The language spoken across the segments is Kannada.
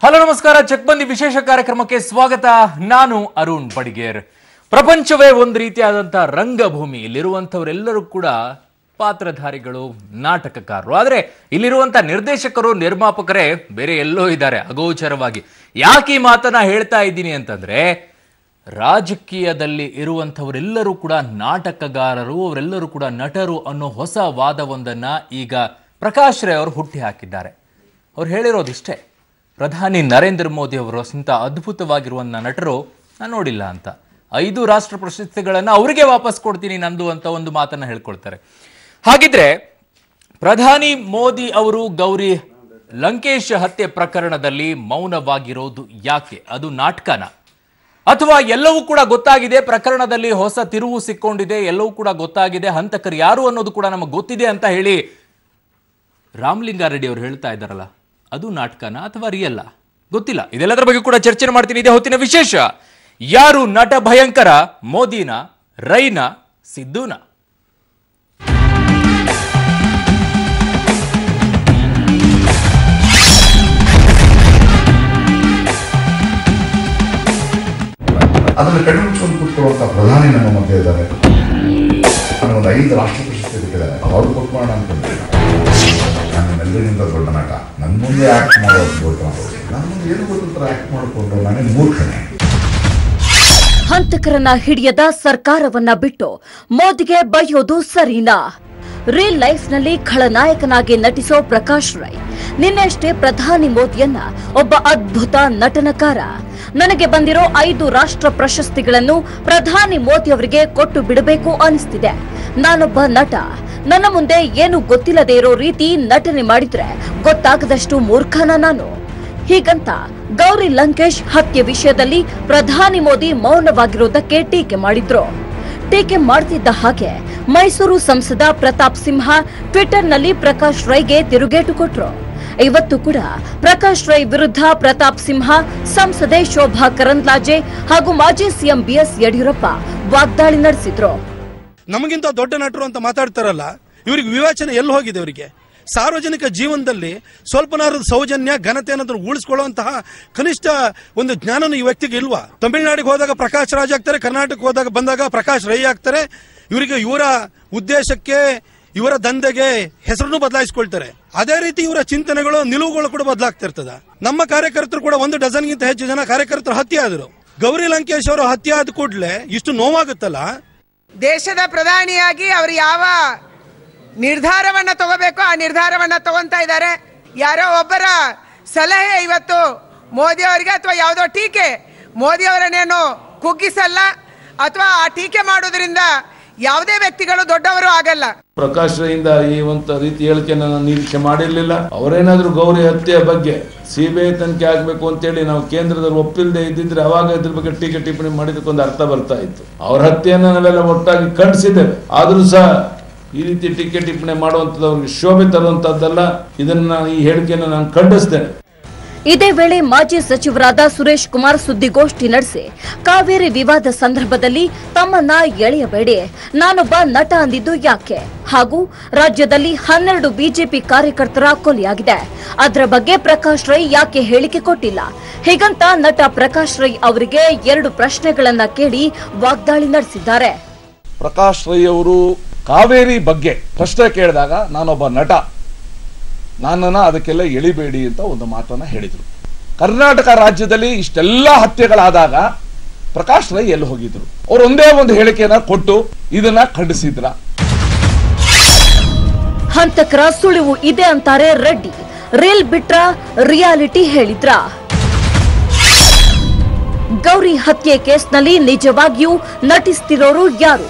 ಹಲೋ ನಮಸ್ಕಾರ ಚಕ್ಬಂದಿ ವಿಶೇಷ ಕಾರ್ಯಕ್ರಮಕ್ಕೆ ಸ್ವಾಗತ ನಾನು ಅರುಣ್ ಬಡಿಗೇರ್ ಪ್ರಪಂಚವೇ ಒಂದು ರೀತಿಯಾದಂತಹ ರಂಗಭೂಮಿ ಇಲ್ಲಿರುವಂಥವರೆಲ್ಲರೂ ಕೂಡ ಪಾತ್ರಧಾರಿಗಳು ನಾಟಕಕಾರರು ಆದರೆ ಇಲ್ಲಿರುವಂಥ ನಿರ್ದೇಶಕರು ನಿರ್ಮಾಪಕರೇ ಬೇರೆ ಎಲ್ಲೋ ಇದ್ದಾರೆ ಅಗೋಚರವಾಗಿ ಯಾಕೆ ಈ ಮಾತನ್ನ ಹೇಳ್ತಾ ಇದ್ದೀನಿ ಅಂತಂದ್ರೆ ರಾಜಕೀಯದಲ್ಲಿ ಇರುವಂಥವರೆಲ್ಲರೂ ಕೂಡ ನಾಟಕಗಾರರು ಅವರೆಲ್ಲರೂ ಕೂಡ ನಟರು ಅನ್ನೋ ಹೊಸ ವಾದವೊಂದನ್ನ ಈಗ ಪ್ರಕಾಶ್ ರೈ ಅವರು ಹುಟ್ಟಿ ಹಾಕಿದ್ದಾರೆ ಅವ್ರು ಹೇಳಿರೋದಿಷ್ಟೇ ಪ್ರಧಾನಿ ನರೇಂದ್ರ ಮೋದಿ ಅವರು ಇಂಥ ಅದ್ಭುತವಾಗಿರುವಂಥ ನಟರು ನಾನು ನೋಡಿಲ್ಲ ಅಂತ ಐದು ರಾಷ್ಟ್ರ ಪ್ರಶಸ್ತಿಗಳನ್ನು ಅವರಿಗೆ ವಾಪಸ್ ಕೊಡ್ತೀನಿ ನಂದು ಅಂತ ಒಂದು ಮಾತನ್ನ ಹೇಳ್ಕೊಳ್ತಾರೆ ಹಾಗಿದ್ರೆ ಪ್ರಧಾನಿ ಮೋದಿ ಅವರು ಗೌರಿ ಲಂಕೇಶ್ ಹತ್ಯೆ ಪ್ರಕರಣದಲ್ಲಿ ಮೌನವಾಗಿರೋದು ಯಾಕೆ ಅದು ನಾಟಕನ ಅಥವಾ ಎಲ್ಲವೂ ಕೂಡ ಗೊತ್ತಾಗಿದೆ ಪ್ರಕರಣದಲ್ಲಿ ಹೊಸ ತಿರುವು ಸಿಕ್ಕೊಂಡಿದೆ ಎಲ್ಲವೂ ಕೂಡ ಗೊತ್ತಾಗಿದೆ ಹಂತಕರು ಯಾರು ಅನ್ನೋದು ಕೂಡ ನಮಗೆ ಗೊತ್ತಿದೆ ಅಂತ ಹೇಳಿ ರಾಮಲಿಂಗಾರೆಡ್ಡಿ ಅವರು ಹೇಳ್ತಾ ಇದ್ದಾರಲ್ಲ ಅದು ನಾಟಕನ ಅಥವಾ ರಿಯಲ್ಲ ಗೊತ್ತಿಲ್ಲ ಇದೆಲ್ಲದರ ಬಗ್ಗೆ ಕೂಡ ಚರ್ಚೆ ಮಾಡ್ತೀನಿ ಇದೇ ಹೊತ್ತಿನ ವಿಶೇಷ ಯಾರು ನಟ ಭಯಂಕರ ಮೋದಿನ ರೈನ ಸಿದ್ದುನ ಅದನ್ನು ಕಣ್ಮುಚ್ಕೊಂಡು ಕೂತ್ಕೊಳ್ಳುವಂಥ ಪ್ರಧಾನಿ ನಮ್ಮ ಮಧ್ಯೆ ಇದ್ದಾರೆ ನಾನು ಒಂದು ಐದು ರಾಷ್ಟ್ರ ಪ್ರಶಸ್ತಿ ಸಿಕ್ಕಿದ್ದಾರೆ ಅವ್ರು ಕೊಟ್ಟು ಮಾಡೋಣ ಅನ್ಕೊಂಡ್ರೆ ನಾನು ಎಲ್ಲರಿಂದ ದೊಡ್ಡ ನಟ ನನ್ನ ಮುಂದೆ ಆ್ಯಕ್ಟ್ ಮಾಡೋದು ದೊಡ್ಡ ನನ್ನ ಮುಂದೆ ಏನು ಗೊತ್ತಿರ್ತಾರೆ ಆ್ಯಕ್ಟ್ ಮಾಡಿಕೊಂಡು ನಾನೇ ಮೂರ್ಖನೇ ಹಂತಕರನ್ನ ಹಿಡಿಯದ ಸರ್ಕಾರವನ್ನ ಬಿಟ್ಟು ಮೋದಿಗೆ ಬೈಯೋದು ಸರಿನಾ ರಿಯಲ್ ಲೈಫ್ ನಲ್ಲಿ ಖಳನಾಯಕನಾಗಿ ನಟಿಸೋ ಪ್ರಕಾಶ್ ರೈ ನಿನ್ನೆಷ್ಟೇ ಪ್ರಧಾನಿ ಮೋದಿಯನ್ನ ಒಬ್ಬ ಅದ್ಭುತ ನಟನಕಾರ ನನಗೆ ಬಂದಿರೋ ಐದು ರಾಷ್ಟ್ರ ಪ್ರಶಸ್ತಿಗಳನ್ನು ಪ್ರಧಾನಿ ಮೋದಿ ಅವರಿಗೆ ಕೊಟ್ಟು ಬಿಡಬೇಕು ಅನಿಸ್ತಿದೆ ನಾನೊಬ್ಬ ನಟ ನನ್ನ ಮುಂದೆ ಏನು ಗೊತ್ತಿಲ್ಲದೆ ಇರೋ ರೀತಿ ನಟನೆ ಮಾಡಿದ್ರೆ ಗೊತ್ತಾಗದಷ್ಟು ಮೂರ್ಖನ ನಾನು ಹೀಗಂತ ಗೌರಿ ಲಂಕೇಶ್ ಹತ್ಯೆ ವಿಷಯದಲ್ಲಿ ಪ್ರಧಾನಿ ಮೋದಿ ಮೌನವಾಗಿರುವುದಕ್ಕೆ ಟೀಕೆ ಮಾಡಿದ್ರು ಟೀಕೆ ಮಾಡ್ತಿದ್ದ ಹಾಗೆ ಮೈಸೂರು ಸಂಸದ ಪ್ರತಾಪ್ ಸಿಂಹ ಟ್ವಿಟರ್ನಲ್ಲಿ ಪ್ರಕಾಶ್ ರೈಗೆ ತಿರುಗೇಟು ಕೊಟ್ರು ಇವತ್ತು ಕೂಡ ಪ್ರಕಾಶ್ ರೈ ವಿರುದ್ಧ ಪ್ರತಾಪ್ ಸಿಂಹ ಸಂಸದೆ ಶೋಭಾ ಕರಂದ್ಲಾಜೆ ಹಾಗೂ ಮಾಜಿ ಸಿಎಂ ಬಿಎಸ್ ಯಡಿಯೂರಪ್ಪ ವಾಗ್ದಾಳಿ ನಡೆಸಿದ್ರು ನಮಗಿಂತ ದೊಡ್ಡ ನಟರು ಅಂತ ಮಾತಾಡ್ತಾರಲ್ಲ ಇವರಿಗೆ ವಿವೇಚನೆ ಎಲ್ಲಿ ಹೋಗಿದೆ ಇವರಿಗೆ ಸಾರ್ವಜನಿಕ ಜೀವನದಲ್ಲಿ ಸ್ವಲ್ಪನಾರದ ಸೌಜನ್ಯ ಘನತೆ ಅನ್ನೋದನ್ನು ಉಳಿಸ್ಕೊಳ್ಳುವಂತಹ ಕನಿಷ್ಠ ಒಂದು ಜ್ಞಾನನು ಈ ವ್ಯಕ್ತಿಗೆ ಇಲ್ವಾ ತಮಿಳುನಾಡಿಗೆ ಹೋದಾಗ ಪ್ರಕಾಶ್ ರಾಜ್ ಆಗ್ತಾರೆ ಕರ್ನಾಟಕಕ್ಕೆ ಹೋದಾಗ ಬಂದಾಗ ಪ್ರಕಾಶ್ ರೈ ಆಗ್ತಾರೆ ಇವರಿಗೆ ಇವರ ಉದ್ದೇಶಕ್ಕೆ ಇವರ ದಂಧೆಗೆ ಹೆಸರನ್ನು ಬದಲಾಯಿಸಿಕೊಳ್ತಾರೆ ಅದೇ ರೀತಿ ಇವರ ಚಿಂತನೆಗಳು ನಿಲುವುಗಳು ಕೂಡ ಬದಲಾಗ್ತಾ ಇರ್ತದ ನಮ್ಮ ಕಾರ್ಯಕರ್ತರು ಕೂಡ ಒಂದು ಡಜನ್ಗಿಂತ ಹೆಚ್ಚು ಜನ ಕಾರ್ಯಕರ್ತರು ಹತ್ಯೆ ಆದರು ಗೌರಿ ಲಂಕೇಶ್ ಅವರು ಹತ್ಯೆ ಆದ ಕೂಡಲೇ ಇಷ್ಟು ನೋವಾಗುತ್ತಲ್ಲ ದೇಶದ ಪ್ರಧಾನಿಯಾಗಿ ಅವರು ಯಾವ ನಿರ್ಧಾರವನ್ನ ತಗೋಬೇಕು ಆ ನಿರ್ಧಾರವನ್ನ ತಗೊಂತಾ ಇದ್ದಾರೆ ಯಾರೋ ಒಬ್ಬರ ಸಲಹೆ ಇವತ್ತು ಮೋದಿ ಅವರಿಗೆ ಅಥವಾ ಯಾವುದೋ ಟೀಕೆ ಮೋದಿ ಅವರನ್ನೇನು ಕುಗ್ಗಿಸಲ್ಲ ಅಥವಾ ಆ ಟೀಕೆ ಮಾಡೋದ್ರಿಂದ ಯಾವುದೇ ವ್ಯಕ್ತಿಗಳು ದೊಡ್ಡವರು ಆಗಲ್ಲ ಪ್ರಕಾಶ್ ರೈಯಿಂದ ಈ ಒಂದು ರೀತಿ ಹೇಳಿಕೆಯನ್ನು ನಾನು ನಿರೀಕ್ಷೆ ಮಾಡಿರಲಿಲ್ಲ ಅವರೇನಾದ್ರೂ ಗೌರಿ ಹತ್ಯೆ ಬಗ್ಗೆ ಸಿಬಿಐ ತನಿಖೆ ಆಗಬೇಕು ಅಂತೇಳಿ ನಾವು ಕೇಂದ್ರದಲ್ಲಿ ಒಪ್ಪಿಲ್ಲದೆ ಇದ್ದಿದ್ರೆ ಅವಾಗ ಇದ್ರ ಬಗ್ಗೆ ಟೀಕೆ ಟಿಪ್ಪಣಿ ಮಾಡಿದಕ್ಕೊಂದು ಅರ್ಥ ಬರ್ತಾ ಇತ್ತು ಅವ್ರ ಹತ್ಯೆಯನ್ನು ನಾವೆಲ್ಲ ಒಟ್ಟಾಗಿ ಖಂಡಿಸಿದ್ದೇವೆ ಆದ್ರೂ ಸಹ ಈ ರೀತಿ ಟೀಕೆ ಟಿಪ್ಪಣಿ ಮಾಡುವಂಥದ್ದು ಅವ್ರಿಗೆ ಶೋಭೆ ತರುವಂತದ್ದಲ್ಲ ಇದನ್ನ ಈ ಹೇಳಿಕೆಯನ್ನು ನಾನು ಖಂಡಿಸ್ತೇನೆ ಇದೇ ವೇಳೆ ಮಾಜಿ ಸಚಿವರಾದ ಸುರೇಶ್ ಕುಮಾರ್ ಸುದ್ದಿಗೋಷ್ಠಿ ನಡೆಸಿ ಕಾವೇರಿ ವಿವಾದ ಸಂದರ್ಭದಲ್ಲಿ ತಮ್ಮನ್ನ ಎಳೆಯಬೇಡಿ ನಾನೊಬ್ಬ ನಟ ಅಂದಿದ್ದು ಯಾಕೆ ಹಾಗೂ ರಾಜ್ಯದಲ್ಲಿ ಹನ್ನೆರಡು ಬಿಜೆಪಿ ಕಾರ್ಯಕರ್ತರ ಕೊಲೆಯಾಗಿದೆ ಅದರ ಬಗ್ಗೆ ಪ್ರಕಾಶ್ ರೈ ಯಾಕೆ ಹೇಳಿಕೆ ಕೊಟ್ಟಿಲ್ಲ ಹೀಗಂತ ನಟ ಪ್ರಕಾಶ್ ರೈ ಅವರಿಗೆ ಎರಡು ಪ್ರಶ್ನೆಗಳನ್ನ ಕೇಳಿ ವಾಗ್ದಾಳಿ ನಡೆಸಿದ್ದಾರೆ ಪ್ರಕಾಶ್ ರೈ ಅವರು ಕಾವೇರಿ ಬಗ್ಗೆ ಪ್ರಶ್ನೆ ಕೇಳಿದಾಗ ನಾನೊಬ್ಬ ನಟ ನನ್ನನ್ನು ಅದಕ್ಕೆಲ್ಲ ಎಳಿಬೇಡಿ ಅಂತ ಒಂದು ಮಾತನ್ನ ಹೇಳಿದರು ಕರ್ನಾಟಕ ರಾಜ್ಯದಲ್ಲಿ ಇಷ್ಟೆಲ್ಲ ಹತ್ಯೆಗಳಾದಾಗ ಪ್ರಕಾಶ್ ರೈ ಎಲ್ಲಿ ಹೋಗಿದ್ರು ಅವ್ರು ಒಂದೇ ಒಂದು ಹೇಳಿಕೆಯನ್ನ ಕೊಟ್ಟು ಇದನ್ನ ಖಂಡಿಸಿದ್ರ ಹಂತಕರ ಸುಳಿವು ಇದೆ ಅಂತಾರೆ ರೆಡ್ಡಿ ರೀಲ್ ಬಿಟ್ರ ರಿಯಾಲಿಟಿ ಹೇಳಿದ್ರ ಗೌರಿ ಹತ್ಯೆ ಕೇಸ್ನಲ್ಲಿ ನಿಜವಾಗಿಯೂ ನಟಿಸ್ತಿರೋರು ಯಾರು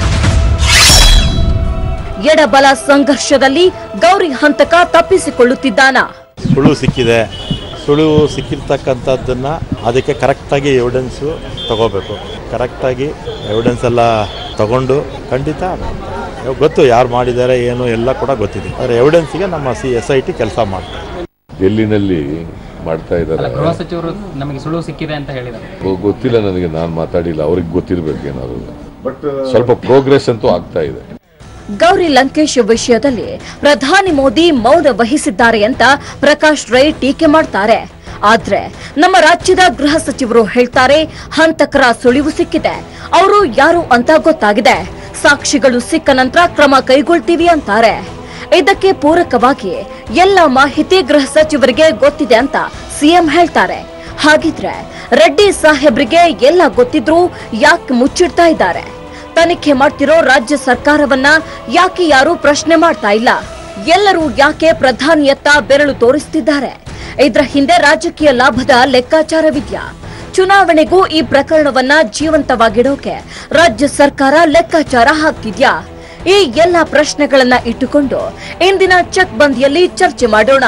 ಎಡಬಲ ಸಂಘರ್ಷದಲ್ಲಿ ಗೌರಿ ಹಂತಕ ತಪ್ಪಿಸಿಕೊಳ್ಳುತ್ತಿದ್ದಾನ ಸುಳುವು ಸಿಕ್ಕಿದೆ ಸುಳುವು ಸಿಕ್ಕಿರ್ತಕ್ಕಂಥದ್ದನ್ನು ಅದಕ್ಕೆ ಕರೆಕ್ಟಾಗಿ ಎವಿಡೆನ್ಸು ತಗೋಬೇಕು ಕರೆಕ್ಟಾಗಿ ಎವಿಡೆನ್ಸ್ ಎಲ್ಲ ತಗೊಂಡು ಖಂಡಿತ ಇವಾಗ ಗೊತ್ತು ಯಾರು ಮಾಡಿದ್ದಾರೆ ಏನು ಎಲ್ಲ ಕೂಡ ಗೊತ್ತಿದೆ ಆದರೆ ಎವಿಡೆನ್ಸಿಗೆ ನಮ್ಮ ಸಿ ಎಸ್ ಐ ಟಿ ಕೆಲಸ ಮಾಡ್ತಾರೆ ಡೆಲ್ಲಿನಲ್ಲಿ ಮಾಡ್ತಾ ಇದ್ದಾರೆ ಗೃಹ ಸಚಿವರು ನಮಗೆ ಸುಳುವು ಸಿಕ್ಕಿದೆ ಅಂತ ಹೇಳಿದ್ದಾರೆ ಗೊತ್ತಿಲ್ಲ ನನಗೆ ನಾನು ಮಾತಾಡಿಲ್ಲ ಅವ್ರಿಗೆ ಗೊತ್ತಿರ್ಬೇಕು ಏನಾದ್ರು ಸ್ವಲ್ಪ ಪ್ರೋಗ್ರೆಸ್ ಅಂತೂ ಆಗ್ತಾ ಇದೆ ಗೌರಿ ಲಂಕೇಶ್ ವಿಷಯದಲ್ಲಿ ಪ್ರಧಾನಿ ಮೋದಿ ಮೌನ ವಹಿಸಿದ್ದಾರೆ ಅಂತ ಪ್ರಕಾಶ್ ರೈ ಟೀಕೆ ಮಾಡ್ತಾರೆ ಆದ್ರೆ ನಮ್ಮ ರಾಜ್ಯದ ಗೃಹ ಸಚಿವರು ಹೇಳ್ತಾರೆ ಹಂತಕರ ಸುಳಿವು ಸಿಕ್ಕಿದೆ ಅವರು ಯಾರು ಅಂತ ಗೊತ್ತಾಗಿದೆ ಸಾಕ್ಷಿಗಳು ಸಿಕ್ಕ ನಂತರ ಕ್ರಮ ಕೈಗೊಳ್ತೀವಿ ಅಂತಾರೆ ಇದಕ್ಕೆ ಪೂರಕವಾಗಿ ಎಲ್ಲ ಮಾಹಿತಿ ಗೃಹ ಸಚಿವರಿಗೆ ಗೊತ್ತಿದೆ ಅಂತ ಸಿಎಂ ಹೇಳ್ತಾರೆ ಹಾಗಿದ್ರೆ ರೆಡ್ಡಿ ಸಾಹೇಬ್ರಿಗೆ ಎಲ್ಲ ಗೊತ್ತಿದ್ರೂ ಯಾಕೆ ಮುಚ್ಚಿಡ್ತಾ ಇದ್ದಾರೆ ತನಿಖೆ ಮಾಡ್ತಿರೋ ರಾಜ್ಯ ಸರ್ಕಾರವನ್ನ ಯಾಕೆ ಯಾರು ಪ್ರಶ್ನೆ ಮಾಡ್ತಾ ಇಲ್ಲ ಎಲ್ಲರೂ ಯಾಕೆ ಪ್ರಧಾನಿಯತ್ತ ಬೆರಳು ತೋರಿಸ್ತಿದ್ದಾರೆ ಇದರ ಹಿಂದೆ ರಾಜಕೀಯ ಲಾಭದ ಲೆಕ್ಕಾಚಾರವಿದ್ಯಾ ಚುನಾವಣೆಗೂ ಈ ಪ್ರಕರಣವನ್ನ ಜೀವಂತವಾಗಿಡೋಕೆ ರಾಜ್ಯ ಸರ್ಕಾರ ಲೆಕ್ಕಾಚಾರ ಹಾಕ್ತಿದ್ಯಾ ಈ ಎಲ್ಲ ಪ್ರಶ್ನೆಗಳನ್ನ ಇಟ್ಟುಕೊಂಡು ಇಂದಿನ ಚೆಕ್ ಬಂದಿಯಲ್ಲಿ ಚರ್ಚೆ ಮಾಡೋಣ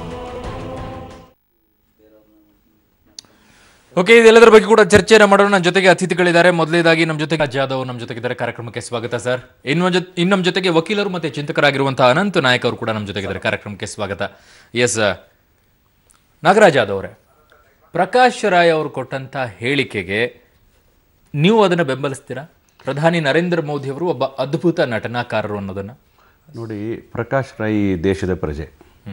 ಓಕೆ ಇದೆಲ್ಲದರ ಬಗ್ಗೆ ಕೂಡ ಚರ್ಚೆಯನ್ನು ಮಾಡೋಣ ನಮ್ಮ ಜೊತೆಗೆ ಅತಿಥಿಗಳಿದ್ದಾರೆ ಮೊದಲನೇದಾಗಿ ನಮ್ಮ ಜೊತೆಗೆ ಜಾದವ್ ನಮ್ಮ ಜೊತೆಗಿದ್ದಾರೆ ಕಾರ್ಯಕ್ರಮಕ್ಕೆ ಸ್ವಾಗತ ಸರ್ ಇನ್ನು ಜೊ ಇನ್ನು ನಮ್ಮ ಜೊತೆಗೆ ವಕೀಲರು ಮತ್ತೆ ಚಿಂತಕರಾಗಿರುವಂತಹ ಅನಂತ ನಾಯಕ್ ಅವರು ಕೂಡ ನಮ್ಮ ಜೊತೆಗಿದ್ದಾರೆ ಕಾರ್ಯಕ್ರಮಕ್ಕೆ ಸ್ವಾಗತ ಎಸ್ ನಾಗರಾಜ್ ಯಾದವ್ ಅವರೇ ಪ್ರಕಾಶ್ ರಾಯ್ ಅವರು ಕೊಟ್ಟಂತ ಹೇಳಿಕೆಗೆ ನೀವು ಅದನ್ನು ಬೆಂಬಲಿಸ್ತೀರಾ ಪ್ರಧಾನಿ ನರೇಂದ್ರ ಮೋದಿ ಅವರು ಒಬ್ಬ ಅದ್ಭುತ ನಟನಾಕಾರರು ಅನ್ನೋದನ್ನ ನೋಡಿ ಪ್ರಕಾಶ್ ರೈ ಈ ದೇಶದ ಪ್ರಜೆ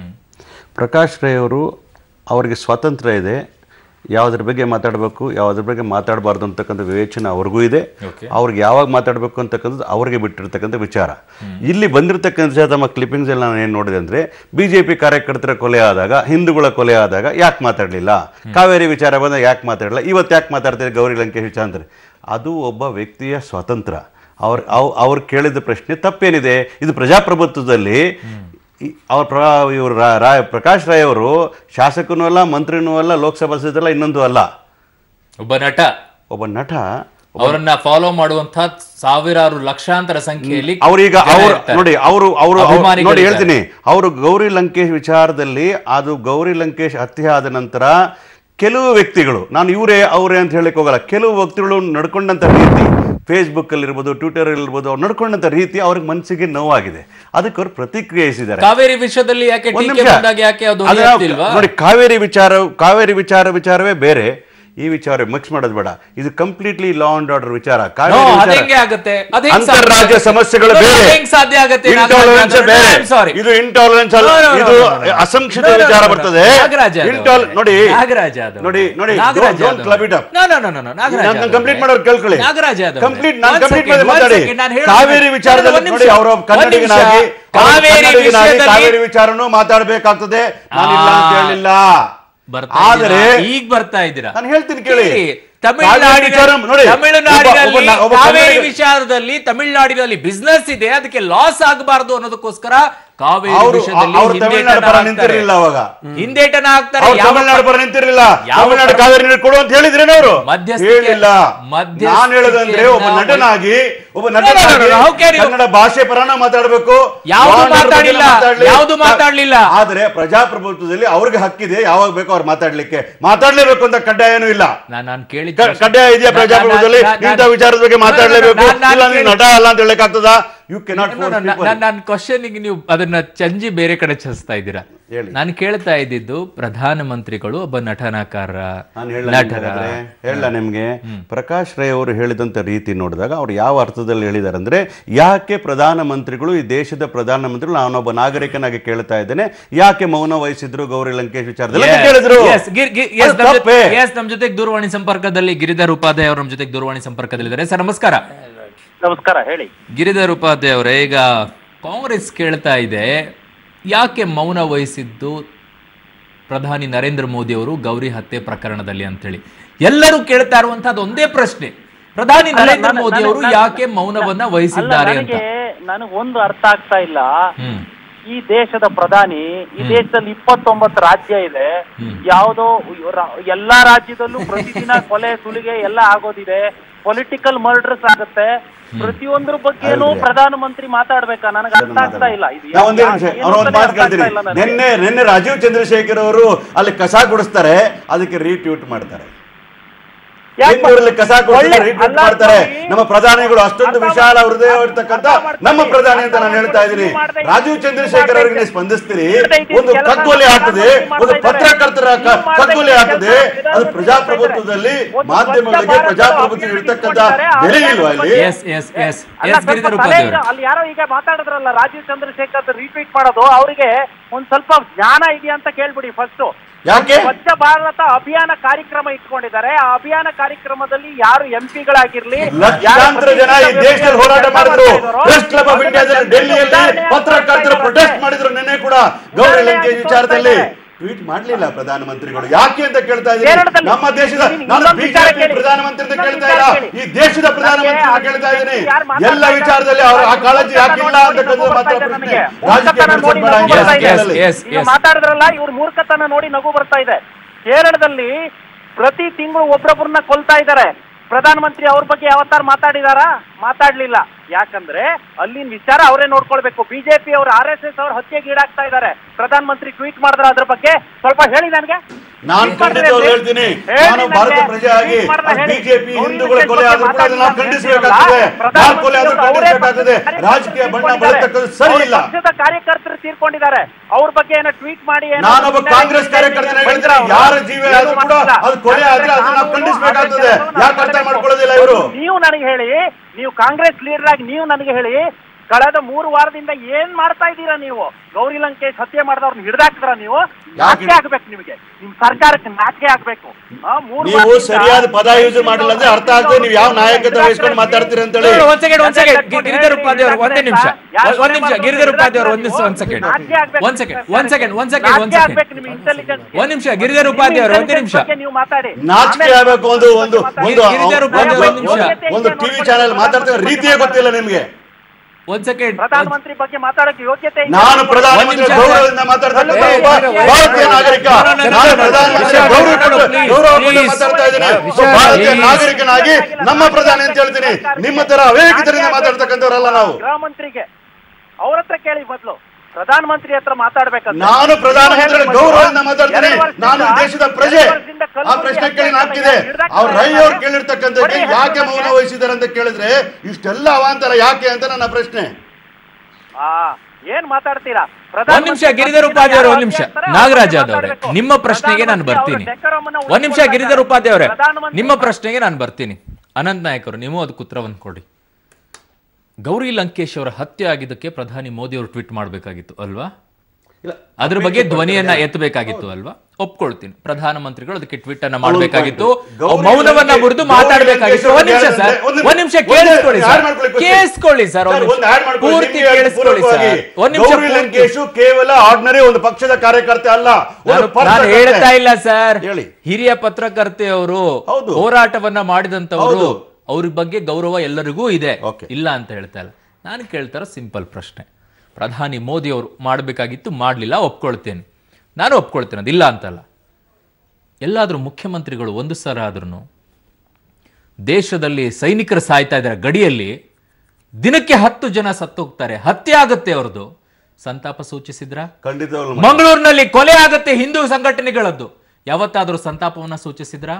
ಪ್ರಕಾಶ್ ರೈ ಅವರು ಅವರಿಗೆ ಸ್ವಾತಂತ್ರ್ಯ ಇದೆ ಯಾವುದ್ರ ಬಗ್ಗೆ ಮಾತಾಡಬೇಕು ಯಾವುದ್ರ ಬಗ್ಗೆ ಮಾತಾಡಬಾರ್ದು ಅಂತಕ್ಕಂಥ ವಿವೇಚನೆ ಅವ್ರಿಗೂ ಇದೆ ಅವ್ರಿಗೆ ಯಾವಾಗ ಮಾತಾಡಬೇಕು ಅಂತಕ್ಕಂಥದ್ದು ಅವ್ರಿಗೆ ಬಿಟ್ಟಿರ್ತಕ್ಕಂಥ ವಿಚಾರ ಇಲ್ಲಿ ಬಂದಿರತಕ್ಕಂಥ ತಮ್ಮ ಕ್ಲಿಪ್ಪಿಂಗ್ಸ್ ಎಲ್ಲ ನಾನು ಏನು ನೋಡಿದೆ ಅಂದರೆ ಬಿ ಜೆ ಪಿ ಕಾರ್ಯಕರ್ತರ ಕೊಲೆ ಆದಾಗ ಹಿಂದೂಗಳ ಕೊಲೆ ಆದಾಗ ಯಾಕೆ ಮಾತಾಡಲಿಲ್ಲ ಕಾವೇರಿ ವಿಚಾರ ಬಂದಾಗ ಯಾಕೆ ಮಾತಾಡಲಿಲ್ಲ ಇವತ್ತು ಯಾಕೆ ಮಾತಾಡ್ತಾರೆ ಗೌರಿ ಲಂಕೇಶ್ ವಿಚಾರ ಅಂದರೆ ಅದು ಒಬ್ಬ ವ್ಯಕ್ತಿಯ ಸ್ವಾತಂತ್ರ್ಯ ಅವ್ರ ಅವ್- ಅವ್ರು ಕೇಳಿದ ಪ್ರಶ್ನೆ ತಪ್ಪೇನಿದೆ ಇದು ಪ್ರಜಾಪ್ರಭುತ್ವದಲ್ಲಿ ಈ- ಅವ್ರ ಪ್ರ ಇವರು ರಾಯ್ ಪ್ರಕಾಶ್ ರಾಯ್ ಅವರು ಶಾಸಕನೂ ಅಲ್ಲ ಮಂತ್ರಿನೂ ಅಲ್ಲ ಲೋಕಸಭಾ ಸದಸ್ಯರಲ್ಲ ಇನ್ನೊಂದು ಅಲ್ಲ ಒಬ್ಬ ನಟ ಒಬ್ಬ ನಟ ಅವರನ್ನ ಫಾಲೋ ಮಾಡುವಂತಹ ಸಾವಿರಾರು ಲಕ್ಷಾಂತರ ಸಂಖ್ಯೆಯಲ್ಲಿ ಅವ್ರೀಗ ಜನ ಅವ್ರು ಇರ್ತಾರೆ. ನೋಡಿ ಅವರು ಅವರು ಅಭಿಮಾನಿಗಳಿದ್ದಾರೆ. ನೋಡಿ ಹೇಳ್ತೀನಿ ಅವರು ಗೌರಿ ಲಂಕೇಶ್ ವಿಚಾರದಲ್ಲಿ ಅದು ಗೌರಿ ಲಂಕೇಶ್ ಹತ್ಯೆ ಆದ ನಂತರ ಕೆಲವು ವ್ಯಕ್ತಿಗಳು ನಾನು ಇವರೇ ಅವರೇ ಅಂತ ಹೇಳಕ್ ಹೋಗಲ್ಲ ಕೆಲವು ವ್ಯಕ್ತಿಗಳು ನಡ್ಕೊಂಡಂತ ರೀತಿ ಫೇಸ್ಬುಕ್ ಅಲ್ಲಿ ಇರ್ಬೋದು ಟ್ವಿಟರ್ ಇರ್ಬೋದು ಅವ್ರು ನಡ್ಕೊಂಡಂತ ರೀತಿ ಅವ್ರಿಗೆ ಮನಸ್ಸಿಗೆ ನೋವಾಗಿದೆ ಅದಕ್ಕೆ ಅವ್ರು ಪ್ರತಿಕ್ರಿಯಿಸಿದ್ದಾರೆ ಕಾವೇರಿ ವಿಷಯದಲ್ಲಿ ಯಾಕೆ ಒಂದ್ ಟೀಕೆ ನಿಮಿಷ. ಬಂದಾಗ ಯಾಕೆ ಅದು ಅದು ನಾವು- ಎತ್ತಿಲ್ವಾ? ನೋಡಿ ಕಾವೇರಿ ವಿಚಾರ ಕಾವೇರಿ ವಿಚಾರ ವಿಚಾರವೇ ಬೇರೆ ಈ ವಿಚಾರ ಮಿಕ್ಸ್ ಮಾಡೋದು ಬೇಡ ಇದು ಕಂಪ್ಲೀಟ್ಲಿ ಲಾ ಅಂಡ್ ಆರ್ಡರ್ ವಿಚಾರ No, ಕಾವೇರಿ ಅದ್ ವಿಚಾರ- ಹೆಂಗೆ ಆಗುತ್ತೆ? ಅದ್ ಹೆಂಗ್ ಸಾಧ್ಯ ಅಂತಾರಾಜ್ಯ ಆಗುತ್ತೆ? ಸಮಸ್ಯೆಗಳು No, ಬೇರೆ ಅದ್ ಹೆಂಗ್ ಸಾಧ್ಯ ಆಗುತ್ತೆ? Intolerance ನಾಗರಾಜ್ ಬೇರೆ I'm sorry. ಇದು ಇಂಟಾಲರೆನ್ಸ್ ಅಲ್ಲ No, no, no, ಇದು no, no, no. ಅಸಂಕ್ಷಿತ No, no, no, ವಿಚಾರ no, no. ಬರ್ತದೆ ನಾಗರಾಜ್ ಯಾದವ್ Intol- ಅವರೇ. ನೋಡಿ ನಾಗರಾಜ್ ಯಾದವ್ ನೋಡಿ ನೋಡಿ Nagaraj don't Yadav club it up No, no, no, no, no, Nagaraj ನಾನು ಯಾದವ್ ಕಂಪ್ಲೀಟ್ ಅವರೇ. ಮಾಡೋರು ಕೇಳ್ಕೊಳ್ಳಿ ನಾಗರಾಜ್ ಯಾದವ್ ಅವರೇ. ಕಂಪ್ಲೀಟ್ ನಾನು One ಕಂಪ್ಲೀಟ್ second, ಮಾಡಿ one ಮಾತಾಡಿ second, ನಾನು ಹೇಳೋದು- ಕಾವೇರಿ ವಿಚಾರದಲ್ಲಿ ಒಂದ್ ನೋಡಿ ನಿಮಿಷ. ಅವರ ಒಂದ್ ಕನ್ನಡಿಗನಾಗಿ ನಿಮಿಷ. ಅವ್ರ ಕಾವೇರಿ ಕನ್ನಡಿಗನಾಗಿ ವಿಷಯದಲ್ಲಿ- ಕಾವೇರಿ ವಿಚಾರನೂ ಮಾತಾಡಬೇಕಾಗ್ತದೆ ನಾನು ಇಲ್ಲ ಅಂತ ಆ, ಹೇಳಿಲ್ಲ ಬರ್ತಾ ಆದರೆ ಇದ್ದೀರಾ? ಈಗ ಬರ್ತಾ ಇದ್ದೀರಾ ನಾನು ಹೇಳ್ತೀನಿ ಕೇಳಿ. ಕೇಳಿ. ಕಾವೇರಿ ತಮಿಳುನಾಡಿನ ವಿಚಾರ ನೋಡಿ, ತಮಿಳುನಾಡಿನಲ್ಲಿ ಒಬ್ಬ- ಒಬ್ಬ- ಒಬ್ಬ ಕಾವೇರಿ ಕನ್ನಡಿಗ- ವಿಚಾರದಲ್ಲಿ ತಮಿಳುನಾಡಿನಲ್ಲಿ ಬಿಸ್ನೆಸ್ ಇದೆ ಅದಕ್ಕೆ ಲಾಸ್ ಆಗಬಾರದು ಅನ್ನೋದಕ್ಕೋಸ್ಕರ ಕಾವೇರಿ ಅವರು ವಿಷಯದಲ್ಲಿ ಅವರು ಹಿಂದೇಟನ ತಮಿಳುನಾಡು ಪರ ಹಾಕ್ತಾರೆ. ನಿಂತಿರಲಿಲ್ಲ ಅವಾಗ ಹಿಂದೇಟನ ಹಾಕ್ತಾರೆ ಅವ್ರು ಯಾವ ತಮಿಳುನಾಡು ಪರ ನಿಂತಿರಲಿಲ್ಲ ಯಾವ ತಮಿಳುನಾಡು ಪರ- ಕಾವೇರಿ ನೀರು ಕೊಡು ಅಂತ ಹೇಳಿದ್ರೇನು ಅವರು ಮಧ್ಯಸ್ಥಿಕೆ- ಹೇಳಿಲ್ಲ ಮಧ್ಯಸ್ಥಿಕೆಯನ್ನ ನಾನು ಹೇಳೋದಂದ್ರೆ ಒಬ್ಬ ವಹಿ- ನಟನಾಗಿ ಒಬ್ಬ No, no, no, no, ನಟನಾಗಿ no, how can you- Kannada ಭಾಷೆ ಪರನ ಮಾತಾಡಬೇಕು ಯಾವ್ದು law and order ಬಗ್ಗೆ ಮಾತಾಡ್ಲಿಲ್ಲ, ಮಾತಾಡ್ಲಿ. ಯಾವ್ದು ಮಾತಾಡ್ಲಿಲ್ಲ. ಆದ್ರೆ ಪ್ರಜಾಪ್ರಭುತ್ವದಲ್ಲಿ ಅವ್ರಿಗೆ ಹಕ್ಕಿದೆ ಯಾವಾಗ ಬೇಕೋ ಅವ್ರು ಮಾತಾಡ್ಲಿಕ್ಕೆ ಮಾತಾಡ್ಲೇಬೇಕು ಅಂತ ಕಡ್ಡಾಯನೂ ಇಲ್ಲ ನಾನು ನಾನು ಕೇಳಿದ ಕ- ಕಡ್ಡಾಯ ಇದೆಯಾ ಪ್ರಜಾಪ್ರಭುತ್ವದಲ್ಲಿ ಇಂಥ ವಿಚಾರದ ಬಗ್ಗೆ ಮಾತಾಡ್ಲೇಬೇಕು ಇಲ್ಲ ನೀವು ನಟ ಅಲ್ಲ ಅಂತ ಹೇಳಕ್ ಆಗ್ತದ ಯು ಕೆನಾಟ್ ನನ್ನ ಕ್ವಶನ್ಗೆ ನೀವು ಅದನ್ನ ಚಂಜಿ ಬೇರೆ ಕಡೆ ಚಲಿಸ್ತಾ ಇದ್ದೀರಾ ಹೇಳಿ. ನಾನು ಕೇಳ್ತಾ ಇದ್ದಿದ್ದು ಪ್ರಧಾನ ಮಂತ್ರಿಗಳು ಒಬ್ಬ ನಟನಾಕಾರ ನಾನು ಹೇಳ ನಟರ ಹೇಳ ನಿಮ್ಗೆ ಪ್ರಕಾಶ್ ರೈ ಅವರು ಹೇಳಿದಂತ ರೀತಿ ನೋಡಿದಾಗ ಅವ್ರು ಯಾವ ಅರ್ಥದಲ್ಲಿ ಹೇಳಿದ್ದಾರೆ ಅಂದ್ರೆ ಯಾಕೆ ಪ್ರಧಾನ ಮಂತ್ರಿಗಳು ಈ ದೇಶದ ಪ್ರಧಾನ ಮಂತ್ರಿಗಳು ನಾನೊಬ್ಬ ನಾಗರಿಕನಾಗಿ ಕೇಳ್ತಾ ಇದ್ದೇನೆ ಯಾಕೆ ಮೌನ ವಹಿಸಿದ್ರು ಗೌರಿ ಲಂಕೇಶ್ ವಿಚಾರದಲ್ಲಿ ಅಂತ ಕೇಳಿದ್ರು Yes, ಗಿರ್- ಗಿ- yes, ಅದು ನಮ್ ಜೊತೆ- ತಪ್ಪೇ? yes, ನಮ್ ಜೊತೆಗೆ ದೂರವಾಣಿ ಸಂಪರ್ಕದಲ್ಲಿ ಗಿರಿಧರ್ ಉಪಾಧ್ಯಾಯ ಅವರು ನಮ್ಮ ಜೊತೆಗೆ ದೂರವಾಣಿ ಸಂಪರ್ಕದಲ್ಲಿದ್ದಾರೆ ಸರ್ ನಮಸ್ಕಾರ ನಮಸ್ಕಾರ ಹೇಳಿ ಗಿರಿಧರ್ ಉಪಾಧ್ಯಾಯ ಅವರೇ ಈಗ ಕಾಂಗ್ರೆಸ್ ಕೇಳ್ತಾ ಇದೆ ಯಾಕೆ ಮೌನ ವಹಿಸಿದ್ದು ಪ್ರಧಾನಿ ನರೇಂದ್ರ ಮೋದಿ ಅವರು ಗೌರಿ ಹತ್ಯೆ ಪ್ರಕರಣದಲ್ಲಿ ಅಂತೇಳಿ ಎಲ್ಲರೂ ಕೇಳ್ತಾ ಇರುವಂತಹದ್ದು ಒಂದೇ ಪ್ರಶ್ನೆ ಪ್ರಧಾನಿ ಅಲ್ಲ, ನರೇಂದ್ರ ನಾನು- ಮೋದಿ ನಾನು- ಅವರು ನಾನು- ಯಾಕೆ ಮೌನವನ್ನ ವಹಿಸಿದ್ದಾರೆ ಅಲ್ಲ, ಅಂತ ನನಗೆ ನನಗೆ ಒಂದು ಅರ್ಥ ಆಗ್ತಾ ಇಲ್ಲ ಹ್ಮ್ ಈ ದೇಶದ ಪ್ರಧಾನಿ ಈ ದೇಶದಲ್ಲಿ ಇಪ್ಪತ್ತೊಂಬತ್ತು ರಾಜ್ಯ ಇದೆ ಯಾವುದೋ ರ- ಎಲ್ಲಾ ರಾಜ್ಯದಲ್ಲೂ ಪ್ರತಿದಿನ ಕೊಲೆ ಸುಲಿಗೆ ಎಲ್ಲ ಆಗೋದಿದೆ ಪೊಲಿಟಿಕಲ್ ಮರ್ಡರ್ಸ್ ಆಗುತ್ತೆ ಪ್ರತಿಯೊಂದ್ರ ಬಗ್ಗೆನೂ ಹೌದು. ಪ್ರಧಾನ ಮಂತ್ರಿ ಮಾತಾಡ್ಬೇಕಾ ನನಗೆ ಅರ್ಥ ಆಗ್ತಾ ಇಲ್ಲ ಇದು ನಾ ಒಂದೇ ನಿಮಿಷ ಏನು ಅವ್ರ ಒಂದು ಅಂತಾನೆ ಮಾತು ಅರ್ಥ ಆಗ್ತಾ ಕೇಳ್ತೀನಿ ಇಲ್ಲ ನನಗೆ. ನಿನ್ನೆ ನಿನ್ನೆ ರಾಜೀವ್ ಚಂದ್ರಶೇಖರ್ ಅವರು ಅಲ್ಲಿ ಕಸ ಗುಡಿಸ್ತಾರೆ ಅದಕ್ಕೆ ರೀಟ್ವೀಟ್ ಮಾಡ್ತಾರೆ ಯಾಕ್ ಬೆಂಗಳೂರಲ್ಲಿ ಕಸ ಒಳ್ಳೆ- ಕೊಡ್ತಾರೆ retweet ಅಲ್ಲ ಮಾಡ್ತಾರೆ ಸ್ವಾಮಿ, ನಮ್ಮ ಪ್ರಧಾನಿಗಳು ಅಷ್ಟೊಂದು ಅರ್ಥ ವಿಶಾಲ ಮಾಡ್ಕೊಳ್ಳಿ. ಹೃದಯ ಇರ್ತಕ್ಕಂಥ ಅರ್ಥ ಮಾಡ್ಕೊಳ್ಳಿ. ನಮ್ಮ ಪ್ರಧಾನಿ ಅಂತ ನಾನು ಅರ್ಥ ಹೇಳ್ತಾ ಇದ್ದೀನಿ ಮಾಡ್ಕೊಳ್ಳಿ. ಮಾಡ್ತಾ ರಾಜೀವ್ ಇದ್ದೀನಿ. ಚಂದ್ರಶೇಖರ್ ಅವರಿಗೆ ಮಾಡ್ತಾ ಸ್ಪಂದಿಸ್ತೀರಿ ಇದ್ದೀನಿ. ಒಂದು ಕೆಲಸ ಕಗ್ಗೊಲೆ ಆಗ್ತದೆ ಮಾಡ್ತಾ ಒಂದು ಇದ್ದಾರೆ. ಪತ್ರಕರ್ತರ ಕ- ನೀವು ಮಾಡ್ತಾ ಕಗ್ಗೊಲೆ ಇದ್ದೀನಿ. ಆಗ್ತದೆ ಕೆಲಸ ಅದು ಮಾಡ್ತಾ ಪ್ರಜಾಪ್ರಭುತ್ವದಲ್ಲಿ ಒಂದು ಮಾಧ್ಯಮಗಳಿಗೆ ಸ್ವಚ್ಛ ಭಾರತ ಪ್ರಜಾಪ್ರಭುತ್ವ ಅಭಿಯಾನ ಇರ್ತಕ್ಕಂಥ ಇಟ್ಕೊಂಡಿದ್ದಾರೆ. ಆ ಬೆಲೆ ಅಭಿಯಾನದ ಇಲ್ವಾ ಇಲ್ಲಿ ಬಗ್ಗೆ- ಎಸ್ ಎಸ್ ಎಸ್ ಅಲ್ಲ, ಎಸ್ ಸ್ವಲ್ಪ ಗಿರಿಧರ್ ತಲೆ ಉಪಾಧ್ಯಾಯ ಇದೆ. ಅವರು ಅಲ್ಲಿ ಯಾರೋ ಈಗ ಮಾತಾಡಿದ್ರಲ್ಲ ರಾಜೀವ್ ಚಂದ್ರಶೇಖರ್ ರೀಟ್ವೀಟ್ ಮಾಡೋದು ಅವರಿಗೆ ಒಂದ್ ಸ್ವಲ್ಪ ಜ್ಞಾನ ಇದೆಯಾ ಅಂತ ಕೇಳ್ಬಿಡಿ ಫಸ್ಟ್ ಯಾಕೆ? ಸ್ವಚ್ಛ ಭಾರತ ಅಭಿಯಾನ ಕಾರ್ಯಕ್ರಮ ಇಟ್ಕೊಂಡಿದ್ದಾರೆ ಆ ಅಭಿಯಾನ ಕಾರ್ಯಕ್ರಮದಲ್ಲಿ ಯಾರು ಎಂ ಪಿಗಳಾಗಿರ್ಲಿ ಲಕ್ಷಾಂತರ ಜನ ಈ ದೇಶದಲ್ಲಿ ಹೋರಾಟ ಮಾಡಿದ್ರು ಪ್ರೆಸ್ ಕ್ಲಬ್ ಆಫ್ ಇಂಡಿಯಾದಲ್ಲಿ ಡೆಲ್ಲಿಯಲ್ಲಿ ಪತ್ರಕರ್ತರು ಪ್ರೊಟೆಸ್ಟ್ ಮಾಡಿದ್ರು ನಿನ್ನೆ ಕೂಡ ಗೌರಿ ಲಂಕೇಶ್ ವಿಚಾರದಲ್ಲಿ ಟ್ವೀಟ್ ಮಾಡ್ಲಿಲ್ಲ ಪ್ರಧಾನಮಂತ್ರಿಗಳು ಯಾಕೆ ಅಂತ ಕೇಳ್ತಾ ಇದ್ದೀನಿ ಕೇರಳದಲ್ಲಿ ನಮ್ಮ ದೇಶದ ಇನ್ನೊಂದು ನಾನು ವಿಚಾರ ಬಿಜೆಪಿ ಕೇಳಿ. ಪ್ರಧಾನಮಂತ್ರಿ ಅಂತ ಇನ್ನೊಂದು ಕೇಳ್ತಾ ವಿಚಾರ ಇಲ್ಲ ಕೇಳಿ. ಈ ದೇಶದ ಪ್ರಧಾನಮಂತ್ರಿ ಅಂತ ಕೇಳ್ತಾ ಇದ್ದೀನಿ ಎಲ್ಲ ವಿಚಾರದಲ್ಲಿ ಅವರು ಆ ಕಾಳಜಿ ಯಾಕಿಲ್ಲ ಅಂತಕ್ಕಂಥದ್ದು ಮಾತ್ರ ಪ್ರಶ್ನೆ ರಾಜಕೀಯ ಬೆಳೆಸೋದು ಬೇಡ ಈ Yes, yes, ರಾಜಕೀಯದಲ್ಲಿ. yes, ಈಗ yes. ಮಾತಾಡಿದ್ರಲ್ಲ ಇವ್ರ ಮೂರ್ಖತನ ನೋಡಿ ನಗು ಬರ್ತಾ ಇದೆ ಕೇರಳದಲ್ಲಿ ಪ್ರತಿ ತಿಂಗಳು ಒಬ್ರೊಬ್ರನ್ನ ಕೊಲ್ತಾ ಇದ್ದಾರೆ ಪ್ರಧಾನಮಂತ್ರಿ ಅವ್ರ ಬಗ್ಗೆ ಯಾವತ್ತಾರು ಮಾತಾಡಿದಾರಾ ಮಾತಾಡ್ಲಿಲ್ಲ ಯಾಕಂದ್ರೆ ಅಲ್ಲಿನ ವಿಚಾರ ಅವರೇ ನೋಡ್ಕೊಳ್ಬೇಕು ಬಿಜೆಪಿ ಅವರು ಆರ್ ಎಸ್ ಎಸ್ ಅವ್ರ ಹತ್ಯೆಗೆ ಈಡಾಗ್ತಾ ಇದ್ದಾರೆ ಪ್ರಧಾನಮಂತ್ರಿ ಟ್ವೀಟ್ ಮಾಡಿದ್ರ ಅದ್ರ ಬಗ್ಗೆ ಸ್ವಲ್ಪ ಹೇಳಿ ನನಗೆ ನಾನು ಖಂಡಿತವಾಗ್ಲೂ ಹೇಳ್ತೀನಿ ನಾನು ಭಾರತ ಪ್ರಜೆಯಾಗಿ ಬಿಜೆಪಿ ಹಿಂದೂಗಳ ಕೊಲೆ ಆದ್ರೂ ಕೂಡ ಅದನ್ನ ನಾವು ಖಂಡಿಸಬೇಕಾಗ್ತದೆ ಯಾರ ಕೊಲೆ ಆದ್ರೂ ಖಂಡಿಸಬೇಕಾಗ್ತದೆ ರಾಜಕೀಯ ಬಣ್ಣ ಬಳತಕ್ಕದ್ದು ಸರಿ ಇಲ್ಲ ಪಕ್ಷದ ಕಾರ್ಯಕರ್ತರು ತೀರ್ಕೊಂಡಿದ್ದಾರೆ ಅವ್ರ ಬಗ್ಗೆ ಏನೋ ಟ್ವೀಟ್ ಮಾಡಿ ಏನೋ ನಾನೊಬ್ಬ ವಿನಯ ಕಾಂಗ್ರೆಸ್ ಕಾರ್ಯಕರ್ತನ ಹೇಳ್ತೀನಿ ಯಾರ ಜೀವ ಆದ್ರೂ ಕೂಡ ಅದು ಕೊಲೆ ಆದ್ರೆ ಅದನ್ನ ನಾವು ಖಂಡಿಸಬೇಕಾಗ್ತದೆ ಯಾಕೆ ಅರ್ಥ ಮಾಡ್ಕೊಳ್ಳೋದಿಲ್ಲ ಇವರು ನೀವು ನನಗೆ ಹೇಳಿ ನೀವು ಕಾಂಗ್ರೆಸ್ ಲೀಡರ್ ಆಗಿ ನೀವು ನನಗೆ ಹೇಳಿ ಕಳೆದ ಮೂರು ವಾರದಿಂದ ಏನ್ ಮಾಡ್ತಾ ಇದ್ದೀರಾ ನೀವು ಗೌರಿ ಲಂಕೇಶ್ ಹತ್ಯೆ ಮಾಡಿದವ್ರನ್ನ ಹಿಡ್ದಾಕ್ತಾರ ನೀವು ನಾಚಿಕೆ ಆಗ್ಬೇಕು ನಿಮಗೆ ನಿಮ್ ಸರ್ಕಾರಕ್ಕೆ ನಾಚಿಕೆ ಆಗ್ಬೇಕು ಆ, ಮೂರು ನೀವು ವಾರದಿಂದ ಸರಿಯಾದ ಪದ ಯೂಸ್ ಮಾಡಿಲ್ಲ ಅಂದ್ರೆ ಅರ್ಥ ಆಗ್ತದೆ ನೀವು ಯಾವ ನಾಯಕತ್ವ ವಹಿಸ್ಕೊಂಡು ಮಾತಾಡ್ತೀರಿ ಅಂತ ಹೇಳಿ ಒಂದ್ ಸೆಕೆಂಡ್ ಒಂದ್ ಸೆಕೆಂಡ್ ಗಿರಿಧರ್ ಉಪಾಧ್ಯಾಯ ಅವರು ಒಂದೇ ನಿಮಿಷ ಒಂದ್ ನಿಮಿಷ ಗಿರಿಧರ್ ಉಪಾಧ್ಯಾಯ ಅವರು ಒಂದ್ ನಿಮಿಷ ಒಂದ್ ಸೆಕೆಂಡ್ ಒಂದ್ ಸೆಕೆಂಡ್ ಒಂದ್ ಸೆಕೆಂಡ್ ಒಂದ್ ಸೆಕೆಂಡ್ ಒಂದ್ ನಾಚಿಕೆ ಸೆಕೆಂಡ್ ಆಗ್ಬೇಕು ನಿಮ್ ಇಂಟೆಲಿಜೆನ್ಸ್ ಒಂದ್ ನಿಮಿಷ ಗಿರಿಧರ್ ಉಪಾಧ್ಯಾಯ ಅವರು ಒಂದೇ ನಿಮಿಷ ನೀವು ಮಾತಾಡಿ ನಾಚಿಕೆ ಆಗ್ಬೇಕು ಒಂದು ಒಂದು ಒಂದು ಗಿರಿಧರ್ ಉಪಾಧ್ಯಾಯ ಒಂದು- ಒಂದ್ ನಿಮಿಷ. ಒಂದು ಟಿವಿ ಚಾನೆಲ್ ಮಾತಾಡ್ತಿರೋ ರೀತಿಯೇ ಗೊತ್ತಿಲ್ಲ ನಿಮ್ಗೆ ಒಂದ್ ಸೆಕೆಂಡ್ ಪ್ರಧಾನಮಂತ್ರಿ ಬಗ್ಗೆ ಮಾತಾಡಕ್ಕೆ ಯೋಗ್ಯತೆ ಇದೆ. ನಾನು ಪ್ರಧಾನಮಂತ್ರಿ ಒಂದ್ ನಿಮಿಷ ಗೌರವದಿಂದ ಮಾತಾಡ್ತಕ್ಕಂಥ ಏ, ಒಬ್ಬ ಏ, ಭಾರತೀಯ ನಾಗರಿಕ no, no, no, no, ನಾನು no, no, ಪ್ರಧಾನಮಂತ್ರಿ ವಿಷಯ ಗೌರವ ಮಾತಾಡೋಣ, ಕೊಟ್ಟು- please, ಗೌರವ ಕೊಟ್ಟು please. ಮಾತಾಡ್ತಾ ಇದ್ದೀನಿ ಒಬ್ಬ ವಿಷಯ, ಭಾರತೀಯ please. ನಾಗರಿಕನಾಗಿ ನಮ್ಮ ಪ್ರಧಾನಿ ಅಂತ ಹೇಳ್ತೀನಿ ನಿಮ್ಮ ತರ ಅವೇಕಿತರಿಂದ ಮಾತಾಡ್ತಕ್ಕಂಥವ್ರಲ್ಲ ನಾವು ಗೃಹ ಮಂತ್ರಿಗೆ ಅವ್ರ ಹತ್ರ ಕೇಳಿ ಮೊದ್ಲು ಪ್ರಧಾನ ಮಂತ್ರಿ ಹತ್ರ ಮಾತಾಡ್ಬೇಕಂತ ನಾನು ಪ್ರಧಾನಮಂತ್ರಿ ನೀವು ಗೌರವದಿಂದ ಎರಡು ಮಾತಾಡ್ತೀನಿ ವರ್ಷದಿಂದ- ನಾನು ಈ ದೇಶದ ಪ್ರಜೆ ಎರಡು ವರ್ಷದಿಂದ ಕಲ್ಲು ಆ ಪ್ರಶ್ನೆ ಮುಗಿ ಕೇಳಿ ಹಾಕಿದೆ ಹಿಡ್ದಾಕ್ತಾರೆ. ಅವ್ರ ರೈ ಅವ್ರು ಕೇಳಿರ್ತಕ್ಕಂಥದ್ದು ಕೊಡಿ, ಯಾಕೆ ಹೆಸರು ಮೌನ ಬಗ್ಗೆ. ವಹಿಸಿದ್ದಾರೆ ಅಂತ ಕೇಳಿದ್ರೆ ಇಷ್ಟೆಲ್ಲ ಅವಾಂತರ ಯಾಕೆ ಅಂತ ನನ್ನ ಪ್ರಶ್ನೆ ಆ, ಏನ್ ಮಾತಾಡ್ತೀರಾ ಒಂದ್ ನಿಮಿಷ ಗಿರಿಧರ್ ಉಪಾಧ್ಯಾಯ ಅವರು ಒಂದ್ ನಿಮಿಷ ನಾಗರಾಜ್ ಯಾದವ್ ಅವರೇ ನಿಮ್ಮ ಪ್ರಶ್ನೆಗೆ ನಾನು ಬರ್ತೀನಿ ಒಂದ್ ನಿಮಿಷ ಗಿರಿಧರ್ ಉಪಾಧ್ಯಾಯ ಅವರೇ ನಿಮ್ಮ ಪ್ರಶ್ನೆಗೆ ನಾನು ಬರ್ತೀನಿ ಅನಂತ್ ನಾಯಕ್ ಅವರು ನೀವು ಅದಕ್ಕೆ ಉತ್ತರವನ್ನು ಕೊಡಿ ಗೌರಿ ಲಂಕೇಶ್ ಅವರ ಹತ್ಯೆ ಆಗಿದ್ದಕ್ಕೆ ಪ್ರಧಾನಿ ಮೋದಿ ಅವರು ಟ್ವೀಟ್ ಮಾಡಬೇಕಾಗಿತ್ತು ಅಲ್ವಾ ಅದ್ರ ಬಗ್ಗೆ ಧ್ವನಿಯನ್ನ ಎತ್ತಬೇಕಾಗಿತ್ತು ಅಲ್ವಾ ಒಪ್ಕೊಳ್ತೀನಿ ಪ್ರಧಾನಮಂತ್ರಿಗಳು ಅದಕ್ಕೆ ಟ್ವೀಟ್ ಅನ್ನ ಮಾಡಬೇಕಾಗಿತ್ತು ಗೌರಿ ಮೌನವನ್ನ ಲಂಕೇಶ್- ಮುರಿದು ಗೌರಿ ಮಾತಾಡ್ಬೇಕಾಗಿತ್ತು ಲಂಕೇಶ್ ಒಂದ್ ನಿಮಿಷ ಅವ್ರು ಸರ್ ಒಂದು- ಒಂದ್ ನಿಮಿಷ ಒಂದು- ಕೇಳಿಸ್ಕೊಳ್ಳಿ ಒಂದು ಸರ್ add ಮಾಡ್ಕೊಳ್ಳಿ question. ಕೇಳಿಸ್ಕೊಳ್ಳಿ ಸರ್ ಸರ್, ಒಂದು add ಮಾಡ್ಕೊಳ್ಳಿ. ಪೂರ್ತಿ ನಿಮ್ಗೆ ಕೇಳಿಸ್ಕೊಳ್ಳಿ ಸರ್ ಪೂರಕವಾಗಿ. ಒಂದ್ ನಿಮಿಷ ಗೌರಿ ಲಂಕೇಶ್ ಕೇವಲ ಆರ್ಡಿನರಿ ಒಂದು ಪಕ್ಷದ ಕಾರ್ಯಕರ್ತೆ ಅಲ್ಲ ಒಂದು ನಾನು- ಪತ್ರಕರ್ತೆ. ನಾನು ಹೇಳ್ತಾ ಇಲ್ಲ ಸರ್ ಹೇಳಿ. ಹಿರಿಯ ಪತ್ರಕರ್ತೆಯವರು ಹೌದು. ಹೋರಾಟವನ್ನ ಮಾಡಿದಂತವರು ಹೌದು. ಅವ್ರ ಬಗ್ಗೆ ಗೌರವ ಎಲ್ಲರಿಗೂ ಇದೆ Okay. ಇಲ್ಲ ಅಂತ ಹೇಳ್ತಾ ಇಲ್ಲ ನಾನು ಕೇಳ್ತಾರ ಸಿಂಪಲ್ ಪ್ರಶ್ನೆ ಪ್ರಧಾನಿ ಮೋದಿ ಅವರು ಮಾಡಬೇಕಾಗಿತ್ತು ಮಾಡಲಿಲ್ಲ ಒಪ್ಕೊಳ್ತೇನೆ ನಾನು ಒಪ್ಕೊಳ್ತೇನೆ ಅದಿಲ್ಲ ಅಂತಲ್ಲ ಎಲ್ಲಾದ್ರೂ ಮುಖ್ಯಮಂತ್ರಿಗಳು ಒಂದು ಸಲ ಆದ್ರೂ ದೇಶದಲ್ಲಿ ಸೈನಿಕರು ಸಾಯ್ತಾ ಇದ್ದಾರೆ ಗಡಿಯಲ್ಲಿ ದಿನಕ್ಕೆ ಹತ್ತು ಜನ ಸತ್ತೋಗ್ತಾರೆ ಹತ್ಯೆ ಆಗುತ್ತೆ ಅವ್ರದ್ದು ಸಂತಾಪ ಸೂಚಿಸಿದ್ರಾ ಖಂಡಿತವಾಗ್ಲೂ ಮಂಗಳೂರಿನಲ್ಲಿ ಕೊಲೆ ಆಗತ್ತೆ ಹಿಂದೂ ಸಂಘಟನೆಗಳದ್ದು ಯಾವತ್ತಾದ್ರೂ ಸಂತಾಪವನ್ನ ಸೂಚಿಸಿದ್ರಾ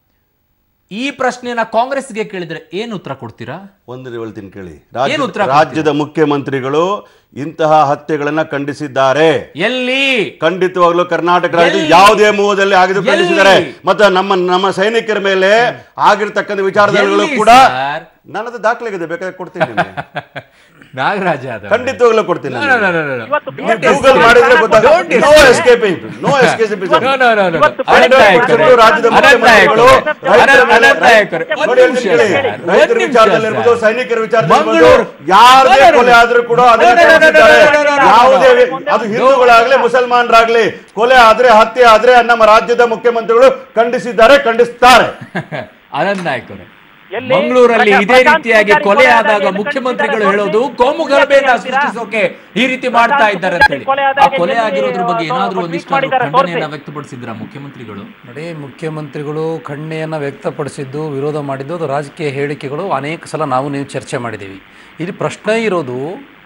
ಈ ಪ್ರಶ್ನೆಯನ್ನ ಕಾಂಗ್ರೆಸ್ಗೆ ಕೇಳಿದ್ರೆ ಏನು ಉತ್ತರ ಕೊಡ್ತೀರಾ ಒಂದು ಹೇಳ್ತೀನಿ ಕೇಳಿ ಏನು ಉತ್ತರ ರಾಜ್ಯದ- ರಾಜ್ಯದ ಮುಖ್ಯಮಂತ್ರಿಗಳು ಇಂತಹ ಹತ್ಯೆಗಳನ್ನ ಖಂಡಿಸಿದ್ದಾರೆ ಎಲ್ಲಿ ಖಂಡಿತವಾಗ್ಲೂ ಕರ್ನಾಟಕ ರಾಜ್ಯ ಎಲ್ಲಿ? ಯಾವುದೇ ಮೂವದಲ್ಲಿ ಆಗಿದ್ದು ಎಲ್ಲಿ? ಖಂಡಿಸಿದ್ದಾರೆ ಮತ್ತೆ ನಮ್ಮ ನಮ್ಮ ಸೈನಿಕರ ಮೇಲೆ ಆಗಿರ್ತಕ್ಕಂಥ ವಿಚಾರಗಳು ಎಲ್ಲಿ ಕೂಡ ಸರ್? ನನ್ನದು ದಾಖಲೆಗಿದೆ ಬೇಕಾದ್ರೆ ಕೊಡ್ತೀನಿ ನಿಮ್ಗೆ. ನಾಗರಾಜ ಯಾದವ್. ಖಂಡಿತವಾಗ್ಲೂ ಕೊಡ್ತೀನಿ No, no, no, no, no, no. ಇವತ್ತು Don't BJP ಗೂಗಲ್ escape. ಮಾಡಿದ್ರೆ Don't ಗೊತ್ತಾಗುತ್ತೆ no escape. Escaping no escaping No, no, no, no. ಇವತ್ತು ಅನಂತ್ ನಾಯಕ್ ಅವರೇ. ಪಕ್ಷಗಳು ರಾಜ್ಯದ ಅನಂತ್ ನಾಯಕ್ ಮುಖ್ಯಮಂತ್ರಿಗಳು ಅವರೇ. ರೈತರ ಅನಂತ್- ಮೇಲೆ- ಅನಂತ್ ನಾಯಕ್ ಅವರೇ. ನೋಡಿ ಒಂದ್ ಹೇಳ್ತೀನಿ ನಿಮಿಷ ಕೇಳಿ. ಸರ್. ರೈತರ ಒಂದ್ ನಿಮಿಷ ವಿಚಾರದಲ್ಲಿರ್ಬೋದು ಸರ್. ಸೈನಿಕರ ವಿಚಾರದಲ್ಲಿರ್ಬೋದು ಮಂಗಳೂರು ಯಾರದೇ No, no, no, ಕೊಲೆ no. ಆದ್ರೂ ಕೂಡ ಅದನ್ನ No, no, no, no, no, ಖಂಡಿಸಿದ್ದಾರೆ. no, no, no, no, no. ಯಾವುದೇ ವ್ಯ- ಅದು ಹಿಂದೂಗಳಾಗ್ಲಿ ಮುಸಲ್ಮಾನರಾಗ್ಲಿ ಕೊಲೆ ಆದ್ರೆ ಹತ್ಯೆ ಆದ್ರೆ ನಮ್ಮ ರಾಜ್ಯದ ಮುಖ್ಯಮಂತ್ರಿಗಳು ಖಂಡಿಸಿದ್ದಾರೆ ಖಂಡಿಸ್ತಾರೆ ಅನಂತ್ ನಾಯಕ್ ಅವರೇ ಎಲ್ಲಿ? ಮಂಗಳೂರಲ್ಲಿ ಪ್ರಶಾಂತ್ ಇದೇ ರೀತಿಯಾಗಿ ಪೂಜಾರಿ ಕೊಲೆ ಕೊಲೆ ಆದಾಗ ಆದಾಗ ಮುಖ್ಯಮಂತ್ರಿಗಳು ಏನು ಹೇಳೋದು ಖಂಡಿಸಿದ್ದಾರೆ? ಕೋಮು ಗಲಭೆಯನ್ನ ಹೇಳ್ತೀರಾ? ಸೃಷ್ಟಿಸೋಕೆ ಈ ರೀತಿ ಮಾಡ್ತಾ ಇದ್ದಾರೆ ಅಂತ ಹೇಳಿ ಕೊಲೆ ಆ ಆದಾಗ ಕೊಲೆ ಎಲ್ಲಿ ಆಗಿರೋದ್ರ ಬಗ್ಗೆ ಅದು ಏನಾದ್ರೂ ಟ್ವೀಟ್ ಒಂದಿಷ್ಟು ಮಾಡಿದ್ದಾರೆ, ಖಂಡನೆಯನ್ನ ತೋರ್ಸಿ. ವ್ಯಕ್ತಪಡಿಸಿದ್ರ ಮುಖ್ಯಮಂತ್ರಿಗಳು ನೋಡಿ ಮುಖ್ಯಮಂತ್ರಿಗಳು ಖಂಡನೆಯನ್ನು ವ್ಯಕ್ತಪಡಿಸಿದ್ದು ವಿರೋಧ ಮಾಡಿದ್ದು ಅದು ರಾಜಕೀಯ ಹೇಳಿಕೆಗಳು ಅನೇಕ ಸಲ ನಾವು ನೀವು ಚರ್ಚೆ ಮಾಡಿದ್ದೀವಿ ಇಲ್ಲಿ ಪ್ರಶ್ನೆ ಇರೋದು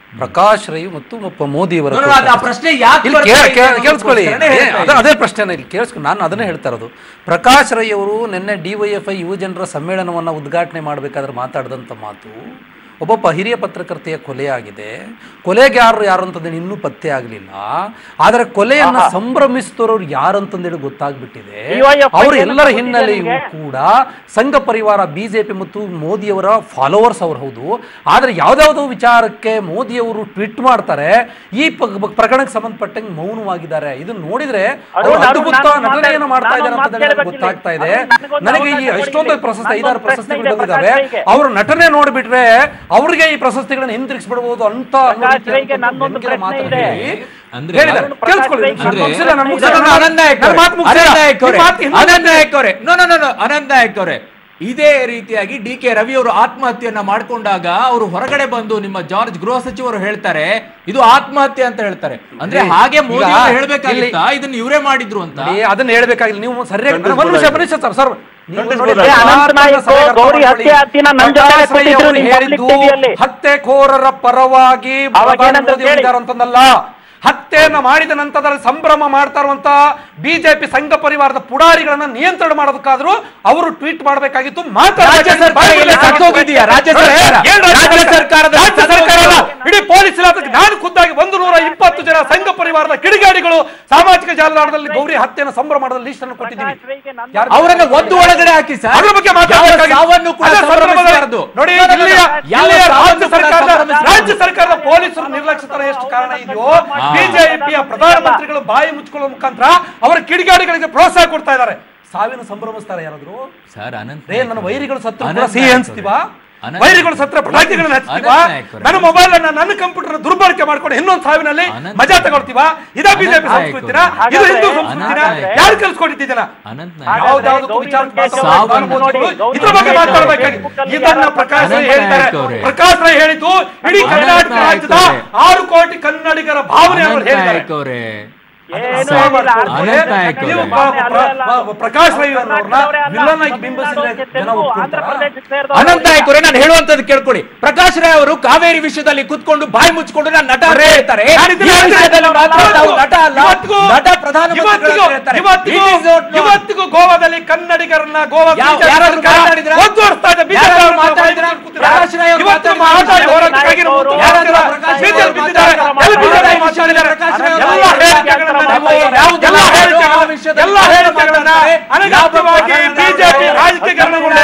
ಪ್ರಕಾಶ್ ರೈ ಮತ್ತು ಒಬ್ಬ ಮೋದಿಯವರ No, no, ಅದು ಆ ಪ್ರಶ್ನೆ ಯಾಕೆ ಇಲ್ಲಿ ಬರ್ತಾ ಕೇಳ- ಇದೆ ಕೇಳ- ಅನ್ನೋದಕ್ಕೋಸ್ಕರನೇ ಕೇಳಿಸ್ಕೊಳ್ಳಿ ಹೇಳ್ತಾ ಏ, ಇದ್ದೀನಿ. ಅದು- ಅದೇ ಪ್ರಶ್ನೆ ಇಲ್ಲಿ ಕೇಳಿಸ್ಕೊಂಡು ನಾನು ಅದನ್ನೇ ಹೇಳ್ತಾ ಇರೋದು ಪ್ರಕಾಶ್ ರೈ ಅವರು ನಿನ್ನೆ ಡಿ ವೈ ಎಫ್ ಐ ಯುವ ಜನರ ಸಮ್ಮೇಳನವನ್ನು ಉದ್ಘಾಟನೆ ಮಾಡಬೇಕಾದ್ರೆ ಮಾತಾಡಿದಂಥ ಮಾತು ಒಬ್ಬೊಬ್ಬ ಹಿರಿಯ ಪತ್ರಕರ್ತೆಯ ಕೊಲೆಯಾಗಿದೆ ಕೊಲೆಗಾರರು ಯಾರು ಅಂತಂದೇಳಿ ಇನ್ನೂ ಪತ್ತೆ ಆಗಲಿಲ್ಲ ಆದರೆ ಕೊಲೆಯನ್ನ ಸಂಭ್ರಮಿಸಿದವರು ಯಾರು ಅಂತಂದೇಳಿ ಗೊತ್ತಾಗ್ಬಿಟ್ಟಿದೆ DYFI ಅವರು ಏನು ಎಲ್ಲರ ಗೊತ್ತಿದೆ ಹಿನ್ನೆಲೆಯೂ ನಿಮ್ಗೆ? ಕೂಡ ಸಂಘ ಪರಿವಾರ ಬಿಜೆಪಿ ಮತ್ತು ಮೋದಿಯವರ ಫಾಲೋವರ್ಸ್ ಅವ್ರು ಹೌದು ಆದರೆ ಯಾವ್ದಾವುದೋ ವಿಚಾರಕ್ಕೆ ಮೋದಿಯವರು ಟ್ವೀಟ್ ಮಾಡ್ತಾರೆ ಈ ಪ- ಪ- ಪ್ರಕರಣಕ್ಕೆ ಸಂಬಂಧಪಟ್ಟಂಗೆ ಮೌನವಾಗಿದ್ದಾರೆ ಇದನ್ನ ನೋಡಿದ್ರೆ ಅರುಣ್, ಅವರು ಅರುಣ್, ಅದ್ಭುತ ನಾನು ನಟನೆಯನ್ನು ಮಾತಾಡ್- ಮಾಡ್ತಾ ನಾನು ಇದ್ದಾರೆ ಮಾತು ಅಂತ ಕೇಳ್ಬೇಕಿಲ್ಲ. ಗೊತ್ತಾಗ್ತಾ ಇದೆ ಅರುಣ್, ನನಗೊಂದು ನನಗೆ ಈ ಅವಕಾಶ ಎಷ್ಟೊಂದು ಕೊಡಿ. ಪ್ರಶಸ್ತಿ ನನಗೊಂದು ಐದಾರು ಪ್ರಶ್ನೆ ಪ್ರಶಸ್ತಿಗಳು ಇದೆ ಬಂದಿದ್ದಾವೆ ಪ್ರಕಾಶ್ ರೈಗೆ. ಅವ್ರ ನಟನೆ ನೋಡ್ಬಿಟ್ರೆ ಅವ್ರಿಗೆ ಈ ಪ್ರಶಸ್ತಿಗಳನ್ನ ಹಿಂತಿರುಗಿಸ್ಬಿಡ್ಬೋದು ಅಂತ ಅನ್ನೋ ಪ್ರಕಾಶ್ ರೀತಿಯಾದಂಥ ರೈಗೆ ನನ್ನೊಂದು ವ್ಯಂಗ್ಯದ ಪ್ರಶ್ನೆ ಮಾತನ್ನ ಇದೆ. ಹೇಳಿ ಅಂದ್ರೆ ಹೇಳಿದ್ದಾರೆ. ಪ್ರಕಾಶ್ ಕೇಳಿಸ್ಕೊಳ್ಳಿ, ರೈ ನಾನು ಅಂದ್ರೆ- ಮುಗಿಸಿಲ್ಲ, ನಾನು ಮುಗಿಸಿಲ್ಲ. ನಾನು ಅನಂತ್ ನಾಯಕ್ ನನ್ನ ಅವರೇ, ಮಾತು ಮುಗಿಸಿಲ್ಲ. ಅನಂತ್ ನಾಯಕ್ ಅವರೇ, ನಿಮ್ಮ ಮಾತು ಇನ್ನೂ ಅನಂತ್ ನಾಯಕ್ ಅವರೇ no no no Anant Nayak ಅವರೇ ಇದೇ ರೀತಿಯಾಗಿ ಡಿ ಕೆ ರವಿ ಅವರು ಆತ್ಮಹತ್ಯೆಯನ್ನ ಮಾಡ್ಕೊಂಡಾಗ ಅವರು ಹೊರಗಡೆ ಬಂದು ನಿಮ್ಮ ಜಾರ್ಜ್ ಗೃಹ ಸಚಿವರು ಹೇಳ್ತಾರೆ ಇದು ಆತ್ಮಹತ್ಯೆ ಅಂತ ಹೇಳ್ತಾರೆ ಅಂದ್ರೆ ಇಲ್ಲಿ- ಹಾಗೆ ಮೋದಿ ಈಗ ಅವರು ಹೇಳ್ಬೇಕಾಗಿತ್ತ ಇಲ್ಲಿ- ಇದನ್ನ ಇವರೇ ಮಾಡಿದ್ರು ಅಂತ ನೋಡಿ, ಅದನ್ನ ಹೇಳ್ಬೇಕಾಗಿಲ್ಲ ನೀವು ಸರಿಯಾಗಿ ಒಂದು ನಿಮಿಷ ಖಂಡಿಸ್ಬೋದಾಗಿತ್ತು. ಒಂದು ನಿಮಿಷ ಸರ್ ಸರ್ ನೀವು ನೋಡಿ, ಖಂಡಿಸ್ಬೋದಾಗಿತ್ತು. ಏ, ಅನಂತ್ ನಾಯಕ್ ಸರಿಯಾಗಿ ಅರ್ಥ ಗೌರಿ ಮಾಡ್ಕೊಳ್ಳಿ. ಹತ್ಯೆ ಹತ್ತಿನ ನನ್ ಜೊತೆ ಪ್ರಕಾಶ್ ರೈ ಕೂತಿದ್ರು ಅವರು ನಿಮ್ಮ ಹೇಳಿದ್ದು public TV-ಯಲ್ಲಿ. ಹತ್ಯೆಕೋರರ ಪರವಾಗಿ ಅವಾಗ ಪ್ರಧಾನಿ ಏನಂತ ಮೋದಿ ಹೇಳಿ? ಇದ್ದಾರೆ ಅಂತಂದಲ್ಲ ಹತ್ಯೆಯನ್ನ ಮಾಡಿದ ನಂತರದಲ್ಲಿ ಸಂಭ್ರಮ ಮಾಡ್ತಾ ಇರುವಂತ ಬಿಜೆಪಿ ಸಂಘ ಪರಿವಾರದ ಪುಡಾರಿಗಳನ್ನ ನಿಯಂತ್ರಣ ಮಾಡೋದಕ್ಕಾದ್ರೂ ಅವರು ಟ್ವೀಟ್ ಮಾಡಬೇಕಾಗಿತ್ತು ರಾಜ್ಯ ಸರ್ಕಾರ ಇಲ್ಲಿ ಸತ್ತೋಗಿದೆಯಾ? ರಾಜ್ಯ ಸರ್ಕಾರ? ರಾಜ್ಯ ಸರ್ಕಾರದ ರಾಜ್ಯ ಸರ್ಕಾರ ಅಲ್ಲ. ಇಡೀ ಪೊಲೀಸ್ ಇಲಾಖೆ ನಾನು ಖುದ್ದಾಗಿ ಒಂದು ನೂರ ಇಪ್ಪತ್ತು ಜನ ಸಂಘ ಪರಿವಾರದ ಕಿಡಿಗಾಡಿಗಳು ಸಾಮಾಜಿಕ ಜಾಲತಾಣದಲ್ಲಿ ಗೌರಿ ಹತ್ಯೆನ ಸಂಭ್ರಮದ ಲಿಸ್ಟ್ ಅನ್ನು ಕೊಟ್ಟಿದ್ದೀವಿ ಯಾರು- ಅವರನ್ನ ಒಂದು ಒಳಗಡೆ ಹಾಕಿ ಸರ್ ಅದ್ರ ಬಗ್ಗೆ ಯಾವ ಮಾತಾಡಬೇಕಾಗಿತ್ತು. ಸಾವನ್ನು ಕೂಡ ಅದೇ ಸಂದರ್ಭದಲ್ಲಿ ಸಂಭ್ರಮಿಸಬಾರದು. ನೋಡಿ No, no, no, no. ಇಲ್ಲಿಯ ಯಾವ ಇಲ್ಲಿಯ ಸಾವನ್ನು ರಾಜ್ಯ ಕೂಡ ಸರ್ಕಾರದ ಸಂಭ್ರಮಿಸಬಾರದು. ರಾಜ್ಯ ಸರ್ಕಾರದ ಪೊಲೀಸರು ನಿರ್ಲಕ್ಷ್ಯತನ ಎಷ್ಟು ಕಾರಣ ಇದೆಯೋ ಬಿಜೆಪಿಯ ಪ್ರಧಾನಮಂತ್ರಿಗಳು ಬಾಯಿ ಮುಚ್ಕೊಳ್ಳೋ ಮುಖಾಂತರ ಅವರ ಕಿಡಿಗಾಡಿಗಳಿಗೆ ಪ್ರೋತ್ಸಾಹ ಕೊಡ್ತಾ ಇದ್ದಾರೆ ಸಾವಿನ ಸಂಭ್ರಮಿಸ್ತಾರೆ ಯಾರಾದ್ರು ಸರ್ ಅನಂತ್ ರೇ ನನ್ನ ವೈರಿಗಳು ಸತ್ರ ಕೂಡ ಅನಂತ್ ಸಿಹಿ ನಾಯಕ್ ಹಂಚ್ತೀವಾ ಅನಂತ್ ವೈರಿಗಳು ಸತ್ರ ಪಟಾಕಿಗಳನ್ನ ಹಚ್ತೀವಾ ಅನಂತ್ ನಾಯಕ್ ಅವರೇ. ನನ್ನ ಮೊಬೈಲ್ ಅನ್ನ ನನ್ನ ಕಂಪ್ಯೂಟರ್ ದುರ್ಬಳಕೆ ಮಾಡ್ಕೊಂಡು ಇನ್ನೊಂದು ಸಾವಿನಲ್ಲಿ ಅನಂತ್ ಮಜಾ ತಗೊಳ್ತೀವಾ ಇದೇ ಬಿಜೆಪಿ ಅನಂತ್ ನಾಯಕ್ ಸಂಸ್ಕೃತಿನ ಅವರೇ. ಇದು ಹಿಂದೂ ಹಾಗಾದ್ರೆ ಸಂಸ್ಕೃತಿನ ಅನಂತ್ ನಾಯಕ್ ಯಾರು ಕಲ್ಸ್ಕೊಟ್ಟಿದ್ದೀನ ಅನಂತ್ ನಾಯಕ್ ಯಾವ್ದಾವ್ದಕ್ಕೂ ಗೌರಿ ವಿಚಾರಕ್ಕೆ ಲಂಕೇಶ್ ಮಾತಾಡೋದು ಅವರು ಪ್ರಧಾನಮಂತ್ರಿಗಳು ನೋಡಿ, ಇದ್ರ ಬಗ್ಗೆ ಗೌರಿ ಮಾತಾಡಬೇಕಾಗಿ ಲಂಕೇಶ್ ಇದನ್ನ ಪ್ರಕಾಶ್ ರೈ ಅನಂತ್ ಹೇಳ್ತಾರೆ ನಾಯಕ್ ಅವರೇ. ಪ್ರಕಾಶ್ ರೈ ಹೇಳಿದ್ದು ಇಡೀ ಅನಂತ್ ಕರ್ನಾಟಕ ನಾಯಕ್ ರಾಜ್ಯದ ಅವರೇ. ಆರು ಕೋಟಿ ಕನ್ನಡಿಗರ ಭಾವನೆ ಅವರು ಅನಂತ್ ಹೇಳಿದ್ದಾರೆ ನಾಯಕ್ ಅವರೇ ಏನು ಸರ್, ಹೇಳಿಲ್ಲ. ಅನಂತ್ ನಾಯಕ್ ನೀವು ಅವರೇ. ಪ್ರ- ಪ್ರ- ಪ್ರ- ಪ್ರಕಾಶ್ ರೈ ಅವ್ರನ್ನ ವಿಲನ್ ಆಗಿ ಬಿಂಬಿಸಿದ್ರೆ ಜನ ಒಪ್ಕೊಳ್ತಾರಾ? ಅನಂತ್ ನಾಯಕ್ ಅವರೇ ನಾನು ಹೇಳುವಂತದ್ದು ಕೇಳ್ಕೊಳ್ಳಿ ಪ್ರಕಾಶ್ ರೈ ಅವರು ಕಾವೇರಿ ವಿಷಯದಲ್ಲಿ ಕುತ್ಕೊಂಡು ಬಾಯಿ ಮುಚ್ಕೊಂಡು ನಾನು ನಟ ಅಂತ ಹೇಳ್ತಾರೆ ನಾನು ಇದನ್ನ ಈ ವಿಷಯದಲ್ಲಿ ಮಾತ್ರ ತಾವು ನಟ ಅಲ್ಲ ಇವತ್ತಿಗೂ- ನಟ ಪ್ರಧಾನಮಂತ್ರಿಗಳು ಇವತ್ತಿಗೂ- ಅಂತ ಹೇಳ್ತಾರೆ. ಇವತ್ತಿಗೂ- It is not known. ಇವತ್ತಿಗೂ ಗೋವಾದಲ್ಲಿ ಕನ್ನಡಿಗರನ್ನ ಗೋವಾ ಯಾವ- BJP ಯಾರಾದ್ರೂ ಸರ್ಕಾರ ಮಾತಾಡಿದ್ರಾ? ಒತ್ತುವರ್ಸ್ತಾ ಇದೆ. BJP ಯಾರಾದ್ರೂ ಅವ್ರನ್ನ ಮಾತಾಡಿದ್ರಾ? ಕೂತಿದ್ದಾರೆ. ಪ್ರಕಾಶ್ ರೈ ಅವರು ಇವತ್ತು ಮಾತಾಡಿದ್ರಾ? ಮಾತಾಡಿ ಹೋರಾಟಕ್ಕಾಗಿ ನಾವು ಯಾರಾದ್ರೂ ಯಾರಾದ್ರೂ ಪ್ರಕಾಶ್ ರೈ BJP ಅವರು ಬಿಟ್ಟಿದ್ದಾರೆ. ಮಾತಾಡಿದ್ರಾ? ಎಲ್ಲಿ BJP ಯಾವ ಮಾತಾಡಿದ್ದಾರೆ? ಪ್ರಕಾಶ್ ರೈ ಅವರು ಎಲ್ಲ ಹೇಳಿಕೆಗಳನ್ನ ನಾವು ನಾವು- ಯಾವುದೆಲ್ಲ ಎಲ್ಲ ಹೇಳಿಕೆಗಳನ್ನ ಹೇಳಿಕೆಗಳನ್ನ- ವಿಷಯದಲ್ಲಿ ಎಲ್ಲ ಹೇಳಿಕೆಗಳನ್ನ ಮಾತಾಡ್ತಾರೆ? ಅನಗತ್ಯವಾಗಿ ಯಾವ ಬಿಜೆಪಿ ರಾಜಕೀಕರಣಗೊಂಡ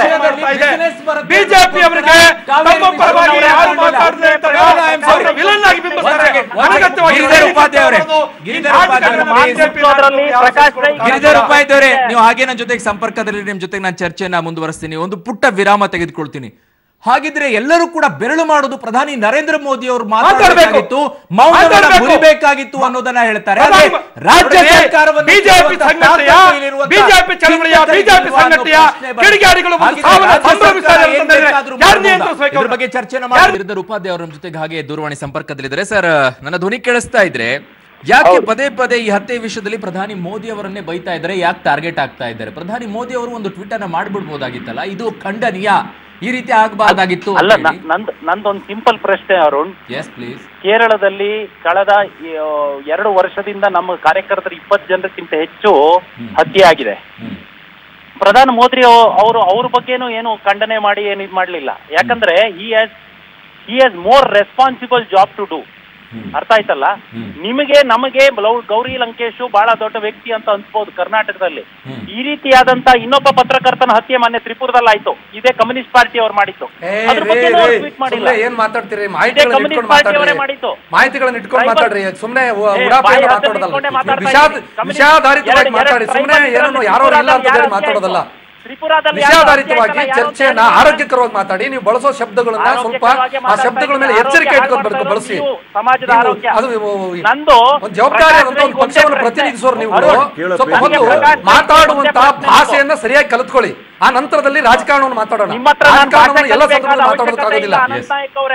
ಬಿಜೆಪಿ ಅವರಿಗೆ ತಮ್ಮ ಪರವಾಗಿ ಯಾರು ಮಾತಾಡದೆ ಇರ್ತಾರೆ ಅವ್ರನ್ನ ವಿಲನ್ ಆಗಿ ಬಿಂಬಿಸ್ತಾರೆ ಅನಗತ್ಯವಾಗಿ ಗಿರಿಧರ್ ಉಪಾಧ್ಯಾಯ ಅವರೇ, ಗಿರಿಧರ್ ಉಪಾಧ್ಯಾಯ ಅವರೇ, ಅದರಲ್ಲಿ ಪ್ರಕಾಶ್ ರೈ ಗಿರಿಧರ್ ಉಪಾಧ್ಯಾಯವರೇ ನೀವು ಹಾಗೆ ನನ್ನ ಜೊತೆಗೆ ಸಂಪರ್ಕದಲ್ಲಿ ನಿಮ್ ಜೊತೆಗೆ ನಾನು ಚರ್ಚೆಯನ್ನ ಮುಂದುವರಿಸ್ತೀನಿ ಒಂದು ಪುಟ್ಟ ವಿರಾಮ ತೆಗೆದುಕೊಳ್ತೀನಿ ಹಾಗಿದ್ರೆ ಎಲ್ಲರೂ ಕೂಡ ಬೆರಳು ಮಾಡೋದು ಪ್ರಧಾನಿ ನರೇಂದ್ರ ಮೋದಿ ಅವರು ಮಾತಾಡಬೇಕಾಗಿತ್ತು ಮೌನವನ್ನ ಮಾತಾಡ್ಬೇಕು. ಮುರಿಬೇಕಾಗಿತ್ತು ಅನ್ನೋದನ್ನ ಹೇಳ್ತಾರೆ ಆದ್ರೆ ರಾಜ್ಯ ನೋಡಿ, ಸರ್ಕಾರವನ್ನು ಬಿಜೆಪಿ ಕೇಳುವಂತ ಸಂಘಟನೆಯ ತಾಕತ್ತಿರುವಂತ ಬಿಜೆಪಿ ಚಳವಳಿಯ ಚಿಂತಕರು ಬಿಜೆಪಿ ಇಲ್ವಾ ಅನ್ನೋ ಸಂಘಟನೆಯ ಪ್ರಶ್ನೆ ಬರುತ್ತೆ. ಕಿಡಿಗಾಡಿಗಳು ಒಂದು ಹಾಗಿದ್ರೆ ಸಾವನ್ನ ರಾಜ್ಯ ಸಂಭ್ರಮಿಸ್ತಾರೆ ಸರ್ಕಾರ ಏನ್ ಅಂತಂದ್ರೆ ಬೇಕಾದ್ರೂ ಯಾರು ಮಾಡ್ಬೋದಾ? ನಿಯಂತ್ರಿಸ್ಬೇಕು ಇದ್ರ ಬಗ್ಗೆ ಚರ್ಚೆನ ಮಾಡಿ ಗಿರಿಧರ್ ಉಪಾಧ್ಯಾಯ ಅವರ ಜೊತೆಗೆ ಹಾಗೆ ದೂರವಾಣಿ ಸಂಪರ್ಕದಲ್ಲಿದ್ದಾರೆ ಸರ್ ನನ್ನ ಧ್ವನಿ ಕೇಳಿಸ್ತಾ ಇದ್ರೆ ಯಾಕೆ ಪದೇ ಪದೇ ಈ ಹತ್ಯೆ ವಿಷಯದಲ್ಲಿ ಪ್ರಧಾನಿ ಮೋದಿ ಅವರನ್ನೇ ಬೈತಾ ಇದ್ದಾರೆ ಯಾಕೆ ಟಾರ್ಗೆಟ್ ಆಗ್ತಾ ಇದ್ದಾರೆ ಪ್ರಧಾನಿ ಮೋದಿ ಅವರು ಒಂದು ಟ್ವೀಟ್ ಅನ್ನ ಮಾಡ್ಬಿಡ್ಬೋದಾಗಿತ್ತಲ್ಲ ಇದು ಖಂಡನೀಯ ಈ ರೀತಿ ಆಗಬಾರ್ದಾಗಿತ್ತು ಅಲ್ಲ ನ- ನಂದ್ ನಂದೊಂದು ಸಿಂಪಲ್ ಪ್ರಶ್ನೆ ಅರುಣ್ ಎಸ್ ಪ್ಲೀಸ್ ಕೇರಳದಲ್ಲಿ ಕಳೆದ ಈ, ಆ, ಎರಡು ವರ್ಷದಿಂದ ನಮ್ಮ ಕಾರ್ಯಕರ್ತರು ಇಪ್ಪತ್ತು ಜನರಿಗಿಂತ ಹೆಚ್ಚು ಹತ್ಯೆ ಆಗಿದೆ ಪ್ರಧಾನಿ ಮೋದಿ ಅವರು ಅವ್ರ ಬಗ್ಗೆನೂ ಏನು ಖಂಡನೆ ಮಾಡಿ ಏನು ಇದು ಮಾಡಲಿಲ್ಲ ಯಾಕಂದ್ರೆ he has he has more responsible job to do ಅರ್ಥ ಆಯ್ತಲ್ಲ ನಿಮಗೆ ನಮಗೆ ಲವ್- ಗೌರಿ ಲಂಕೇಶು ಬಹಳ ದೊಡ್ಡ ವ್ಯಕ್ತಿ ಅಂತ ಅನ್ಸ್ಬೋದು ಕರ್ನಾಟಕದಲ್ಲಿ ಈ ರೀತಿಯಾದಂತ ಇನ್ನೊಬ್ಬ ಪತ್ರಕರ್ತನ ಹತ್ಯೆ ಮೊನ್ನೆ ತ್ರಿಪುರದಲ್ಲಿ ಆಯ್ತು ಇದೇ ಕಮ್ಯುನಿಸ್ಟ್ ಪಾರ್ಟಿ ಅವ್ರು ಮಾಡಿತ್ತು ಏ, ಅದ್ರ ರೇ, ಬಗ್ಗೆ ರೇ, ಟ್ವೀಟ್ ಮಾಡಿಲ್ಲ ಸುಮ್ನೆ ಏನ್ ಮಾತಾಡ್ತೀರಿ ಮಾಹಿತಿಗಳನ್ನ ಕಮ್ಯುನಿಸ್ಟ್ ಇಟ್ಕೊಂಡು ಪಾರ್ಟಿ ಅವರೇ ಮಾತಾಡ್ರಿ ಮಾಡಿದ್ದು. ಮಾಹಿತಿಗಳನ್ನ ಇಟ್ಕೊಂಡು Tribal- ಮಾತಾಡ್ರಿ ಸುಮ್ನೆ ಏ, ಉಡಾಪೆಯನ್ನು ಬಾಯಿ ಹತ್ರ ಮಾತಾಡೋದಲ್ಲ ನಿಂತ್ಕೊಂಡೇ ನೀವು ಮಾತಾಡ್ತಾ ವಿಷಾದ ಇದ್ದೀನಿ. ಕಮ್ಯುನಿಸ್ಟ್ ವಿಷಾಧಾರಿತವಾಗಿ ಎರಡು- ಮಾತಾಡಿ ಎರಡು ಸುಮ್ನೆ tribal ಏನನ್ನು ಇದ್ರಲ್ಲಿ ಯಾರೋ ಇಲ್ಲ ಅಂತ ಯಾರು ಹೇಳಿ ಮಾತಾಡೋದಲ್ಲ ತ್ರಿಪುರಾದಲ್ಲಿ ಯಾರು ವಿಷಾಧಾರಿತವಾಗಿ ಹತ್ಯೆ ಆಯ್ತಲ್ಲ, ಯಾರು ಚರ್ಚೆಯನ್ನ ಹತ್ಯೆ ಆರೋಗ್ಯಕರವಾಗಿ ಮಾತಾಡಿ ನೀವು ಬಳಸೋ ಶಬ್ದಗಳನ್ನ ಸ್ವಲ್ಪ ಆರೋಗ್ಯಕರವಾಗಿ ಆ ಶಬ್ದಗಳ ಮೇಲೆ ಮಾತಾಡ್ತಾ ಎಚ್ಚರಿಕೆ ಇದ್ದೀನಿ. ಇಟ್ಕೊಳ್ಬೇಕು ಆರೋಗ್ಯ ಬಳಸಿ ನೀವು ಸಮಾಜದ ನೀವು ಆರೋಗ್ಯ. ಅದು ನಂದು ಒಂದು ಜವಾಬ್ದಾರಿಯಾದಂತ ಒಂದು ಪ್ರಕಾಶ್ ಪಕ್ಷವನ್ನು ರೈ ಪ್ರತಿನಿಧಿಸೋರು ನೀವು ಅರುಣ್, ಸ್ವಲ್ಪ ನನಗೆ ಒಂದು ಪ್ರಕಾಶ್ ರೈ ಮಾತಾಡುವಂತ ಪ್ರಶ್ನೆ ಭಾಷೆಯನ್ನ ಸರಿಯಾಗಿ ಕಲಿತ್ಕೊಳ್ಳಿ ಆ ನಂತರದಲ್ಲಿ ರಾಜಕಾರಣವನ್ನು ಮಾತಾಡೋಣ ನಿಮ್ಮ ಹತ್ರ ನಾನು ಭಾಷೆ ರಾಜಕಾರಣವನ್ನು ಎಲ್ಲ ಕಲಿಬೇಕಾದ ಸಂದರ್ಭದಲ್ಲಿ ಅವಶ್ಯಕತೆ ಮಾತಾಡೋದಕ್ಕಾಗೋದಿಲ್ಲ ಇಲ್ಲ, ಅನಂತ್ ನಾಯಕ್ ಅವರೇ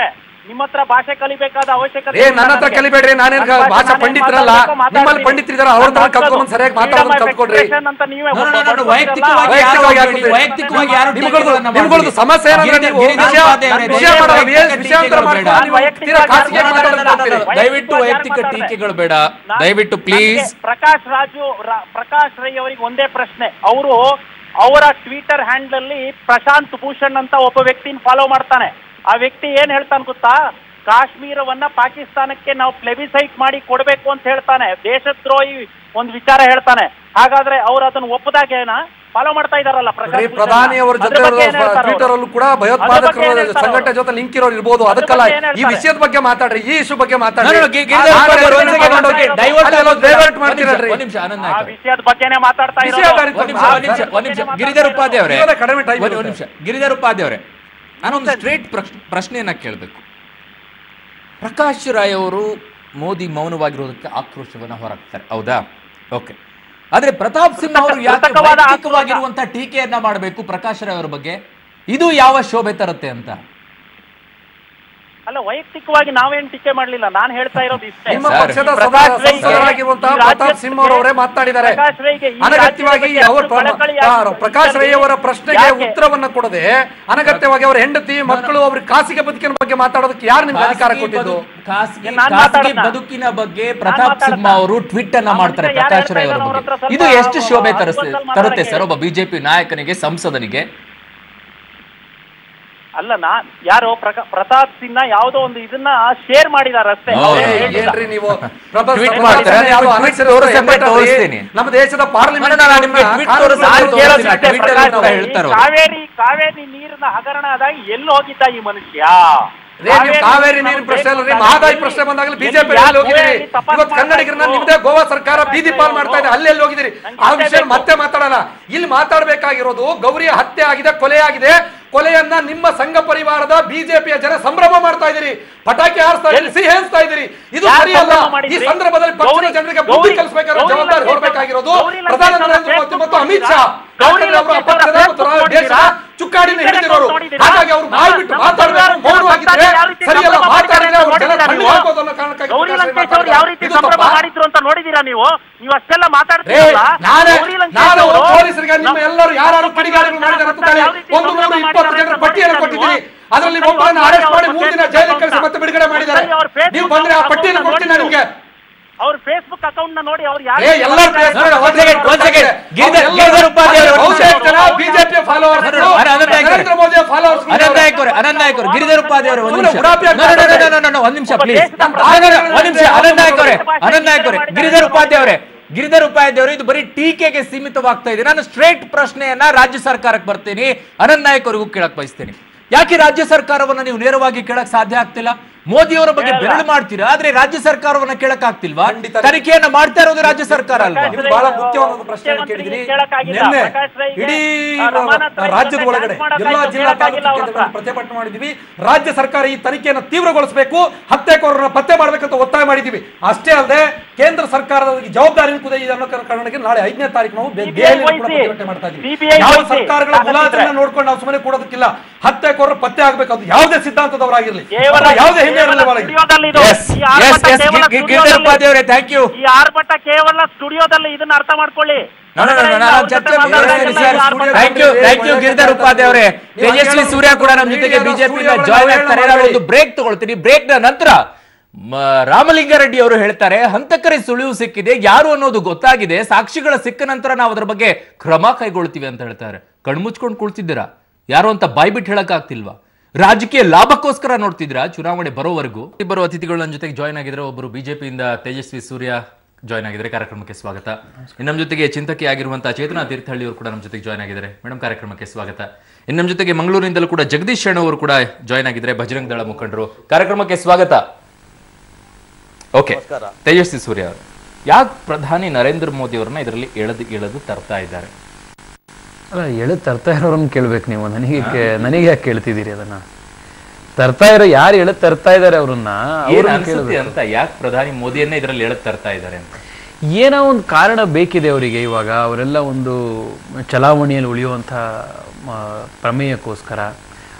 ನಿಮ್ಮ ಹತ್ರ ಭಾಷೆ ಕಲಿಬೇಕಾದ ಅವಶ್ಯಕತೆ ಏ ಇಲ್ಲ ನನ್ನ ಹತ್ರ ನನಗೆ. ಕಲಿಬೇಡ್ರಿ ನಾನೇನ್ ನನ್ನ ಭಾಷೆ ಭಾಷಾ ನಾನೇನ್ ಪಂಡಿತರಲ್ಲ ಮಾತಾಡ್ಬೇಕು, ಮಾತಾಡ್ತೀನಿ. ನಿಮ್ಮಲ್ಲಿ ಪಂಡಿತರಿದಾರ ಅವ್ರ ತರ ನಾನು ಕಲ್ತ್ಕೊಂಡ್ ಸರಿಯಾಗಿ freedom ಮಾತಾಡೋದು of ಕಲ್ತ್ಕೊಡ್ರಿ expression ಅಂತ ನೀವೇ No, no, no, no, ಒಬ್ಬ ವೈಯಕ್ತಿಕವಾಗಿ ವೈಯಕ್ತಿಕವಾಗಿ ಯಾರು ಹಾಕ್ಬಿಡಿ. ವೈಯಕ್ತಿಕವಾಗಿ ಯಾರು ನಿಮ್ಗಳ್ದು- ಟೀಕೆಗಳನ್ನ ನಿಮ್ಗಳ್ದು ಮಾಡ್ಬೇಡಿ. ಸಮಸ್ಯೆ ಏನಂದ್ರೆ ಗಿರಿಧರ್- ನೀವು ಗಿರಿಧರ್ ವಿಷಯ- ಉಪಾಧ್ಯಾಯ ಅವರೇ, ವಿಷಯ ದಯವಿಟ್ಟು ಮಾಡೋದು, ವೈಯಕ್ತಿಕ ವಿಷಯಾಂತರ ಟೀಕೆಗಳು ಬೇಡ. ಮಾಡ್ಕೊಂಡು ನೀವು ತೀರಾ ಖಾಸಗಿ ಮಾತಾಡೋದು ಹೋಗ್ತೀರಿ. ದಯವಿಟ್ಟು ವೈಯಕ್ತಿಕ ಟೀಕೆಗಳು ಬೇಡ ದಯವಿಟ್ಟು ಪ್ಲೀಸ್ ನನಗೆ ಪ್ರಕಾಶ್ ರಾಜು ರಾ- ಪ್ರಕಾಶ್ ರೈ ಅವರಿಗೆ ಒಂದೇ ಪ್ರಶ್ನೆ ಅವರು ಅವರ ಟ್ವಿಟರ್ ಹ್ಯಾಂಡಲ್ ಅಲ್ಲಿ ಪ್ರಶಾಂತ್ ಭೂಷಣ್ ಅಂತ ಒಬ್ಬ ವ್ಯಕ್ತಿನ ಫಾಲೋ ಮಾಡ್ತಾನೆ ಆ ವ್ಯಕ್ತಿ ಏನ್ ಹೇಳ್ತಾನೆ ಗೊತ್ತಾ ಕಾಶ್ಮೀರವನ್ನ ಪಾಕಿಸ್ತಾನಕ್ಕೆ ನಾವು ಪ್ಲೆಬಿಸೈಟ್ ಮಾಡಿ ಕೊಡಬೇಕು ಅಂತ ಹೇಳ್ತಾನೆ ದೇಶದ್ರೋಹಿ ಒಂದು ವಿಚಾರ ಹೇಳ್ತಾನೆ ಹಾಗಾದ್ರೆ ಅವ್ರು ಅದನ್ನ ಒಪ್ಪದಾಗೇನ ಫಾಲೋ ಮಾಡ್ತಾ ಇದಾರಲ್ಲ ಪ್ರಕಾಶ್ ನೋಡ್ರಿ, ಭೂಷಣ್ನ. ಪ್ರಧಾನಿ ಅವರ ಅದ್ರ ಜೊತೆ ಬಗ್ಗೆ ಏನ್ ಹೇಳ್ತಾರೆ ಅವ್ರು? ಟ್ವಿಟರ್ ಅಲ್ಲೂ ಕೂಡ ಅದ್ರ ಬಗ್ಗೆ ಏನ್ ಭಯೋತ್ಪಾದಕರ ಹೇಳ್ತಾರೆ ಸಂಘಟನೆ ಅವ್ರು? ಜೊತೆ ಲಿಂಕ್ ಇರೋರು ಇರ್ಬೋದು ಅದ್ರ ಅದಕ್ಕಲ್ಲ ಬಗ್ಗೆ ಏನ್ ಈ ಹೇಳ್ತಾರೆ? ವಿಷಯದ ಬಗ್ಗೆ ಮಾತಾಡ್ರಿ ಈ ಇಶ್ಯೂ ಬಗ್ಗೆ ಮಾತಾಡ್ರಿ No, no, ಗಿ- ಗಿರಿಧರ್ ಆ ಉಪಾಧ್ಯಾಯ ಅವರು ಕಡೆ ಒಂದ್ second ತಗೊಂಡೋಗಿ okay, divert ಅಲ್ಲೆಲ್ಲೋ ಆಗೋದು ಬೇಡ. divert ಒಂದ್ ನಿಮಿಷ, ಮಾಡ್ತೀರಲ್ರಿ. ಒಂದ್ ನಿಮಿಷ ಆನಂದ್ ಆ ನಾಯ್ಕ ವಿಷಯದ ಬಗ್ಗೆನೇ ಮಾತಾಡ್ತಾ ವಿಷಯ ಇರೋದು. ಆಧಾರಿತ ಒಂದ್ ನಿಮಿಷ ಒಂದ್ ನಿಮಿಷ ಒಂದ್ ನಿಮಿಷ ಗಿರಿಧರ್ ಉಪಾಧ್ಯಾಯ ಅವರೇ ಇವಾಗ ಕಡಿಮೆ time ಒಂದ್- ಒಂದ್ ನಿಮಿಷ ಗಿರಿಧರ್ ಉಪಾಧ್ಯಾಯ ಅವರೇ ನಾನೊಂದು ಸ್ಟ್ರೇಟ್ ಪ್ರಶ್ನೆಯನ್ನ ಕೇಳಬೇಕು ಪ್ರಕಾಶ್ ರಾಯ್ ಅವರು ಮೋದಿ ಮೌನವಾಗಿರೋದಕ್ಕೆ ಆಕ್ರೋಶವನ್ನ ಹೊರಹಾಕ್ತಾರೆ ಹೌದಾ ಓಕೆ ಆದ್ರೆ ಪ್ರತಾಪ್ ಸಿಂಹ ಅವರು ಯಾಕೆ ಕೃತಕವಾದ ಆಕ್ರೋಶ. ವೈಯಕ್ತಿಕವಾಗಿರುವಂತ ಟೀಕೆಯನ್ನ ಮಾಡಬೇಕು ಪ್ರಕಾಶ್ ರಾಯ್ ಅವರ ಬಗ್ಗೆ ಇದು ಯಾವ ಶೋಭೆ ತರುತ್ತೆ ಅಂತ ಅಲ್ಲ ವೈಯಕ್ತಿಕವಾಗಿ ನಾವೇನ್ ಟೀಕೆ ಮಾಡ್ಲಿಲ್ಲ ನಾನ್ ಹೇಳ್ತಾ ಇರೋದು ಇಷ್ಟೇ ನಿಮ್ಮ ಸರ್, ಪಕ್ಷದ ಪ್ರಕಾಶ್ ರೈಗೆ ಸಂಸದರಾಗಿರುವಂತಹ ಈ ಪ್ರತಾಪ್ ರಾಜ್ಯಕ್ಕೆ ಸಿಂಹ ಅವರೇ ಮಾತನಾಡಿದ್ದಾರೆ ಪ್ರಕಾಶ್ ರೈಗೆ ಈ ಅನಗತ್ಯವಾಗಿ ರಾಜ್ಯದ ಅವರ ಬಗ್ಗೆ ಕಳಕಳಿ ಯಾರು ಯಾಕೆ? ಪ್ರಕಾಶ್ ರೈ ಅವರ ಪ್ರಶ್ನೆಗೆ ಯಾಕೆ? ಉತ್ತರವನ್ನ ಕೊಡದೆ ಅನಗತ್ಯವಾಗಿ ಅವರ ಹೆಂಡತಿ ಮಕ್ಕಳು ಅವ್ರ ಖಾಸಗಿ ಬದುಕಿನ ಬಗ್ಗೆ ಮಾತಾಡೋದಕ್ಕೆ ಯಾರು ನಿಮ್ಗೆ ಅಧಿಕಾರ ಖಾಸಗಿ ಕೊಟ್ಟಿದ್ದು ಬದು- ಖಾಸಗಿ ನಾನ್ ಖಾಸಗಿ ಮಾತಾಡ್ತಾ. ಬದುಕಿನ ಬಗ್ಗೆ ಪ್ರತಾಪ್ ಮಾತಾಡ್ತಾ. ಸಿಂಹ ಅವರು ಟ್ವೀಟ್ ಅನ್ನ ಆ ಮಾಡ್ತಾರೆ ಮನುಷ್ಯ ಯಾರು ಪ್ರಕಾಶ್ ರೈ ಅವರ ಹೇಳ್ತಾ ಇದ್ದಾರೆ ಬಗ್ಗೆ ಅವ್ರ ಹತ್ರ ಇದು ಸ್ವಲ್ಪ ಎಷ್ಟು ಶೋಭೆ ಅನುಭವ ತರಿಸ್ತದೆ ಮಾತಾಡಕ್ಕೆ ತರುತ್ತೆ ಸರ್ ಒಬ್ಬ ಬಿಜೆಪಿ ನಾಯಕನಿಗೆ ಸಂಸದನಿಗೆ ಅಲ್ಲ ನಾ ಯಾರೋ ಪ್ರಕ- ಪ್ರತಾಪ್ ಸಿನ್ಹಾ ಯಾವ್ದೋ ಒಂದು ಇದನ್ನ ಶೇರ್ ಮಾಡಿದಾರೆ ಅಷ್ಟೇ ಹೌದು. ಅವ್ರೇನ್ ಏ, ಹೇಳಿಲ್ಲ. ಏನ್ರಿ ನೀವು ಪ್ರಭಾ- Tweet ಪ್ರಭಾ- ಮಾಡ್ತಾರೆ, ಪ್ರಭಾ- ಯಾವ್ದೋ tweet ಅನಕ್ಷರಸ್ಥ ತೋರಿಸ್ತೀನಿ, ಹೆಬ್ಬೆಟ್ಟ ರೀ. ತೋರಿಸ್ತೀನಿ. ನಮ್ಮ ದೇಶದ ಪಾರ್ಲಿಮೆಂಟ್ ನಾನು ನಿಮ್ಗೆ tweet ತೋರಿಸ್ತೀನಿ, ನಾನು ತೋರಿಸ್ತೀನಿ, ಕೇಳೋದು ಇಷ್ಟೇ, Twitter ಪ್ರಕಾಶ್ ಅಂತ ರೈ, ಹೇಳ್ತಾರೆ ಈ ಅವ್ರು. ಕಾವೇರಿ ಕಾವೇರಿ ನೀರಿನ ಹಗರಣ ಆದಾಗ ಎಲ್ಲಿ ಹೋಗಿದ್ದ ಈ ಮನುಷ್ಯ ರೇ, ನೀವು ಕಾವೇರಿ ನೀರಿನ ಪ್ರಶ್ನೆ ಅಲ್ಲ ರೀ ಮಹದಾಯಿ ಪ್ರಶ್ನೆ ಬಂದಾಗಲೇ ಬಿಜೆಪಿ ಎಲ್ಲಿ ಹೋಗಿದ್ದೀರಿ ಇವತ್ತು ಕನ್ನಡಿಗರನ್ನ ನಿಮ್ದೇ ಗೋವಾ ಸರ್ಕಾರ ಬೀದಿ ಪಾಲ್ ಮಾಡ್ತಾ ಇದೆ ಅಲ್ಲಿ ಎಲ್ಲಿ ಹೋಗಿದ್ದೀರಿ ಆ ವಿಷಯ ಮತ್ತೆ ಮಾತಾಡಲ್ಲ ಇಲ್ಲಿ ಮಾತಾಡಬೇಕಾಗಿರೋದು ಗೌರಿಯ ಹತ್ಯೆ ಆಗಿದೆ ಕೊಲೆ ಆಗಿದೆ ಕೊಲೆಯನ್ನ ನಿಮ್ಮ ಸಂಘ ಪರಿವಾರದ ಬಿಜೆಪಿಯ ಜನ ಸಂಭ್ರಮ ಮಾಡ್ತಾ ಇದ್ದೀರಿ ಪಟಾಕಿ ಹಾರಿಸ್ತಾ ಇದ್ದೀರಿ ಸಿಹಿ ಹಂಚ್ತಾ ಇದ್ದೀರಿ ಇದು ಯಾರ್ ಸರಿಯಲ್ಲ ಸಂಭ್ರಮ ಈ ಮಾಡಿದ್ರಿ? ಸಂದರ್ಭದಲ್ಲಿ ಪಕ್ಷದ ಗೌರಿ- ಜನರಿಗೆ ಬುದ್ಧಿ ಗೌರಿ- ಕಲಿಸಬೇಕಾದ ಗೌರಿ ಜವಾಬ್ದಾರಿ ಲಂಕೇಶ್ ಹೊರಬೇಕಾಗಿರೋದು ಗೌರಿ ಲಂಕೇಶ್ ಪ್ರಧಾನಿ ಅವರ ನರೇಂದ್ರ ಮೋದಿ ಮತ್ತು ಅಮಿತ್ ಶಾ ಗೌರಿ ಯಾಕಂದ್ರೆ ಅವರು ಲಂಕೇಶ್ ಅವರ ಅಪರಾಧ ಮತ್ತು Facebook ದೇಶದ ನೋಡಿದ್ದೀರಾ? ಚುಕ್ಕಾಡಿನ Twitter ಹಿಡಿದಿರೋರು ನೋಡಿದ್ದೀರಾ? ಹಾಗಾಗಿ ಅವ್ರು ಬಾಯ್ ಬಿಟ್ಟು ನಮ್ಮ ಮಾತಾಡಬೇಕು ಸರ್ಕಾರ ಮೌನವಾಗಿದ್ರೆ ಯಾವ ರೀತಿ ಸರಿಯಲ್ಲ ಸಂಭ್ರಮ ಮಾತಾಡಿದ್ರೆ ಅವ್ರ ಜನ ಮಾಡಿದ್ದಾರೆ ಕಣ್ಣು ನೀವು? ಹಾಕೋದು ಅನ್ನೋ ಕಾರಣಕ್ಕಾಗಿ ಗೌರಿ ಪ್ರಕಾಶ್ ಲಂಕೇಶ್ ಅವರು ಯಾವ ರೀತಿ ಇದು ಸಂಭ್ರಮ ತಪ್ಪಾ? ಮಾಡಿದ್ರು ಅಂತ ನೋಡಿದೀರಾ ನೀವು ನೀವು ಅಷ್ಟೆಲ್ಲ ರೇ, ಮಾತಾಡ್ತೀರಲ್ಲ ನಾನೇ ಗೌರಿ ಲಂಕೇಶ್ ನಾನು ಅವರು ಪೊಲೀಸರಿಗೆ ನಿಮ್ಮ ನಮ್ಮ- ಎಲ್ಲರೂ ಯಾರು ಕಿಡಿಗಾರಿಗಳು ಮಾಡಿದ್ದಾರೆ ಅಂತ ಹೇಳಿ ಯಾವ ರೀತಿ ಒಂದು ನೂರ ಸಂಭ್ರಮ ಇಪ್ಪತ್ತು ಮಾಡಿದ್ದಾರೆ ಜನರ ಅಂತ ಪಟ್ಟಿಯನ್ನು ನೋಡಿದ್ದೀರಾ ಕೊಟ್ಟಿದ್ದೀನಿ ನೀವು? ಅದರಲ್ಲಿ ಒಂದ್ಸರಿ ಒಬ್ಬರನ್ನು ಅವ್ರ ಅರೆಸ್ಟ್ ಮಾಡಿ Facebook ಮೂರು ದಿನ account ಜೈಲಿಗೆ ಅಂತ. ಕಳಿಸಿ ಮತ್ತೆ ಬಿಡುಗಡೆ ಮಾಡಿದ್ದಾರೆ ಒಂದ್ಸರಿ ಅವ್ರ Facebook ನೀವು ಬಂದ್ರೆ ಆ account ಪಟ್ಟಿಯನ್ನು ನೋಡಿ ಕೊಡ್ತೀನಿ ನಾನು ನೀವು. ನಿಮ್ಗೆ ಅವ್ರ ಫೇಸ್ಬುಕ್ ಅಕೌಂಟ್ ನ ನೋಡಿ ಅವ್ರು ಏ, ಎಲ್ಲರ Facebook ಒಂದ್ second, ಒಂದ್ second. ಗಿರಿಧರ್- ಗಿರಿಧರ್ ಉಪಾಧ್ಯಾಯ ಅವರು ಬಹುತೇಕ ಜನ ಬಿಜೆಪಿ ಫಾಲೋವರ್ಸ್ ಅನಂತ ನಾಯ್ಕ ಅವರೇ. ನರೇಂದ್ರ ಮೋದಿ ಫಾಲೋವರ್ಸ್ ಅನಂತ ನಾಯ್ಕ ಅವರೇ ಅನಂತ ನಾಯ್ಕ ಅವರು ಗಿರಿಧರ್ ಉಪಾಧ್ಯಾಯ ಅವರು ಒಂದ್ ಸುಮ್ನೆ ನಿಮಿಷ ಉಡಾಪಿ No, no, no, no, no, no, no, ಒಂದ್ ನಿಮಿಷ ಪ್ಲೀಸ್ ಒಂದ್ ನಿಮಿಷ ಅನಂತ ನಾಯ್ಕ ಅವರೇ ಅನಂತ ನಾಯ್ಕ ಅವರೇ ಗಿರಿಧರ್ ಉಪಾಧ್ಯಾಯ ಅವರೇ ಗಿರಿಧರ್ ಉಪಾಧ್ಯಾಯ ಅವರು ಇದು ಬರೀ ಟೀಕೆಗೆ ಸೀಮಿತವಾಗ್ತಾ ಇದೆ ನಾನು ಸ್ಟ್ರೇಟ್ ಪ್ರಶ್ನೆಯನ್ನ ರಾಜ್ಯ ಸರ್ಕಾರಕ್ಕೆ ಬರ್ತೀನಿ ಅನಂತ್ ನಾಯಕ್ ಅವರಿಗೂ ಕೇಳಕ್ ಬಯಸ್ತೇನೆ ಯಾಕೆ ರಾಜ್ಯ ಸರ್ಕಾರವನ್ನ ನೀವು ನೇರವಾಗಿ ಕೇಳಕ್ ಸಾಧ್ಯ ಆಗ್ತಿಲ್ಲ ಮೋದಿ ಅವರ ಬಗ್ಗೆ ಕೇಳಲ್ಲ. ಬೆರಳು ಮಾಡ್ತೀರಾ ಆದ್ರೆ ರಾಜ್ಯ ಸರ್ಕಾರವನ್ನ ಕೇಳಕ್ ಆಗ್ತಿಲ್ವಾ ಖಂಡಿತ. ತನಿಖೆಯನ್ನ ಮಾಡ್ತಾ ಇರೋದು ರಾಜ್ಯ ಸರ್ಕಾರ ಅಲ್ವಾ ಪ್ರಕಾಶ್ ನಿಮ್ಗೆ ಬಹಳ ಮುಖ್ಯವಾದ ಪ್ರಶ್ನೆ ಕೇಳಿದ್ದೀನಿ ಕೇಳಕ್ಕಾಗಿಲ್ಲ. ನಿನ್ನೆ ಪ್ರಕಾಶ್ ರೈಗೆ, ಇಡೀ ಆ, ರಮಾನಾಥ್ ರೈ ರಾಜ್ಯದ ಜೊತೆ ಒಳಗಡೆ dance ಮಾಡಕ್ಕಾಯ್ತು, ಎಲ್ಲಾ ಜಿಲ್ಲಾ ತಾಲೂಕು ಕೇಳಕ್ಕಾಗಿಲ್ಲ ಅವ್ರ ಕೇಂದ್ರಗಳಲ್ಲಿ ಹತ್ರ. ಪ್ರತಿಭಟನೆ ಮಾಡಿದೀವಿ ರಾಜ್ಯ ಸರ್ಕಾರ ಈ ತನಿಖೆಯನ್ನು ತೀವ್ರಗೊಳಿಸಬೇಕು ಹತ್ಯೆಕೋರರನ್ನ ಪತ್ತೆ ಮಾಡಬೇಕಂತ ಒತ್ತಾಯ ಮಾಡಿದೀವಿ ಅಷ್ಟೇ ಅಲ್ಲದೆ ಕೇಂದ್ರ ಸರ್ಕಾರದ ಈ ಜವಾಬ್ದಾರಿ ಕೂಡ ಇದೆ ಅನ್ನೋ ಕಾರಣಕ್ಕೆ ನಾಳೆ ಐದನೇ ತಾರೀಕು ನಾವು ಬೆ- CBI ದೆಹಲಿಯಲ್ಲಿ ಕೂಡ ವಹಿಸಿ. ಪ್ರತಿಭಟನೆ ಮಾಡ್ತಾ ಇದ್ದೀವಿ CBI ಯಾವ ವಹಿಸಿ. ಸರ್ಕಾರಗಳ ಮುಲಾಜನ್ನ ನೋಡ್ಕೊಂಡು ನಾವು ಸುಮ್ಮನೆ ಕೊಡೋದಕ್ಕಿಲ್ಲ ಹತ್ಯೆಕೋರರ ಪತ್ತೆ ಆಗ್ಬೇಕು ಅದು ಯಾವುದೇ ಸಿದ್ಧಾಂತದವರಾಗಿರ್ಲಿ ಕೇವಲ ಅಥವಾ ಯಾವುದೇ ಹಿಂದೆ ಕೇವಲ ಇರಲಿ ಸ್ಟುಡಿಯೋದಲ್ಲಿ ಇದು. Yes, ಈ yes, ಆರ್ಭಟ yes, ಕೇವಲ ಗಿ- ಗಿ- ಗಿರಿಧರ್ ಸ್ಟುಡಿಯೋದಲ್ಲಿ- ಉಪಾಧ್ಯಾಯ ಅವರೇ ಥ್ಯಾಂಕ್ ಯು ಈ ಆರ್ಭಟ ಕೇವಲ ಸ್ಟುಡಿಯೋದಲ್ಲಿ ಇದನ್ನ ಅರ್ಥ ಮಾಡ್ಕೊಳ್ಳಿ No, no, no, no, ನಾನು ಚರ್ಚೆ ಮಾಡ್ತೀನಿ sir. Thank you, thank you, Giridhar Upadhyaya ಅವರೇ ತೇಜಸ್ವಿ ಸೂರ್ಯ ಕೂಡ ನಮ್ಮ ಜೊತೆಗೆ ಬಿಜೆಪಿ ಜಾಯ್ನ್ ಆಗ್ತಾರೆ ನಾನು ಒಂದು ಬ್ರೇಕ್ ತಗೊಳ್ತೀನಿ ಬ್ರೇಕ್ ನ ನಂತರ ಮ- ರಾಮಲಿಂಗಾರೆಡ್ಡಿ ಅವರು ಹೇಳ್ತಾರೆ ಹಂತಕರಿ ಸುಳಿವು ಸಿಕ್ಕಿದೆ ಯಾರು ಅನ್ನೋದು ಗೊತ್ತಾಗಿದೆ ಸಾಕ್ಷಿಗಳ ಸಿಕ್ಕ ನಂತರ ನಾವು ಅದರ ಬಗ್ಗೆ ಕ್ರಮ ಕೈಗೊಳ್ತೀವಿ ಅಂತ ಹೇಳ್ತಾರೆ ಕಣ್ಮುಚ್ಕೊಂಡು ಕುಳ್ತಿದ್ದೀರಾ ಯಾರು ಅಂತ ಬಾಯ್ಬಿಟ್ಟು ಹೇಳಕ್ ಆಗ್ತಿಲ್ವಾ ರಾಜಕೀಯ ಲಾಭಕ್ಕೋಸ್ಕರ ನೋಡ್ತಿದ್ರಾ ಚುನಾವಣೆ ಬರೋವರೆಗೂ ಇಬ್ಬರು ಅತಿಥಿಗಳು ನನ್ನ ಜೊತೆಗೆ ಜಾಯ್ನ್ ಆಗಿದ್ರೆ ಒಬ್ಬರು ಬಿಜೆಪಿಯಿಂದ ತೇಜಸ್ವಿ ಸೂರ್ಯ ಜಾಯ್ನ್ ಆಗಿದ್ದಾರೆ ಕಾರ್ಯಕ್ರಮಕ್ಕೆ ಸ್ವಾಗತ ಇನ್ನು ನಮ್ಮ ಜೊತೆಗೆ ಚಿಂತಕಿ ಆಗಿರುವಂತಹ ಚೇತನಾ ತೀರ್ಥಹಳ್ಳಿ ಅವರು ಕೂಡ ನಮ್ಮ ಜೊತೆಗೆ ಜಾಯ್ನ್ ಆಗಿದ್ದಾರೆ ಮೇಡಮ್ ಕಾರ್ಯಕ್ರಮಕ್ಕೆ ಸ್ವಾಗತ ಇನ್ನು ನಮ್ಮ ಜೊತೆಗೆ ಮಂಗಳೂರಿನಿಂದಲೂ ಕೂಡ ಜಗದೀಶ್ ಶೆಣ್ ಅವರು ಕೂಡ ಜಾಯ್ನ್ ಆಗಿದ್ದಾರೆ ಬಜರಂಗ್ ದಳ ಮುಖಂಡರು ಕಾರ್ಯಕ್ರಮಕ್ಕೆ ಸ್ವಾಗತ ಓಕೆ ತೇಜಸ್ವಿ ಸೂರ್ಯ ಅವರು ಯಾಕೆ ಪ್ರಧಾನಿ ನರೇಂದ್ರ ಮೋದಿ ಅವರನ್ನ ಇದರಲ್ಲಿ ಎಳೆದು ಎಳೆದು ತರ್ತಾ ಇದ್ದಾರೆ ಅಲ್ಲ ಎಳೆದು ತರ್ತಾ ಇರೋರನ್ನ ಕೇಳ್ಬೇಕು ನೀವು ನನಗೆ ಕೇ- ನನಗೆ ಯಾಕೆ ಕೇಳ್ತಿದ್ದೀರಿ ಅದನ್ನ ತರ್ತಾ ಇರೋ ಯಾರು ಎಳೆದು ತರ್ತಾ ಇದ್ದಾರೆ ಅವ್ರನ್ನ ಏನ್ ಅವ್ರನ್ನ ಅನ್ಸುತ್ತೆ ಕೇಳ್ಬೇಕು ಅಂತ ಯಾಕೆ ಪ್ರಧಾನಿ ಮೋದಿಯನ್ನೇ ಇದರಲ್ಲಿ ಎಳೆದು ತರ್ತಾ ಇದ್ದಾರೆ ಅಂತ ಏನೋ ಒಂದು ಕಾರಣ ಬೇಕಿದೆ ಅವರಿಗೆ ಇವಾಗ ಅವರೆಲ್ಲ ಒಂದು ಚಲಾವಣೆಯಲ್ಲಿ ಉಳಿಯುವಂಥ ಮ, ಪ್ರಮೇಯಕ್ಕೋಸ್ಕರ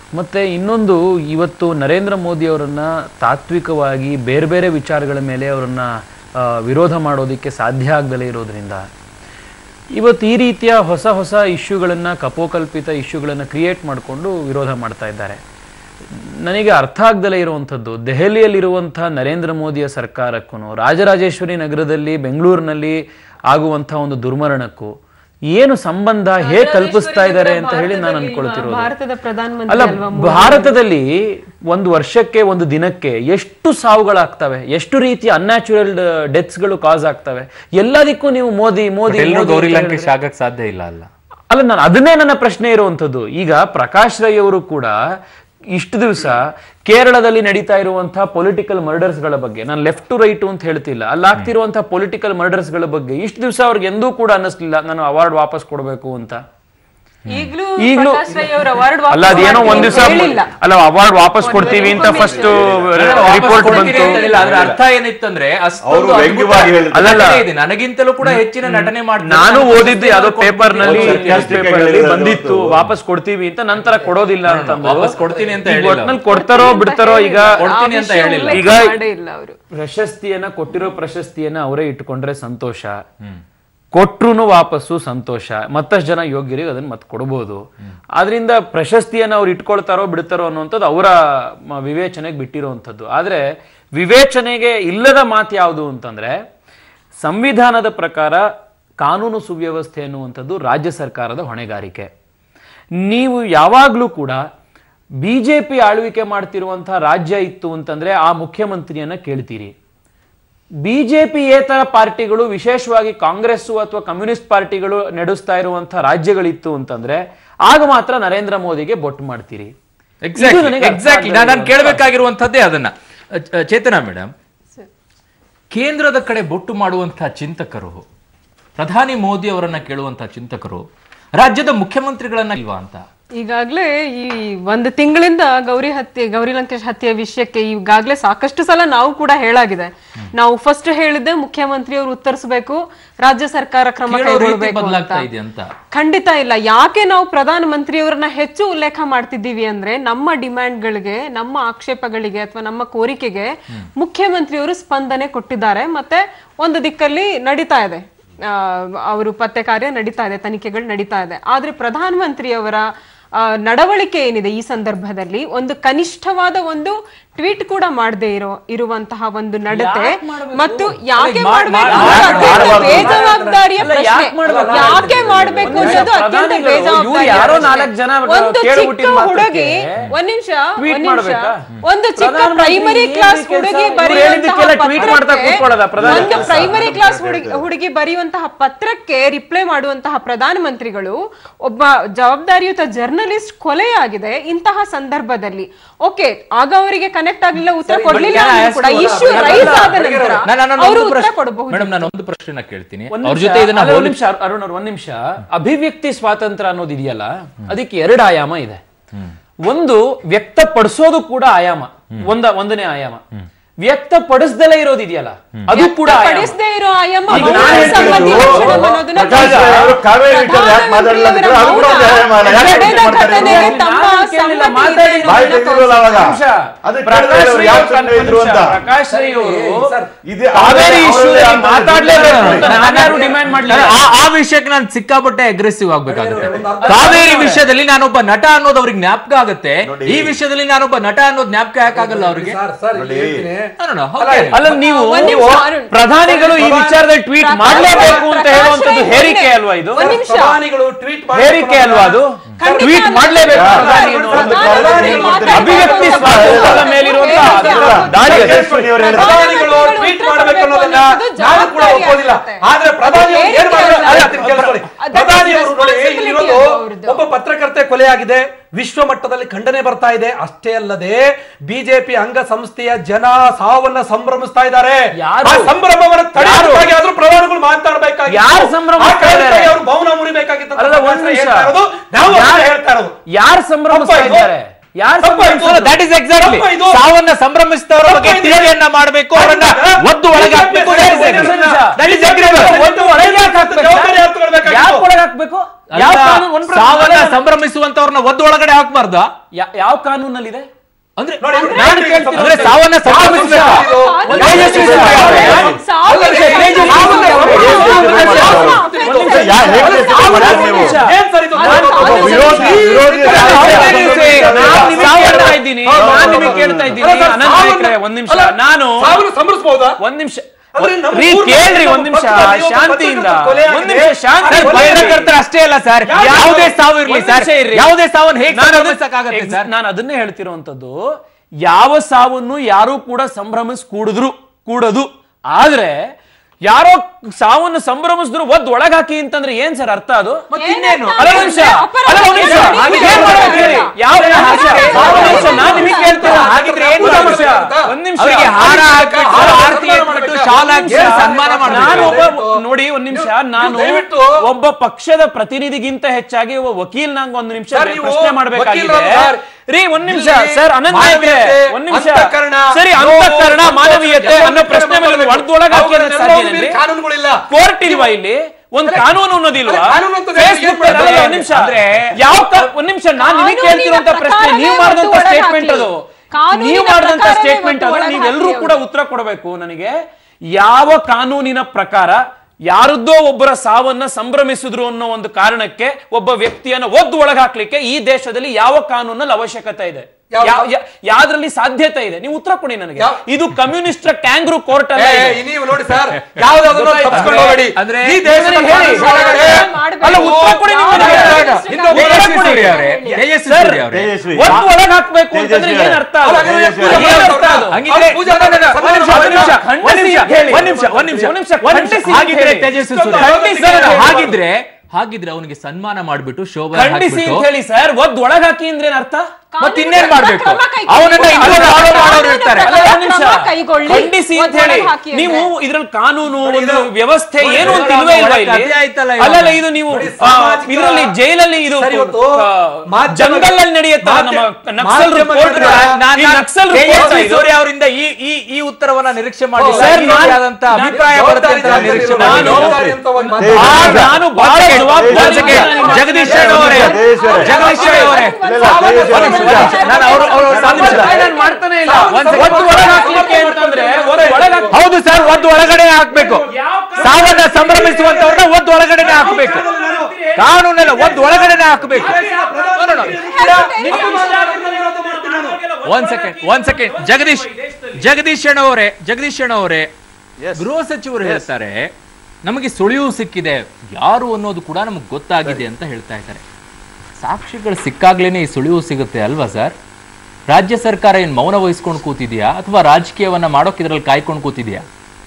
ಮತ್ತೆ ಇನ್ನೊಂದು ಇವತ್ತು ನರೇಂದ್ರ ಮೋದಿ ಅವರನ್ನ ತಾತ್ವಿಕವಾಗಿ ಬೇರೆ ಬೇರೆ ವಿಚಾರಗಳ ಮೇಲೆ ಅವರನ್ನ ಆ, ವಿರೋಧ ಮಾಡೋದಕ್ಕೆ ಸಾಧ್ಯ ಆಗದಲೇ ಇರೋದ್ರಿಂದ ಇವತ್ತು ಈ ರೀತಿಯ ಹೊಸ ಹೊಸ ಇಶ್ಯೂಗಳನ್ನು ಕಪೋಕಲ್ಪಿತ ಇಶ್ಯೂಗಳನ್ನು ಕ್ರಿಯೇಟ್ ಮಾಡಿಕೊಂಡು ವಿರೋಧ ಮಾಡ್ತಾ ಇದ್ದಾರೆ ನನಗೆ ಅರ್ಥ ಆಗ್ದಲೇ ಇರುವಂಥದ್ದು ದೆಹಲಿಯಲ್ಲಿರುವಂಥ ನರೇಂದ್ರ ಮೋದಿಯ ಸರ್ಕಾರಕ್ಕೂ ರಾಜರಾಜೇಶ್ವರಿ ನಗರದಲ್ಲಿ ಬೆಂಗಳೂರಿನಲ್ಲಿ ಆಗುವಂಥ ಒಂದು ದುರ್ಮರಣಕ್ಕೂ ಏನು ಸಂಬಂಧ ಹೇಗೆ ಕಲ್ಪಿಸ್ತಾ ಇದ್ದಾರೆ ಅಂತ ಹೇಳಿ ನಾನು ಅನ್ಕೊಳ್ತಿರೋದು ಭಾರತದ ಪ್ರಧಾನಮಂತ್ರಿ ಅಲ್ಲ ಅಲ್ವಾ ಭಾರತದಲ್ಲಿ ಒಂದು ವರ್ಷಕ್ಕೆ ಒಂದು ದಿನಕ್ಕೆ ಎಷ್ಟು ಸಾವುಗಳಾಗ್ತವೆ ಎಷ್ಟು ರೀತಿಯ ಅನ್ಯಾಚುರಲ್ ಡೆತ್ಸ್ಗಳು ಕಾಸ್ ಆಗ್ತವೆ ಎಲ್ಲದಕ್ಕೂ ನೀವು ಮೋದಿ ಮೋದಿ ಎಲ್ಲರೂ ಮೋದಿ ಗೌರಿ ಅಂತ ಲಂಕೇಶ್ ಹೇಳಿದ್ರೆ- ಆಗಕ್ ಸಾಧ್ಯ ಇಲ್ಲ ಅಲ್ಲ ಅಲ್ಲ ನಾನು ಅದನ್ನೇ ನನ್ನ ಪ್ರಶ್ನೆ ಇರುವಂಥದ್ದು ಈಗ ಪ್ರಕಾಶ್ ರೈ ಅವರು ಕೂಡ ಇಷ್ಟು ದಿವಸ ಕೇರಳದಲ್ಲಿ ನಡೀತಾ ಇರುವಂತಹ ಪೊಲಿಟಿಕಲ್ ಮರ್ಡರ್ಸ್ಗಳ ಬಗ್ಗೆ ನಾನು ಲೆಫ್ಟ್ ಟು ರೈಟ್ ಅಂತ ಹೇಳ್ತಿಲ್ಲ ಅಲ್ಲಿ ಆಗ್ತಿರುವಂತಹ ಪೊಲಿಟಿಕಲ್ ಮರ್ಡರ್ಸ್ಗಳ ಬಗ್ಗೆ ಇಷ್ಟು ದಿವಸ ಅವ್ರಿಗೆ ಎಂದೂ ಕೂಡ ಅನ್ನಿಸ್ಲಿಲ್ಲ ನಾನು ಅವಾರ್ಡ್ ವಾಪಸ್ ಕೊಡಬೇಕು ಅಂತ ಈಗಲೂ ಈಗ್ಲೂ ಪ್ರಕಾಶ್ ರೈ ಅವರ ಅವಾರ್ಡ್ ಅಲ್ಲ ಅದೇನೋ ಒಂದ್ ದಿವಸ ಅಲ್ಲ ಅವಾರ್ಡ್ ವಾಪಸ್ ಕೊಡ್ತೀವಿ ಅಂತ ಫಸ್ಟ್ ರಿಪೋರ್ಟ್ ಬಂತು ಅದ್ರ ಅರ್ಥ ಏನಿತ್ತಂದ್ರೆ ಅಷ್ಟೊಂದು ಅವ್ರು ಅದ್ಭುತ ವ್ಯಂಗ್ಯವಾಗಿ ಹೇಳಿದ್ರು. ಅಲ್ಲಲ್ಲ. ನಟನೆ ಇದೆ. ನನಗಿಂತಲೂ ಕೂಡ ಹೆಚ್ಚಿನ ನಟನೆ ಮಾಡ್ತಾರೆ ನಾನು ನಾನು ಓದಿದ್ದು ಯಾವ್ದೋ ಪುಸ್ತಕ ಪೇಪರ್ ನಲ್ಲಿ ಕೊಟ್ಟಿದ್ದೀನಿ. ನ್ಯೂಸ್ ಪೇಪರ್ ಅಲ್ಲಿ ಬಂದಿತ್ತು ವಾಪಸ್ ಕೊಡ್ತೀವಿ ಅಂತ ನಂತರ ಕೊಡೋದಿಲ್ಲ ಅಂತ ಅಂದ್ರು. ವಾಪಸ್ ಕೊಡ್ತೀನಿ ಅಂತ ಈಗ ಹೇಳಿಲ್ಲ ಒಟ್ನಲ್ಲಿ ಕೊಡ್ತಾರೋ ಬಿಡ್ತಾರೋ ಈಗ ಕೊಡ್ತೀನಿ ಅಂತ ಹೇಳಿಲ್ಲ ಈಗ ಮಾಡೇ ಇಲ್ಲ ಅವರು ಪ್ರಶಸ್ತಿಯನ್ನ ಕೊಟ್ಟಿರೋ ಪ್ರಶಸ್ತಿಯನ್ನ ಅವರೇ ಇಟ್ಕೊಂಡ್ರೆ ಸಂತೋಷ ಕೊಟ್ರು ವಾಪಸ್ಸು ಸಂತೋಷ ಮತ್ತಷ್ಟು ಜನ ಯೋಗ್ಯರಿಗೆ ಅದನ್ನ ಮತ್ತೆ ಕೊಡ್ಬೋದು ಆದ್ರಿಂದ ಪ್ರಶಸ್ತಿಯನ್ನ ಅವ್ರು ಇಟ್ಕೊಳ್ತಾರೋ ಬಿಡ್ತಾರೋ ಅನ್ನುವಂಥದ್ದು ಅವರ ಮ- ವಿವೇಚನೆಗೆ ಬಿಟ್ಟಿರುವಂಥದ್ದು ಆದ್ರೆ ವಿವೇಚನೆಗೆ ಇಲ್ಲದ ಮಾತು ಯಾವುದು ಅಂತಂದ್ರೆ ಸಂವಿಧಾನದ ಪ್ರಕಾರ ಕಾನೂನು ಸುವ್ಯವಸ್ಥೆ ಅನ್ನುವಂಥದ್ದು ರಾಜ್ಯ ಸರ್ಕಾರದ ಹೊಣೆಗಾರಿಕೆ ನೀವು ಯಾವಾಗಲೂ ಕೂಡ ಬಿ ಜೆ ಪಿ ಆಳ್ವಿಕೆ ಮಾಡ್ತಿರುವಂತಹ ರಾಜ್ಯ ಇತ್ತು ಅಂತಂದ್ರೆ ಆ ಮುಖ್ಯಮಂತ್ರಿಯನ್ನ ಕೇಳ್ತೀರಿ ಬಿಜೆಪಿಯೇತರ ಪಾರ್ಟಿಗಳು ವಿಶೇಷವಾಗಿ ಕಾಂಗ್ರೆಸ್ ಅಥವಾ ಕಮ್ಯುನಿಸ್ಟ್ ಪಾರ್ಟಿಗಳು ನಡೆಸ್ತಾ ಇರುವಂತಹ ರಾಜ್ಯಗಳಿತ್ತು ಅಂತಂದ್ರೆ ಆಗ ಮಾತ್ರ ನರೇಂದ್ರ ಮೋದಿಗೆ ಬೊಟ್ಟು ಮಾಡ್ತೀರಿ ಇದು ನನಗೆ ಅರ್ಥ ಎಕ್ಸಾಕ್ಟ್ಲಿ ಆಗ್ತಾ ನಾನು ಇರುವಂತಹ- ಕೇಳಬೇಕಾಗಿರುವಂತದ್ದೇ ಅದನ್ನ ಅ, ಚ- ಚೇತನಾ ಮೇಡಮ್ ಕೇಂದ್ರದ ಕಡೆ ಬೊಟ್ಟು ಮಾಡುವಂತಹ ಚಿಂತಕರು ಪ್ರಧಾನಿ ಮೋದಿ ಅವರನ್ನ ಕೇಳುವಂತಹ ಚಿಂತಕರು ರಾಜ್ಯದ ಮುಖ್ಯಮಂತ್ರಿಗಳನ್ನ ಇಲ್ವಾ ಅಂತ ಈಗಾಗ್ಲೇ ಈ ಒಂದು ತಿಂಗಳಿಂದ ಗೌರಿ ಹತ್ಯೆ ಗೌರಿ ಲಂಕೇಶ್ ಹತ್ಯೆ ವಿಷಯಕ್ಕೆ ಈಗಾಗ್ಲೇ ಸಾಕಷ್ಟು ಸಲ ನಾವು ಕೂಡ ಹೇಳಾಗಿದೆ ನಾವು ಫಸ್ಟ್ ಹೇಳಿದ್ದೆ ಮುಖ್ಯಮಂತ್ರಿ ಅವರು ಉತ್ತರಿಸಬೇಕು ರಾಜ್ಯ ಸರ್ಕಾರ ಕ್ರಮ ಕೇಳೋ ರೀತಿ ಕೈಗೊಳ್ಳಬೇಕು ಅಂತ ಬದಲಾಗ್ತಾ ಇದೆ ಅಂತ ಖಂಡಿತ ಇಲ್ಲ ಯಾಕೆ ನಾವು ಪ್ರಧಾನ ಮಂತ್ರಿಯವರನ್ನ ಹೆಚ್ಚು ಉಲ್ಲೇಖ ಮಾಡ್ತಿದ್ದೀವಿ ಅಂದ್ರೆ ನಮ್ಮ ಡಿಮ್ಯಾಂಡ್ಗಳಿಗೆ ನಮ್ಮ ಆಕ್ಷೇಪಗಳಿಗೆ ಅಥವಾ ನಮ್ಮ ಕೋರಿಕೆಗೆ ಮುಖ್ಯಮಂತ್ರಿಯವರು ಸ್ಪಂದನೆ ಕೊಟ್ಟಿದ್ದಾರೆ ಮತ್ತೆ ಒಂದು ದಿಕ್ಕಲ್ಲಿ ನಡೀತಾ ಇದೆ ಆ, ಅವರು ಪತ್ತೆ ಕಾರ್ಯ ನಡೀತಾ ಇದೆ ತನಿಖೆಗಳು ನಡೀತಾ ಇದೆ ಆದ್ರೆ ಪ್ರಧಾನಮಂತ್ರಿಯವರ ಆ, ನಡವಳಿಕೆ ಏನಿದೆ ಈ ಸಂದರ್ಭದಲ್ಲಿ ಒಂದು ಕನಿಷ್ಠವಾದ ಒಂದು ಟ್ವೀಟ್ ಕೂಡ ಮಾಡದೇ ಇರೋ ಇರುವಂತಹ ಒಂದು ನಡತೆ ಮತ್ತು ಯಾಕೆ ಮಾಡ್- ಮಾಡ್ಬೇಕು ಮಾಡ್- ಅನ್ನೋದು ಮಾಡ್- ಅತ್ಯಂತ ಮಾಡ್ಬಾರ್ದು. ಬೇಜವಾಬ್ದಾರಿಯ ಅಲ್ಲ, ಪ್ರಶ್ನೆ ಯಾಕ್ ಮಾಡ್ಬಾರ್ದು? ಯಾಕೆ ಮಾಡ್ಬೇಕು ಒಂದ್ ನಿಮಿಷ, ಅನ್ನೋದು ಅತ್ಯಂತ ಪ್ರಧಾನಿಗಳು, ಬೇಜವಾಬ್ದಾರಿಯ ಇವ್ರು ಯಾರೋ ಪ್ರಶ್ನೆ. ನಾಲ್ಕು ಜನ ಒಂದು ಕೇಳ್ಬಿಟ್ಟಿದ್ ಚಿಕ್ಕ ಮಾತ್ರಕ್ಕೆ ಹುಡುಗಿ ಒಂದ್ ನಿಮಿಷ tweet ಒಂದ್ ನಿಮಿಷ ಮಾಡ್ಬೇಕಾ? ಒಂದು ಚಿಕ್ಕ ಪ್ರಧಾನಮಂತ್ರಿ ಪ್ರೈಮರಿ ಏನ್ ಕ್ಲಾಸ್ ಕೆಲ್ಸ? ಹುಡುಗಿ ಇವ್ರು ಬರೆಯುವಂತಹ ಹೇಳಿದ್ದಕ್ಕೆಲ್ಲ tweet ಮಾಡ್ತಾ ಪತ್ರಕ್ಕೆ ಕೂತ್ಕೊಳ್ಳೋದಾ ಪ್ರಧಾನಿ ಒಂದು ಕೆಲ್ಸ? ಪ್ರೈಮರಿ ಕ್ಲಾಸ್ ಹುಡುಗಿ ಹುಡುಗಿ ಬರೆಯುವಂತಹ ಪತ್ರಕ್ಕೆ ರಿಪ್ಲೈ ಮಾಡುವಂತಹ ಪ್ರಧಾನಮಂತ್ರಿಗಳು ಒಬ್ಬ ಜವಾಬ್ದಾರಿಯುತ ಜರ್ನಲಿಸ್ಟ್ ಕೊಲೆಯಾಗಿದೆ ಇಂತಹ ಸಂದರ್ಭದಲ್ಲಿ ಓಕೆ ಆಗ ಅವರಿಗೆ ಕನೆಕ್ಟ್ ಆಗ್ಲಿಲ್ಲ ಉತ್ತರ ಕೊಡ್ಲಿಲ್ಲ ಅಂದ್ರೂ ಕೂಡ ಇಶ್ಯೂ ರೈಸ್ ಆದ ನಂತರ ಅವರು ಉತ್ತರ ಕೊಡಬಹುದು ಮೇಡಮ್ ನಾನು ಒಂದು ಪ್ರಶ್ನೆನ ಕೇಳ್ತೀನಿ ಒಂದ್ ಅವ್ರ ನಿಮಿಷ, ಜೊತೆ ಇದನ್ನ ಅಲ್ಲ, ಒಂದ್ ಹೋಲಿ- ನಿಮಿಷ ಅರುಣ್ ಅವ್ರು ಒಂದ್ ನಿಮಿಷ ಅಭಿವ್ಯಕ್ತಿ ಸ್ವಾತಂತ್ರ್ಯ ಅನ್ನೋದು ಇದೆಯಲ್ಲ ಅದಕ್ಕೆ ಎರಡು ಆಯಾಮ ಇದೆ ಒಂದು ವ್ಯಕ್ತಪಡಿಸೋದು ಕೂಡ ಆಯಾಮ ಒಂದ ಒಂದನೇ ಆಯಾಮ ವ್ಯಕ್ತಪಡಿಸ್ದಲೇ ಇರೋದಿದೆಯಲ್ಲ ಅದು ಕೂಡ ಆಯಾಮ. ಪಡಿಸದೇ ಇರೋ ಆಯಾಮ ಈಗ ಮೌನ ನಾನು ಹೇಳ್ತಿರೋದು, ಸಮ್ಮತಿ ಲಕ್ಷಣ ಅನ್ನೋದನ್ನ ಪ್ರಕಾಶ್ ರೈ ಅವರು ಕಾವೇರಿ ವಿಚಾರ ಯಾಕೆ ಮಾತಾಡಲಿಲ್ಲ ಅಂತ ಕೇಳಿ, ಅದು ಕೂಡ ಒಂದು ಆಯಾಮ ಅಲ್ಲ. ಯಾಕೆ ನಡೆದ ಯೋಚನೆ ಮಾಡ್ತಾರೆ ಘಟನೆಗೆ ಇವ್ರು? ತಮ್ಮ ನಾನು ಕೇಳಿಲ್ಲ, ಸಮ್ಮತಿ ಮಾತಾಡಿ ಇದೆ ಬಾಯಿ ಅನ್ನೋದನ್ನ ತೆಗೆದಿರೋಲ್ಲ ಅವಾಗ. ನಿಮಿಷ. ಅದಕ್ಕೆ ಪ್ರಕಾಶ್ ಕೇಳಿದ್ರೆ ರೈ ಯಾವ ಅವ್ರು ಸುಮ್ಮನೆ ಇದ್ರು ಅಂತ. ಪ್ರಕಾಶ್ ರೈ ಅವರು ಇದು ಕಾವೇರಿ ಅವರೇ- ಇಶ್ಯೂ ಅವರೇ ಮಾತಾಡ್ಲೇಬೇಕು ಅಂತ ನಾನು- ನಾನ್ಯಾರು ಡಿಮ್ಯಾಂಡ್ ಮಾಡ್ಲಿಲ್ಲ ಆ- ಆ ವಿಷಯಕ್ಕೆ ನಾನು ಸಿಕ್ಕಾಪಟ್ಟೆ ಅಗ್ರೆಸಿವ್ ಆಗ್ಬೇಕಾಗುತ್ತೆ ಕಾವೇರಿ ವಿಷಯದಲ್ಲಿ ನಾನೊಬ್ಬ ನಟ ಅನ್ನೋದು ಅವ್ರಿಗೆ ಜ್ಞಾಪಕ ಆಗುತ್ತೆ ಈ ವಿಷಯದಲ್ಲಿ ನಾನೊಬ್ಬ ನಟ ಅನ್ನೋದು ಜ್ಞಾಪಕ ಯಾಕಾಗಲ್ಲ ಅವ್ರಿಗೆ ಅಲ್ಲ ನೀವು ಒಂದ್ ನಿಮಿಷ, ನೀವು ಅರುಣ್. ಪ್ರಧಾನಿಗಳು ಈ ವಿಚಾರದಲ್ಲಿ ಟ್ವೀಟ್ ಪ್ರಕಾಶ್ ಮಾಡಲೇಬೇಕು ಅಂತ ಪ್ರಕಾಶ್ ಹೇಳುವಂತದ್ದು ರೈ ಹೇರಿಕೆ ಮೊನ್ನೆ- ಅಲ್ವಾ ಇದು ಒಂದ್ ನಿಮಿಷ. ಪ್ರಧಾನಿಗಳು ಟ್ವೀಟ್ ಹೇರಿಕೆ ಅಲ್ವಾ ಅದು ಖಂಡಿತ ಟ್ವೀಟ್ ಅಲ್ಲ. ಮಾಡಲೇಬೇಕು ಪ್ರಧಾನಿ- ಪ್ರಧಾನಿ ಅನ್ನುವಂಥದ್ದು. ಪ್ರಧಾನಿ ಮಾತಾಡ್ತಾ ಅಭಿವ್ಯಕ್ತಿ ಇರುವಂತಹ ಸ್ವಾತಂತ್ರ್ಯದ ಮೇಲಿರುವಂತಹ ದಾಳಿ ಅದು. ಪ್ರಧಾನಿಗಳು ಟ್ವೀಟ್ ಮಾಡಬೇಕು ಅನ್ನೋದನ್ನ ನಾನು ಕೂಡ ಒಪ್ಪೋದಿಲ್ಲ ಆದ್ರೆ ಪ್ರಧಾನಿ ಅವರು ಏನ್ ಮಾಡಿದ್ರು ಅದೇ ಅದನ್ನ ಕೇಳಿಸ್ಕೊಳ್ಳಿ. ಪ್ರಧಾನಿ ಅವರು ನೋಡಿ ಇಲ್ಲಿರೋದು ಒಬ್ಬ ಪತ್ರಕರ್ತೆ ಕೊಲೆಯಾಗಿದೆ ವಿಶ್ವ ಮಟ್ಟದಲ್ಲಿ ಖಂಡನೆ ಬರ್ತಾ ಇದೆ ಅಷ್ಟೇ ಅಲ್ಲದೆ ಬಿಜೆಪಿ ಅಂಗಸಂಸ್ಥೆಯ ಜನ ಸಾವನ್ನ ಸಂಭ್ರಮಿಸ್ತಾ ಇದ್ದಾರೆ ಯಾರು? ಆ ಸಂಭ್ರಮವನ್ನು ತಡೆಯೋದಕ್ಕಾಗಿ ಆದ್ರೂ ಪ್ರಧಾನಿಗಳು ಮಾತನಾಡಬೇಕಾಗಿತ್ತು ಯಾರು ಸಂಭ್ರಮಿಸ್ತಾ ಆ ಕಾರಣಕ್ಕಾಗಿ ಇದ್ದಾರೆ? ಅವರು ಮೌನ ಮುರಿಬೇಕಾಗಿತ್ತು ಅಂತ ಅಲ್ಲ, ಒಂದ್ ಪ್ರಕಾಶ್ ರೈ ನಿಮಿಷ. ಹೇಳ್ತಾ ಇರೋದು ನಾವು ಯಾರು- ಅದನ್ನ ಹೇಳ್ತಾ ಇರೋದು ಯಾರು ಸಂಭ್ರಮಿಸ್ತಾ ತಪ್ಪ ಇದು? ಇದ್ದಾರೆ ಯಾರು ದಟ್ ಇಸ್ ಎಕ್ಸಾಕ್ಟ್ಲಿ ಸಾವನ್ನ ಸಂಭ್ರಮಿಸಿದವರ ಬಗ್ಗೆ ತಿಳಿಯನ್ನ ಮಾಡಬೇಕು ಅವರನ್ನ ಒದ್ದು ಒಳಗೆ ಹಾಕ್ಬೇಕು ದಟ್ ಇಸ್ ಒಂದು ಒಳಗೆ ಯಾಕ್ ಹಾಕ್ಬೇಕು ಸರ್? ಯಾಕ್ ಒಳಗೆ ಹಾಕ್ಬೇಕು ಯಾವ ಕಾನೂನು ಒಂದ್ ಪ್ರಕಾರ- ಸಾವನ್ನ ಸಂಭ್ರಮಿಸುವಂತವ್ರನ್ನ ಒದ್ದು ಒಳಗಡೆ ಹಾಕ್ಬಾರ್ದ ಯಾ- ಯಾವ ಕಾನೂನಲ್ಲಿದೆ ಅಂದ್ರೆ ನಾನು ನಾನು ಕೇಳ್ತಿರೋದು ಅಂದ್ರೆ ಸಾವನ್ನ ಸಂಭ್ರಮಿಸಬೇಕಾ ತೇಜಸ್ವಿ ಸೂರ್ಯ ಅವರೇ, ಕೇಳ್ತಾ ಇದ್ದೀನಿ ನಾನು ನಿಮಗೆ ಕೇಳ್ತಾ ಇದ್ದೀನಿ ಅಲ್ಲ ಸರ್, ಅನಂತ ಸಾವನ್ನ- ನಾಯ್ಕರೇ, ಒಂದ್ ನಿಮಿಷ ಅಲ್ಲ, ನಾನು ಸಾವನ್ನ ಸಂಭ್ರಮಿಸ್ಬೋದಾ? ಒಂದ್ ನಿಮಿಷ ಅಂದ್ರೆ ನಮ್ಮ ರೀ ಮೂರು ಕೇಳ್ರಿ ಮಂದಿ ಒಂದ್ ನಿಮಿಷ ಪತ್ರಕರ್ತರು ನೀವು ಶಾಂತಿಯಿಂದ ಪತ್ರಕರ್ತರು ಕೊಲೆ ಒಂದ್ ನಿಮಿಷ ಆಗಿದೆ. ಶಾಂತಿ ಸರ್, ಪತ್ರಕರ್ತರು ಅಷ್ಟೇ ಅಲ್ಲ ಸರ್ ಯಾವ- ಯಾವುದೇ ಸಾವು ಇರ್ಲಿ ಒಂದ್ ಸರ್ ನಿಮಿಷ ಇರ್ರಿ. ಯಾವುದೇ ಸಾವನ್ನ ಹೇಗೆ ನಾನು ಅದನ್ನ- ಸಂಭ್ರಮಿಸಕ್ಕಾಗತ್ತೆ ex- ಸರ್ ನಾನು ಅದನ್ನೇ ಹೇಳ್ತಿರುವಂತದ್ದು ಯಾವ ಸಾವನ್ನು ಯಾರು ಕೂಡ ಸಂಭ್ರಮಿಸ್ ಕೂಡಿದ್ರು ಕೂಡದು ಆದ್ರೆ ಯಾರೋ ಸಾವನ್ನು ಸಂಭ್ರಮಿಸಿದ್ರು ಒದ್ ಒಳಗ್ ಹಾಕಿ ಅಂತಂದ್ರೆ ಏನ್ ಸರ್ ಅರ್ಥ ಅದು ಇನ್ನೇನು? ಅಲ್ಲ ಒಂದ್ ನಿಮಿಷ ಅಲ್ಲ ಒಂದ್ ನಿಮಿಷ ಹಾಗಿದ್ರೆ ಏನ್ ಮಾಡ್ಬೇಕು ಹೇಳಿ? ಯಾವ ಒಂದ್ ನಿಮಿಷ, ಒಂದ್ ನಿಮಿಷ, ನಾನ್ ನಿಮಗೆ ಕೇಳ್ತೀನಿ ಹಾಗಿದ್ರೆ ಏನ್ ಒಂದ್ ನಿಮಿಷ, ಮಾಡ್ಬೇಕು? ಒಂದ್ ನಿಮಿಷ ಅವರಿಗೆ ಹಾರ ಹಾಕ್ಬಿಟ್ಟು, ಹಾರ ಆರತಿ ಎತ್ಬಿಟ್ಟು, ಶಾಲ್ ಹಾಕಿ ಏನ್ ಸನ್ಮಾನ ಮಾಡ್ಬೇಕು. ನಾನು ಒಬ್ಬ ನೋಡಿ ಒಂದ್ ನಿಮಿಷ ನಾನು ದಯವಿಟ್ಟು- ಒಬ್ಬ ಪಕ್ಷದ ಪ್ರತಿನಿಧಿಗಿಂತ ಹೆಚ್ಚಾಗಿ ಒಬ್ಬ ವಕೀಲ್ ನಂಗೆ ಒಂದ್ ನಿಮಿಷ ಸರ್, ನೀವು ಪ್ರಶ್ನೆ ಮಾಡ್ಬೇಕಾಗಿದೆ ವಕೀಲರು ಸರ್, ರೀ ಒಂದ್ ನಿಮಿಷ ಇಲ್ಲಿ ಸರ್ ಅನಂತ ನಾಯ್ಕರೇ, ಮಾನವೀಯತೆ, ಒಂದ್ ನಿಮಿಷ ಅಂತಃಕರಣ, ಸರಿ ನೋವು, ಅಂತಃಕರಣ ಮಾನವೀಯತೆ ಎಲ್ಲ ಅನ್ನೋ ಪ್ರಶ್ನೆ ಮೇಲೆ ಮಾಡ್ಬೇಕು. ಒಳದೊಳಗೆ ಅವುಗಳನ್ನೆಲ್ಲ ಸಾಧ್ಯನೇನ್ರಿ ಕಾನೂನುಗಳಿಲ್ಲ ಕೋರ್ಟ್ ಇಲ್ವಾ ಇಲ್ಲಿ ಒಂದ್ ಕಾನೂನು ಅನ್ನೋದಿಲ್ವಾ ಅಲ್ಲ, ಕಾನೂನು ಅಂತಂದ್ರೆ ಫೇಸ್ಬುಕ್ ಏನ್ ಮಾಡ್ತಾರೆ? ಒಂದ್ ನಿಮಿಷ ಅಂದ್ರೆ ಯಾವ ಕ- ಒಂದ್ ನಿಮಿಷ ನಾನ್ ನಿಮಗೆ ಕಾನೂನಿನ ಕೇಳ್ತಿರುವಂತ ಪ್ರಶ್ನೆ ಪ್ರಕಾರವೇ ನೀವು ಮಾಡಿದಂತ ಒತ್ತು ಒಳಗೆ ಸ್ಟೇಟ್ಮೆಂಟ್ ಹಾಕಿ. ಅದು ಕಾನೂನಿನ ನೀವು ಮಾಡಿದಂತ ಪ್ರಕಾರವೇ ಸ್ಟೇಟ್ಮೆಂಟ್ ಒತ್ತು ಅದು ಒಳಗೆ ನೀವೆಲ್ಲರೂ ಹಾಕಿ ಕೂಡ ಉತ್ತರ ಕೊಡಬೇಕು ನನಗೆ ಯಾವ ಕಾನೂನಿನ ಪ್ರಕಾರ ಯಾರದ್ದೋ ಒಬ್ಬರ ಸಾವನ್ನ ಸಂಭ್ರಮಿಸಿದ್ರು ಅನ್ನೋ ಒಂದು ಕಾರಣಕ್ಕೆ ಒಬ್ಬ ವ್ಯಕ್ತಿಯನ್ನ ಒದ್ದು ಒಳಗೆ ಹಾಕ್ಲಿಕ್ಕೆ ಈ ದೇಶದಲ್ಲಿ ಯಾವ ಕಾನೂನಲ್ಲಿ ಅವಶ್ಯಕತೆ ಇದೆ ಯಾವ- ಯಾ- ಯಾ- ಯಾವ್ದ್ರಲ್ಲಿ ಸಾಧ್ಯತೆ ಇದೆ ನೀವು ಉತ್ತರ ಕೊಡಿ ನನಗೆ ಯಾವ- ಇದು ಕಮ್ಯುನಿಸ್ಟ್ ಕ್ಯಾಂಗ್ರೂ ಕೋರ್ಟ್ ಅಲ್ಲ ಏ, ಇದು. ನೀವು ನೋಡಿ ಸರ್ ಯಾವ್ದಾದ್ರು ಗೊತ್ತಾಯ್ತಾ? ತಪ್ಪಿಸ್ಕೊಂಡು ಹೋಗಬೇಡಿ ಅಂದ್ರೆ- ಈ ದೇಶದ ನನಗೆ ಹೇಳಿ. ಕಾನೂನು ಒಳಗಡೆ ಅಲ್ಲ ಉತ್ತರ ಕೊಡಿ ನೀವು ನನಗೆ. ಇನ್ನೊಬ್ಬ ಉತ್ತರ ತೇಜಸ್ವಿ ಕೊಡಿ. ಸೂರ್ಯ ಅವರೇ, ತೇಜಸ್ವಿ ಸರ್, ಸೂರ್ಯ ಅವರೇ. ತೇಜಸ್ವಿ. ಒಟ್ಟು ಒಳಗೆ ಹಾಕ್ಬೇಕು ಅಂತಂದ್ರೆ ತೇಜಸ್ವಿ ಏನ್ ಅರ್ಥ ಅದು? ಅಲ್ಲ, ಹಾಗಾದ್ರೆ ಪೂಜೆ ಏನ್ ಮಾಡೋದು ಅರ್ಥ ಅದು? ಹಂಗಿದ್ರೆ ಪೂಜೆ ಮಾಡೋದು ಒಂದ್ ನಿಮಿಷ, ಒಂದ್ ನಿಮಿಷ, ಒಂದ್ ನಿಮಿಷ, ಹೇಳಿ. ಒಂದ್ ನಿಮಿಷ, ಒಂದ್ ನಿಮಿಷ, ಒಂದ್ ನಿಮಿಷ, ಒಂದ್ ನಿಮಿಷ. ಖಂಡಿಸಿ ಹಾಗಿದ್ರೆ ಹೇಳಿ. ತೇಜಸ್ವಿ ಸೂರ್ಯ ಖಂಡಿಸಿ ಸರ್, ಹೇಳಿ. ಹಾಗಿದ್ರೆ ಹಾಗಿದ್ರೆ ಅವನಿಗೆ ಸನ್ಮಾನ ಮಾಡ್ಬಿಟ್ಟು ಶೋಭಾ ಖಂಡಿಸಿ ಅಂತ ಹೇಳಿ ಸರ್ ಒದ್ದು ಒಳಗೆ ಹಾಕಿ ಅಂದ್ರೆ ಏನ್ ಅರ್ಥ ಮತ್ತೆ ಇನ್ನೇನ್ ಮಾಡ್ಬೇಕು ಕ್ರಮ ಕೈಗೊಳ್ಳಿ. ಅವನನ್ನ ಇನ್ನೂ ಫಾಲೋ ಮಾಡೋರು ಇರ್ತಾರೆ ಅಲ್ಲ, ಒಂದ್ ನಿಮಿಷ. ಕ್ರಮ ಕೈಗೊಳ್ಳಿ. ಖಂಡಿಸಿ ಅಂತ ಒದ್ದು ಹೇಳಿ ಒಳಗೆ ಹಾಕಿ ಅಂದ್ರೆ. ನೀವು ಇದ್ರಲ್ಲಿ ಕಾನೂನು ಒಂದು ಇದು- ವ್ಯವಸ್ಥೆ ನೋಡಿ, ಏನು ಅಂತ ಇದು ಇಲ್ವೇ ಇಲ್ವಾ ಒಳಗೆ ಇಲ್ಲಿ ಕಥೆ ಆಯ್ತಲ್ಲ ಇವಾಗ. ಅಲ್ಲಲ್ಲ ಇದು ನೀವು ನೋಡಿ, ಆ, ಸಾಮಾಜಿಕ- ಇದರಲ್ಲಿ ಜೈಲಲ್ಲಿ ಇದು ಸರ್, ಇವತ್ತು ಆ, ಮಾಧ್ಯಮ- ಜಂಗಲ್ ಅಲ್ಲಿ ನಡೆಯುತ್ತಾ ನಮ್ಮ ಮಾಧ್ಯ- ನಕ್ಸಲ್ ಮಾಧ್ಯಮಗಳ- report ನಾನ್- ಈ ನಾನ್ ನಕ್ಸಲ್ ತೇಜಸ್ವಿ report ಇದು. ಸೂರ್ಯ ಅವರಿಂದ ಈ ಈ ಈ ಉತ್ತರವನ್ನ ನಿರೀಕ್ಷೆ ಮಾಡಿಲ್ಲ ಸರ್, ಈ ನಾನ್- ರೀತಿಯಾದಂತ ನಾನ್ ಅಭಿಪ್ರಾಯ ಬರುತ್ತೆ ಅಂತ ನಾನು ನಿರೀಕ್ಷೆ ನಾನು- ಮಾಡಿಲ್ಲ ಜವಾಬ್ದಾರಿ ಅಂತ ಒಂದು ಮಾತು. ತೇಜಸ್ವಿ. ಆ, ನಾನು ಬಹಳ ಒಂದ್ ಜವಾಬ್ದಾರಿ ಸೆಕೆಂಡ್. ಜಗದೀಶ್ ಶೆಟ್ಟಿ ಅವರೇ ಜಗದೀಶ್ ಶೆಟ್ಟಿ ಅವರೇ ನಾನು ಅವರು ಅವರು ನಾನು ಮಾಡ್ತಾನೆ ಇಲ್ಲ ಒಂದ್ ಸೆಕೆಂಡ್. ಒದ್ದು ಒಳಗೆ ಹಾಕ್ಲಿಕ್ಕೆ ಅಂತಂದ್ರೆ ಒದ್ದು ಒಳಗೆ ಹಾಕ್- ಹೌದು ಸರ್ ಒದ್ದು ಒಳಗಡೆ ಹಾಕ್ಬೇಕು ಸಾವನ್ನ ಸಂಭ್ರಮಿಸುವಂತವ್ರನ್ನ ಒದ್ದು ಒಳಗಡೆನೆ ಹಾಕ್ಬೇಕು ಕಾನೂನೆಲ್ಲ ಒದ್ದು ಒಳಗಡೆನೆ ಹಾಕ್ಬೇಕು ಒಂದ್ ಸೆಕೆಂಡ್ ಒಂದ್ ಸೆಕೆಂಡ್ ಜಗದೀಶ್ ಜಗದೀಶ್ ಶೆಣ ಅವರೇ ಜಗದೀಶ್ ಶೆಣ ಅವರೇ ಗೃಹ ಸಚಿವರು ಹೇಳ್ತಾರೆ ನಮಗೆ ಸುಳಿವು ಸಿಕ್ಕಿದೆ ಯಾರು ಅನ್ನೋದು ಕೂಡ ನಮಗೆ ಗೊತ್ತಾಗಿದೆ ಅಂತ ಹೇಳ್ತಾ ಇದ್ದಾರೆ ಸಾಕ್ಷಿಗಳು ಸಿಕ್ಕಾಗ್ಲೇನೆ ಈ ಸುಳಿವು ಸಿಗುತ್ತೆ ಅಲ್ವಾ ಸರ್ ರಾಜ್ಯ ಸರ್ಕಾರ ಏನ್ ಮೌನ ವಹಿಸ್ಕೊಂಡು ಕೂತಿದ್ಯಾ ಅಥವಾ ರಾಜಕೀಯವನ್ನ ಮಾಡೋಕೆ ಇದ್ರಲ್ಲಿ ಕಾಯ್ಕೊಂಡು ಕೂತಿದ್ಯಾ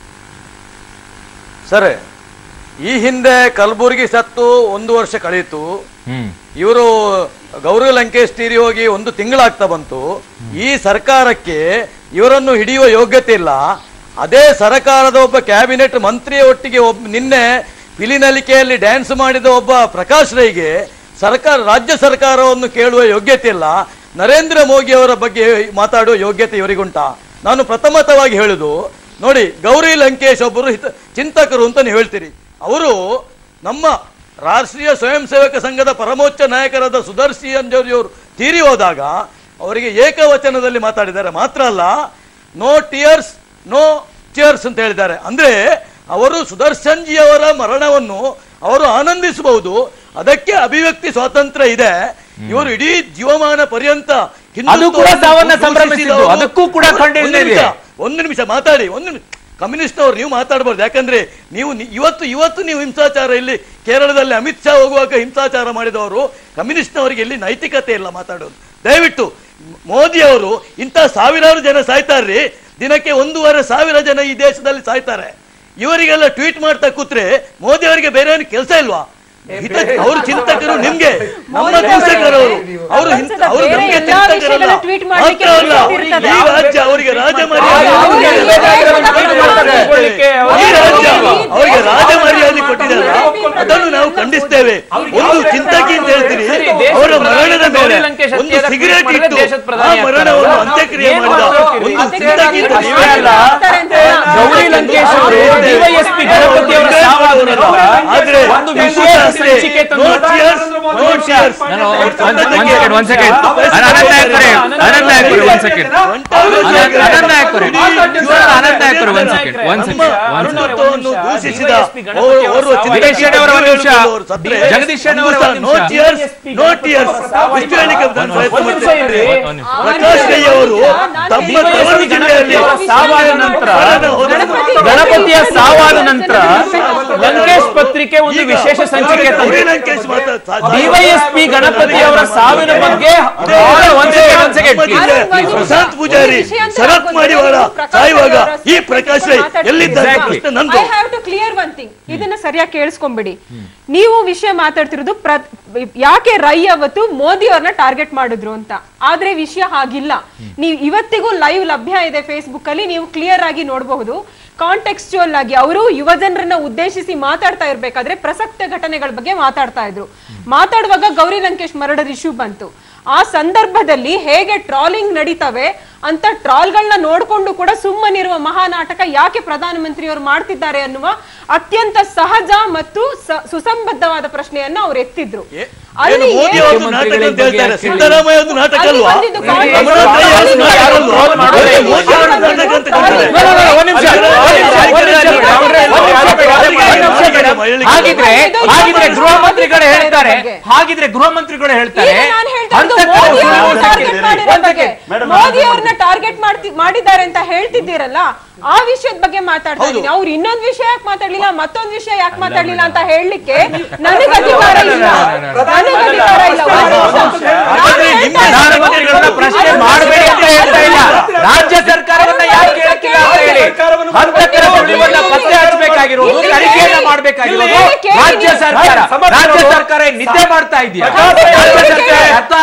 ಸರ್ ಈ ಹಿಂದೆ ಕಲಬುರಗಿ ಸತ್ತು ಒಂದು ವರ್ಷ ಕಳೀತು ಹ್ಮ್ ಇವರು ಗೌರಿ ಲಂಕೇಶ್ ತೀರಿ ಹೋಗಿ ಒಂದು ತಿಂಗಳಾಗ್ತಾ ಬಂತು ಈ ಸರ್ಕಾರಕ್ಕೆ ಇವರನ್ನು ಹಿಡಿಯುವ ಯೋಗ್ಯತೆ ಇಲ್ಲ ಅದೇ ಸರ್ಕಾರದ ಒಬ್ಬ ಕ್ಯಾಬಿನೆಟ್ ಮಂತ್ರಿಯ ಒಟ್ಟಿಗೆ ಒಬ್ಬ ನಿನ್ನೆ ಪಿಲಿನಲಿಕೆಯಲ್ಲಿ ಡ್ಯಾನ್ಸ್ ಮಾಡಿದ ಒಬ್ಬ ಪ್ರಕಾಶ್ ರೈಗೆ ಸರ್ಕಾರ ರಾಜ್ಯ ಸರ್ಕಾರವನ್ನು ಕೇಳುವ ಯೋಗ್ಯತೆ ಇಲ್ಲ ನರೇಂದ್ರ ಮೋದಿ ಅವರ ಬಗ್ಗೆ ಮಾತಾಡುವ ಯೋಗ್ಯತೆ ಇವರಿಗುಂಟಾ ನಾನು ಪ್ರಥಮತವಾಗಿ ಹೇಳುದು ನೋಡಿ ಗೌರಿ ಲಂಕೇಶ್ ಒಬ್ಬರು ಹಿತ ಚಿಂತಕರು ಅಂತ ನೀವು ಹೇಳ್ತೀರಿ ಅವರು ನಮ್ಮ ರಾಷ್ಟ್ರೀಯ ಸ್ವಯಂ ಸೇವಕ ಸಂಘದ ಪರಮೋಚ್ಚ ನಾಯಕರಾದ ಸುದರ್ಶಿ ಅಂಜೋರಿಯವರು ತೀರಿ ಹೋದಾಗ ಅವರಿಗೆ ಏಕವಚನದಲ್ಲಿ ಮಾತಾಡಿದ್ದಾರೆ ಮಾತ್ರ ಅಲ್ಲ ನೋ ಟಿಯರ್ಸ್ ನೋ ಚಿಯರ್ಸ್ ಅಂತ ಹೇಳಿದ್ದಾರೆ ಅಂದ್ರೆ ಅವರು ಸುದರ್ಶನ್ ಜಿ ಅವರ ಮರಣವನ್ನು ಅವರು ಆನಂದಿಸಬಹುದು ಅದಕ್ಕೆ ಅಭಿವ್ಯಕ್ತಿ ಸ್ವಾತಂತ್ರ್ಯ ಇದೆ ಇವರು ಇಡೀ ಜೀವಮಾನ ಪರ್ಯಂತ ಅದು ಕೂಡ ಹಿಂದುತ್ವವನ್ನು ಸಾವನ್ನ ದೂಷಿಸಿದವರು. ಸಂಭ್ರಮಿಸಿದ್ದು. ಅದಕ್ಕೂ ಕೂಡ ಒಂದು ಖಂಡನೆ ಇದೆ. ನಿಮಿಷ, ಒಂದು ನಿಮಿಷ ಮಾತಾಡಿ ಒಂದು ನಿಮಿಷ ಕಮ್ಯುನಿಸ್ಟ್ ಅವರು ನೀವು ಮಾತಾಡಬಾರ್ದು ಯಾಕಂದ್ರೆ ನೀವು ನಿ- ಇವತ್ತು ಇವತ್ತು ನೀವು ಹಿಂಸಾಚಾರ ಇಲ್ಲಿ ಕೇರಳದಲ್ಲಿ ಅಮಿತ್ ಶಾ ಹೋಗುವಾಗ ಹಿಂಸಾಚಾರ ಮಾಡಿದವರು ಕಮ್ಯುನಿಸ್ಟ್ನವರಿಗೆ ಇಲ್ಲಿ ನೈತಿಕತೆ ಇಲ್ಲ ಮಾತಾಡೋದು ದಯವಿಟ್ಟು ಮೋದಿ ಅವರು ಇಂಥ ಸಾವಿರಾರು ಜನ ಸಾಯ್ತಾರ್ರಿ ದಿನಕ್ಕೆ ಒಂದೂವರೆ ಸಾವಿರ ಜನ ಈ ದೇಶದಲ್ಲಿ ಸಾಯ್ತಾರೆ ಇವರಿಗೆಲ್ಲ ಟ್ವೀಟ್ ಮಾಡ್ತಾ ಕೂತ್ರೆ ಮೋದಿ ಅವರಿಗೆ ಬೇರೆ ಏನು ಕೆಲಸ ಇಲ್ವಾ ಹಿತ ಅವರು ಚಿಂತಕರು ನಿಮ್ಗೆ ನಮ್ಮ ದೂಷಕರು ಅವರು ಹಿಂಸ ಅವರು ಬೇರೆ ನಮ್ಗೆ ಎಲ್ಲಾ ಚಿಂತಕರಲ್ಲ ವಿಷಯಗಳನ್ನ ಟ್ವೀಟ್ ಮಾಡ್ಲಿಕ್ಕೆ ಮಾತ್ರ ಅಲ್ಲ ಇರ್ತದೆ. ಈ ರಾಜ್ಯ ಅವರಿಗೆ ರಾಜ ಅವ್ರು ಮರ್ಯಾದೆ ಈ ಈ ರಾಜ್ಯ ಅವರಿಗೆ ರಾಜ ಮರ್ಯಾದೆ ಕೊಟ್ಟಿದ್ದಾರೆ ಅದನ್ನು ನಾವು ಖಂಡಿಸ್ತೇವೆ ಒಂದು ಚಿಂತಕಿ ಅಂತ ಹೇಳ್ತೀರಿ ಅವರ ಮರಣದ ಮೇಲೆ ಒಂದು ಸಿಗರೇಟ್ ಇಟ್ಟು ದೇಶದ ಪ್ರಧಾನಿ ಆ ಮರಣವನ್ನು ಆಗ್ತಾರೆ. ಅಂತ್ಯಕ್ರಿಯೆ ಏನ್ ಮಾಡಿದ ಮಾಡ್ತಾರೆ? ಒಂದು ಅದಕ್ಕೆ ಸಿದ್ಧಾಂತ ನೀವು ನೀವೇ ಅಲ್ಲ. ಗೌರಿ ಲಂಕೇಶ್ ಅವರು ಡಿವೈಎಸ್ಪಿ ಗಣಪತಿ ಅವರ ಸಾವಾದ ನಂತರ ಆದ್ರೆ ಒಂದು ವಿಶೇಷ ಅಷ್ಟೇ. ಸಂಚಿಕೆ ತಂದು No tears, no tears. ನಾನು ಒಂದ್- ಒಂದ್ ಸೆಕೆಂಡ್ ಒಂದ್ ಸೆಕೆಂಡ್ ಅನಂತ ನಾಯಕರೇ ಅನಂತ ನಾಯಕರೇ ಒಂದ್ ಸೆಕೆಂಡ್ ಅನಂತ ನಾಯಕರೇ ಅನಂತ ನಾಯಕರೇ ಒಂದ್ ಸೆಕೆಂಡ್ ಒಂದ್ ಸೆಕೆಂಡ್ ಒಂದ್ ಸೆಕೆಂಡ್ ಅನ್ನು ದೂಷಿಸಿದ ಓರ್ವ ಜಗದೀಶ್ ಶೆಟ್ಟಿ ಅವರ ಒಂದು ನಿಮಿಷ. ಅವರು ಸತ್ರೆ ಜಗದೀಶ್ ಶೆಟ್ಟಿ ಅವರ ಒಂದು ನೋ ನಿಮಿಷ. ಟಿಯರ್ಸ್ ನೋ ಟಿಯರ್ಸ್ ಇಷ್ಟು ಹೇಳಿಕೆ ನಾನು ಪ್ರಯತ್ನ ಮಾಡ್ತೇನೆ. ಪ್ರಕಾಶ್ ರೈ ಅವರು ತಮ್ಮ ತವರು ಜಿಲ್ಲೆಯಲ್ಲಿ ಸಾವಾದ ನಂತರ ಗಣಪತಿಯ ಸಾವಾದ ನಂತರ ಲಂಕೇಶ್ ಪತ್ರಿಕೆ ಒಂದು ವಿಶೇಷ ಸಂಚಿಕೆ ಗೌರಿ ಲಂಕೇಶ್ ಮಾತಾಡ್ತಾ ಡಿವೈಎಸ್ಪಿ ಗಣಪತಿ ಅವರ ಸಾವಿನ ಬಗ್ಗೆ ಬಹಳ ಒಂದ್ ಸೆಕೆಂಡ್ ಒಂದ್ ಸೆಕೆಂಡ್ ನಮ್ಮ ಜಿಲ್ಲೆ ಪ್ರಶಾಂತ್ ಪೂಜಾರಿ ಶರತ್ ಮಾಡಿವಾಳ ಸಾಯುವಾಗ ಈ ಪ್ರಕಾಶ್ ರೈ ಎಲ್ಲಿದ್ದಾರೆ ಅಂತ ಪ್ರಶ್ನೆ ನಂದು I have to clear one thing ಇದನ್ನ ಸರಿಯಾಗಿ ಕೇಳಿಸ್ಕೊಂಬಿಡಿ ನೀವು ವಿಷಯ ಮಾತಾಡ್ತಿರೋದು ಪ್ರ- ಯಾಕೆ ರೈ ಅವತ್ತು ಮೋದಿ ಅವ್ರನ್ನ ಟಾರ್ಗೆಟ್ ಮಾಡಿದ್ರು ಅಂತ ಆದ್ರೆ ವಿಷಯ ಹಾಗಿಲ್ಲ ನೀವು ಇವತ್ತಿಗೂ ಲೈವ್ ಲಭ್ಯ ಇದೆ ಫೇಸ್ಬುಕ್ ಅಲ್ಲಿ ನೀವು ಕ್ಲಿಯರ್ ಆಗಿ ನೋಡಬಹುದು ಕಾಂಟೆಕ್ಸ್ಚುಯಲ್ ಆಗಿ ಅವರು ಯುವ ಜನರನ್ನ ಉದ್ದೇಶಿಸಿ ಮಾತಾಡ್ತಾ ಇರ್ಬೇಕಾದ್ರೆ ಪ್ರಸಕ್ತ ಘಟನೆಗಳ ಬಗ್ಗೆ ಮಾತಾಡ್ತಾ ಇದ್ರು ಮಾತಾಡುವಾಗ ಗೌರಿ ಲಂಕೇಶ್ ಮರ್ಡರ್ ಇಶ್ಯೂ ಬಂತು ಆ ಸಂದರ್ಭದಲ್ಲಿ ಹೇಗೆ ಟ್ರಾಲಿಂಗ್ ನಡೀತವೆ ಅಂತ ಟ್ರಾಲ್ಗಳನ್ನ ನೋಡ್ಕೊಂಡು ಕೂಡ ಸುಮ್ಮನಿರುವ ಮಹಾನಾಟಕ ಯಾಕೆ ಪ್ರಧಾನಮಂತ್ರಿಯವರು ಮಾಡ್ತಿದ್ದಾರೆ ಅನ್ನುವ ಅತ್ಯಂತ ಸಹಜ ಮತ್ತು ಸ- ಸುಸಂಬದ್ಧವಾದ ಪ್ರಶ್ನೆಯನ್ನ ಅವ್ರು ಎತ್ತಿದ್ರು ಏನು ಮೋದಿ ಏನು- ಅವ್ರದ್ದು ನಾಟಕ ಅಂತ ಹೇಳ್ತಾರೆ ಸಿದ್ದರಾಮಯ್ಯ ಅವ್ರದ್ದು ನಾಟಕ ಅಲ್ಲಿ ಅಲ್ವಾ ಬಂದಿದ್ದು ಕಾಂಗ್ರೆಸ್ ರಮಣಾಥ ಅಲ್ಲಿ ಅವ್ರದ್ದು ನಾಟಕ ಬಂದಿದ್ದು ಅಲ್ವಾ? ಅಲ್ಲಿ ಅದೇ ಮೋದಿ ಅವ್ರದ್ದು ನಾಟಕ ಅಂತ ಹೇಳ್ತಾರೆ. ಒಂದ್ ನಿಮಿಷ, ಒಂದ್ ನಿಮಿಷ, ಒಂದ್ ನಿಮಿಷ. ಹಾಗಿದ್ರೆ ಹಾಗಿದ್ರೆ ಗೃಹ ಮಂತ್ರಿಗಳು ಹೇಳ್ತಾರೆ ಹಾಗಿದ್ರೆ ಗೃಹ ಮಂತ್ರಿಗಳು ಹೇಳ್ತಾರೆ ಈಗ ನಾನ್ ಹೇಳ್ತಾ ಇರೋದು ಹಂತಕರು ಮೋದಿ ಅವ್ರನ್ನ ಟಾರ್ಗೆಟ್ ಮಾಡಿರೋ ಒಂದ್ ಬಗ್ಗೆ. ಸೆಕೆಂಡ್. ಮೇಡಮ್, ಮೋದಿ ಅವ್ರನ್ನ ಟಾರ್ಗೆಟ್ ಮಾಡ್ತಿ ಮಾಡಿದ್ದಾರೆ ಅಂತ ಹೇಳ್ತಿದ್ದೀರಲ್ಲ ಆ ವಿಷಯದ ಬಗ್ಗೆ ಮಾತಾಡ್ತಾ ಇದ್ದೀನಿ ಅವ್ರು ಇನ್ನೊಂದ್ ವಿಷಯ ಯಾಕೆ ಮಾತಾಡ್ಲಿಲ್ಲ ಮತ್ತೊಂದ್ ವಿಷಯ ಯಾಕೆ ಮಾತಾಡ್ಲಿಲ್ಲ ಅಂತ ಹೇಳಲಿಕ್ಕೆ ನನಗೆ ಅಧಿಕಾರ ಇಲ್ಲ ನನಗೆ ಅಧಿಕಾರ ಇಲ್ಲ ಒಂದ್ ನಿಮಿಷ. ನಾನು ಹೇಳ್ತಾ ಇರೋದು- ಪ್ರಧಾನಮಂತ್ರಿಗಳನ್ನ ಪ್ರಶ್ನೆ ಮಾಡಬೇಡಿ ಅಂತ ಹೇಳ್ತಾ ಇಲ್ಲ ರಾಜ್ಯ ಸರ್ಕಾರವನ್ನ ಯಾಕೆ ಕೇಳ್ತಿಲ್ಲ ಅಂತ ಹೇಳಿ ಹಂತಕರ ಸುಳಿವನ್ನ ಪತ್ತೆ ಹಚ್ಚಬೇಕಾಗಿರೋದು ತನಿಖೆಯನ್ನ ಮಾಡಬೇಕಾಗಿರೋದು ರಾಜ್ಯ ಸರ್ಕಾರ ರಾಜ್ಯ ಸರ್ಕಾರ ಏನ್ ನಿದ್ದೆ ಮಾಡ್ತಾ ಇದೆಯಾ ರಾಜ್ಯ ಸರ್ಕಾರ ಅರ್ಥ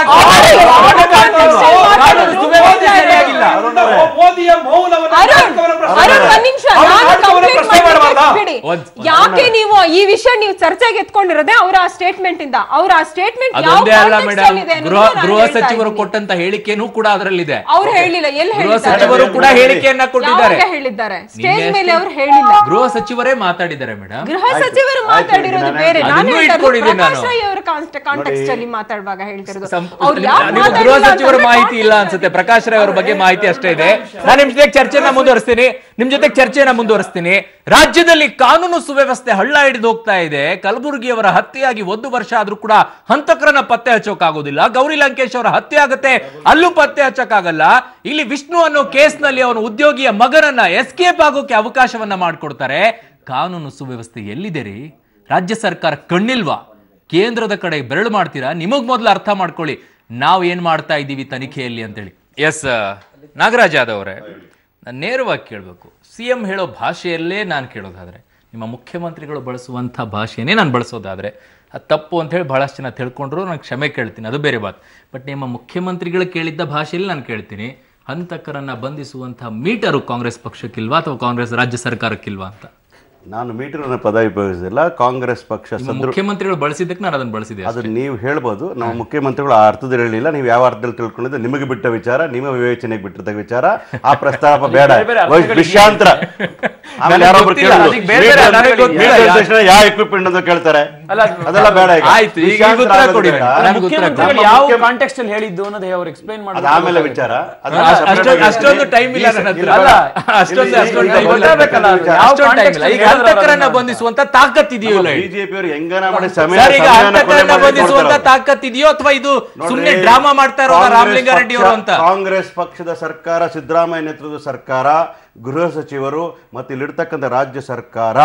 ಆಗ್ತಿಲ್ಲ. ಸುವ್ಯವಸ್ಥೆ ಸರಿಯಾಗಿಲ್ಲ ಮೋದಿಯ ಮೌನವನ್ನು ಅರುಣ್, ಅರುಣ್, ಒಂದ್ ನಿಮಿಷ ನಾನು ಕಂಪ್ಲೇಂಟ್ ಬಿಡಿ ಒಂದ್- ಯಾಕೆ ನೀವು ಈ ವಿಷಯ ನೀವು ಚರ್ಚೆಗೆ ಎತ್ಕೊಂಡಿರೋದೇ ಅವರ ಆ ಸ್ಟೇಟ್ಮೆಂಟ್ ಇಂದ ಅವ್ರ ಆ ಸ್ಟೇಟ್ಮೆಂಟ್ ಯಾವ ಅದೊಂದೇ ಅಲ್ಲ context ಮೇಡಮ್ ಅಲ್ಲಿ ಇದೆ ಅನ್ನೋದು ಗೃಹ ನಾನು ಗೃಹ ಹೇಳ್ತಾ ಸಚಿವರು ಇದ್ದೀನಿ. ಕೊಟ್ಟಂತ ಹೇಳಿಕೆನೂ ಕೂಡ ಅದರಲ್ಲಿದೆ ಅವ್ರು ಹೇಳಿಲ್ಲ ಎಲ್ಲಿ ಗೃಹ ಹೇಳಿದ್ದಾರೆ ಸಚಿವರು ಕೂಡ ಹೇಳಿಕೆಯನ್ನ ಕೊಟ್ಟಿದ್ದಾರೆ ಯಾವಾಗ ಹೇಳಿದ್ದಾರೆ ಸ್ಟೇಜ್ ನಿನ್ನೆ ಮೇಲೆ ಅಷ್ಟೇ ಅವ್ರು ಹೇಳಿಲ್ಲ ಗೃಹ ಸಚಿವರೇ ಮಾತಾಡಿದ್ದಾರೆ ಮೇಡಮ್ ಗೃಹ ಸಚಿವರು ಮಾತಾಡಿರೋದು ಬೇರೆ ನಾನು ಅದನ್ನೂ ಹೇಳ್ತಾ ಇರೋದು ಇಟ್ಕೊಂಡಿದ್ದೀನಿ ಪ್ರಕಾಶ್ ನಾನು. ರೈ ಅವರ ಕಾಂಟೆಕ್ಸ್ಟ್ ಅಲ್ಲಿ ಮಾತಾಡುವಾಗ ಹೇಳ್ತಿರೋದು ಸಂ- ಅವ್ರು ಯಾಕೆ ನೀವು ಗೃಹ ಮಾತಾಡಿಲ್ಲ ಸಚಿವರ ಅಂತಂದ್ರೆ ಮಾಹಿತಿ ಇಲ್ಲ ಅನ್ಸುತ್ತೆ ಪ್ರಕಾಶ್ ರೈ ಅವರ ಬಗ್ಗೆ ಮಾಹಿತಿ ಅಷ್ಟೇ ಇದೆ ನಾನು ನಿಮ್ ಜೊತೆ ಚರ್ಚೆನ ಮುಂದುವರಿಸ್ತೀನಿ ನಿಮ್ ಜೊತೆ ಚರ್ಚೆನ ಮುಂದುವರಿಸ್ತೀನಿ ರಾಜ್ಯದಲ್ಲಿ ಕಾನೂನು ಸುವ್ಯವಸ್ಥೆ ಹಳ್ಳ ಹಿಡಿದು ಹೋಗ್ತಾ ಇದೆ ಕಲಬುರಗಿಯವರ ಹತ್ಯೆಯಾಗಿ ಒಂದು ವರ್ಷ ಆದ್ರೂ ಕೂಡ ಹಂತಕರನ್ನ ಪತ್ತೆ ಹಚ್ಚೋಕಾಗೋದಿಲ್ಲ ಗೌರಿ ಲಂಕೇಶ್ ಅವರ ಹತ್ಯೆ ಆಗುತ್ತೆ ಅಲ್ಲೂ ಪತ್ತೆ ಹಚ್ಚಕ್ಕಾಗಲ್ಲ ಇಲ್ಲಿ ವಿಷ್ಣು ಅನ್ನೋ ಕೇಸ್ನಲ್ಲಿ ಅವನ ಉದ್ಯೋಗಿಯ ಮಗನನ್ನ ಎಸ್ಕೇಪ್ ಆಗೋಕೆ ಅವಕಾಶವನ್ನ ಮಾಡ್ಕೊಡ್ತಾರೆ ಕಾನೂನು ಸುವ್ಯವಸ್ಥೆ ಎಲ್ಲಿದೆ ರೀ ರಾಜ್ಯ ಸರ್ಕಾರ ಕಣ್ಣಿಲ್ವಾ ಕೇಂದ್ರದ ಕಡೆ ಬೆರಳು ಮಾಡ್ತೀರಾ ನಿಮಗ್ ಮೊದಲು ಅರ್ಥ ಮಾಡ್ಕೊಳ್ಳಿ ನಾವು ಏನ್ ಮಾಡ್ತಾ ಇದ್ದೀವಿ ತನಿಖೆಯಲ್ಲಿ ಅಂತೇಳಿ ಎಸ್ ನಾಗರಾಜ್ ಯಾದವ್ ಅವರೇ ನಾನು ನೇರವಾಗಿ ಕೇಳಬೇಕು ಸಿ ಎಂ ಹೇಳೋ ಭಾಷೆಯಲ್ಲೇ ನಾನು ಕೇಳೋದಾದ್ರೆ ನಿಮ್ಮ ಮುಖ್ಯಮಂತ್ರಿಗಳು ಬಳಸುವಂಥ ಭಾಷೆಯೇ ನಾನು ಬಳಸೋದಾದ್ರೆ ಅದು ತಪ್ಪು ಅಂತ ಹೇಳಿ ಬಹಳಷ್ಟು ಜನ ತಿಳ್ಕೊಂಡ್ರು ನಾನು ಕ್ಷಮೆ ಕೇಳ್ತೀನಿ ಅದು ಬೇರೆ ಬಾತ್ ಬಟ್ ನಿಮ್ಮ ಮುಖ್ಯಮಂತ್ರಿಗಳು ಕೇಳಿದ್ದ ಭಾಷೆಯಲ್ಲಿ ನಾನು ಕೇಳ್ತೀನಿ ಹಂತಕರನ್ನ ಬಂಧಿಸುವಂಥ ಮೀಟರು ಕಾಂಗ್ರೆಸ್ ಪಕ್ಷಕ್ಕಿಲ್ವಾ ಅಥವಾ ಕಾಂಗ್ರೆಸ್ ರಾಜ್ಯ ಸರ್ಕಾರಕ್ಕಿಲ್ವಾ ಅಂತ ನಾನು ಮೀಟರ್ ಅನ್ನೋ ಪದ ಉಪಯೋಗಿಸಿಲ್ಲ ಕಾಂಗ್ರೆಸ್ ಪಕ್ಷ ನಿಮ್ಮ ಸದೃ ಮುಖ್ಯಮಂತ್ರಿಗಳು ಬಳಸಿದ್ದಕ್ಕೆ ನಾನು ಅದನ್ನು ಬಳಸಿದೆ ಅಷ್ಟೇ. ಅದನ್ನ ನೀವು ಹೇಳ್ಬೋದು ನಮ್ಮ ಮುಖ್ಯಮಂತ್ರಿಗಳು ಆ ಅರ್ಥದಲ್ಲಿ ಹೇಳಿಲ್ಲ ನೀವು ಯಾವ ಅರ್ಥದಲ್ಲಿ ತಿಳ್ಕೊಂಡಿದ್ದು ನಿಮಗೆ ಬಿಟ್ಟ ವಿಚಾರ ನಿಮ್ಮ ವಿವೇಚನೆಗೆ ಬಿಟ್ಟಿದ್ದ ವಿಚಾರ ಆ ಪ್ರಸ್ತಾಪ ಬೇಡ ಬೇರೆ ಬೇರೆ ಅರ್ಥಗಳಿದೆ. ವಿಷಯಾಂತರ ಆಮೇಲೆ ನನಗೆ ಯಾರೊಬ್ರು ಗೊತ್ತಿಲ್ಲ, ಕೇಳಿದ್ರು, ಅದಕ್ಕೆ ಬೇರೆ ಬೇರೆ meter- ನನಗೆ ಗೊತ್ತಿಲ್ಲ. meter ಅಂದ ತಕ್ಷಣ ಯಾವ ಎಕ್ವಿಪ್ಮೆಂಟ್ ಅಂತ ಕೇಳ್ತಾರೆ ಅದೆಲ್ಲ ಬೇಡ ಈಗ ಆಯ್ತು, ಈಗ ವಿಷಯಾಂತರ ಉತ್ತರ ಆಗೋದು ಕೊಡಿ ಬೇಡ. ನನಗೆ. ನನಗೆ ಉತ್ತರ ಕೊಡಿ. ಮುಖ್ಯಮಂತ್ರಿಗಳು ಯಾವ ಕಾಂಟೆಕ್ಸ್ಟ್ ಅಲ್ಲಿ ಹೇಳಿದ್ದು ಅನ್ನೋದೇ ಅವ್ರು ಎಕ್ಸ್ಪ್ಲೈನ್ ಅದು ಆಮೇಲೆ ವಿಚಾರ ಅದನ್ನ ಅಷ್ಟು- separate ಆಗಿ ಅಷ್ಟೊಂದು ಟೈಮ್ ಇಲ್ಲ ನನ್ನ ಹತ್ರ. ಇಲ್ಲ, ಅಲ್ಲ, ಬೇಡ. ಅಷ್ಟೊಂದು ಇಲ್ಲಿ- ಅಷ್ಟೊಂದು ಇಲ್ಲಿ time ಇಲ್ಲ. ಗೊತ್ತಾಗ್ಬೇಕಲ್ಲ ಅದು. ಯಾವ ಅಷ್ಟೊಂದು time context ಇಲ್ಲ. ಈಗ ಅಲ್ಲಿ ಹೇಳಿದ್ರು ಹಂತಕರನ್ನ ಅದನ್ನ. ಬಂಧಿಸುವಂತ ತಾಕತ್ ಇದೆಯೋ ಇಲ್ಲ ಹೇಳಿ? ಬಿಜೆಪಿ ಅವರು ಹೆಂಗನ ಮಾಡಿ ಸಮಯ ಸರ್ ಈಗ ಸಮಯನ ಕೊಲೆ ಹಂತಕರನ್ನ ಮಾಡಿ ಬಂಧಿಸುವಂತ ಕೊಡ್ತಾರೆ. ತಾಕತ್ ಇದೆಯೋ ಅಥವಾ ಇದು ನೋಡ್ರಿ, ಸುಮ್ನೆ ಡ್ರಾಮಾ ಮಾಡ್ತಾ ಇರೋದ ಕಾಂಗ್ರೆಸ್ ರಾಮಲಿಂಗಾರೆಡ್ಡಿ ಅವರು ಪಕ್ಷ- ಅಂತ ಕಾಂಗ್ರೆಸ್ ಪಕ್ಷದ ಸರ್ಕಾರ ಸಿದ್ದರಾಮಯ್ಯ ನೇತೃತ್ವದ ಸರ್ಕಾರ ಗೃಹ ಸಚಿವರು ಮತ್ತು ಇಲ್ಲಿರ್ತಕ್ಕಂಥ ರಾಜ್ಯ ಸರ್ಕಾರ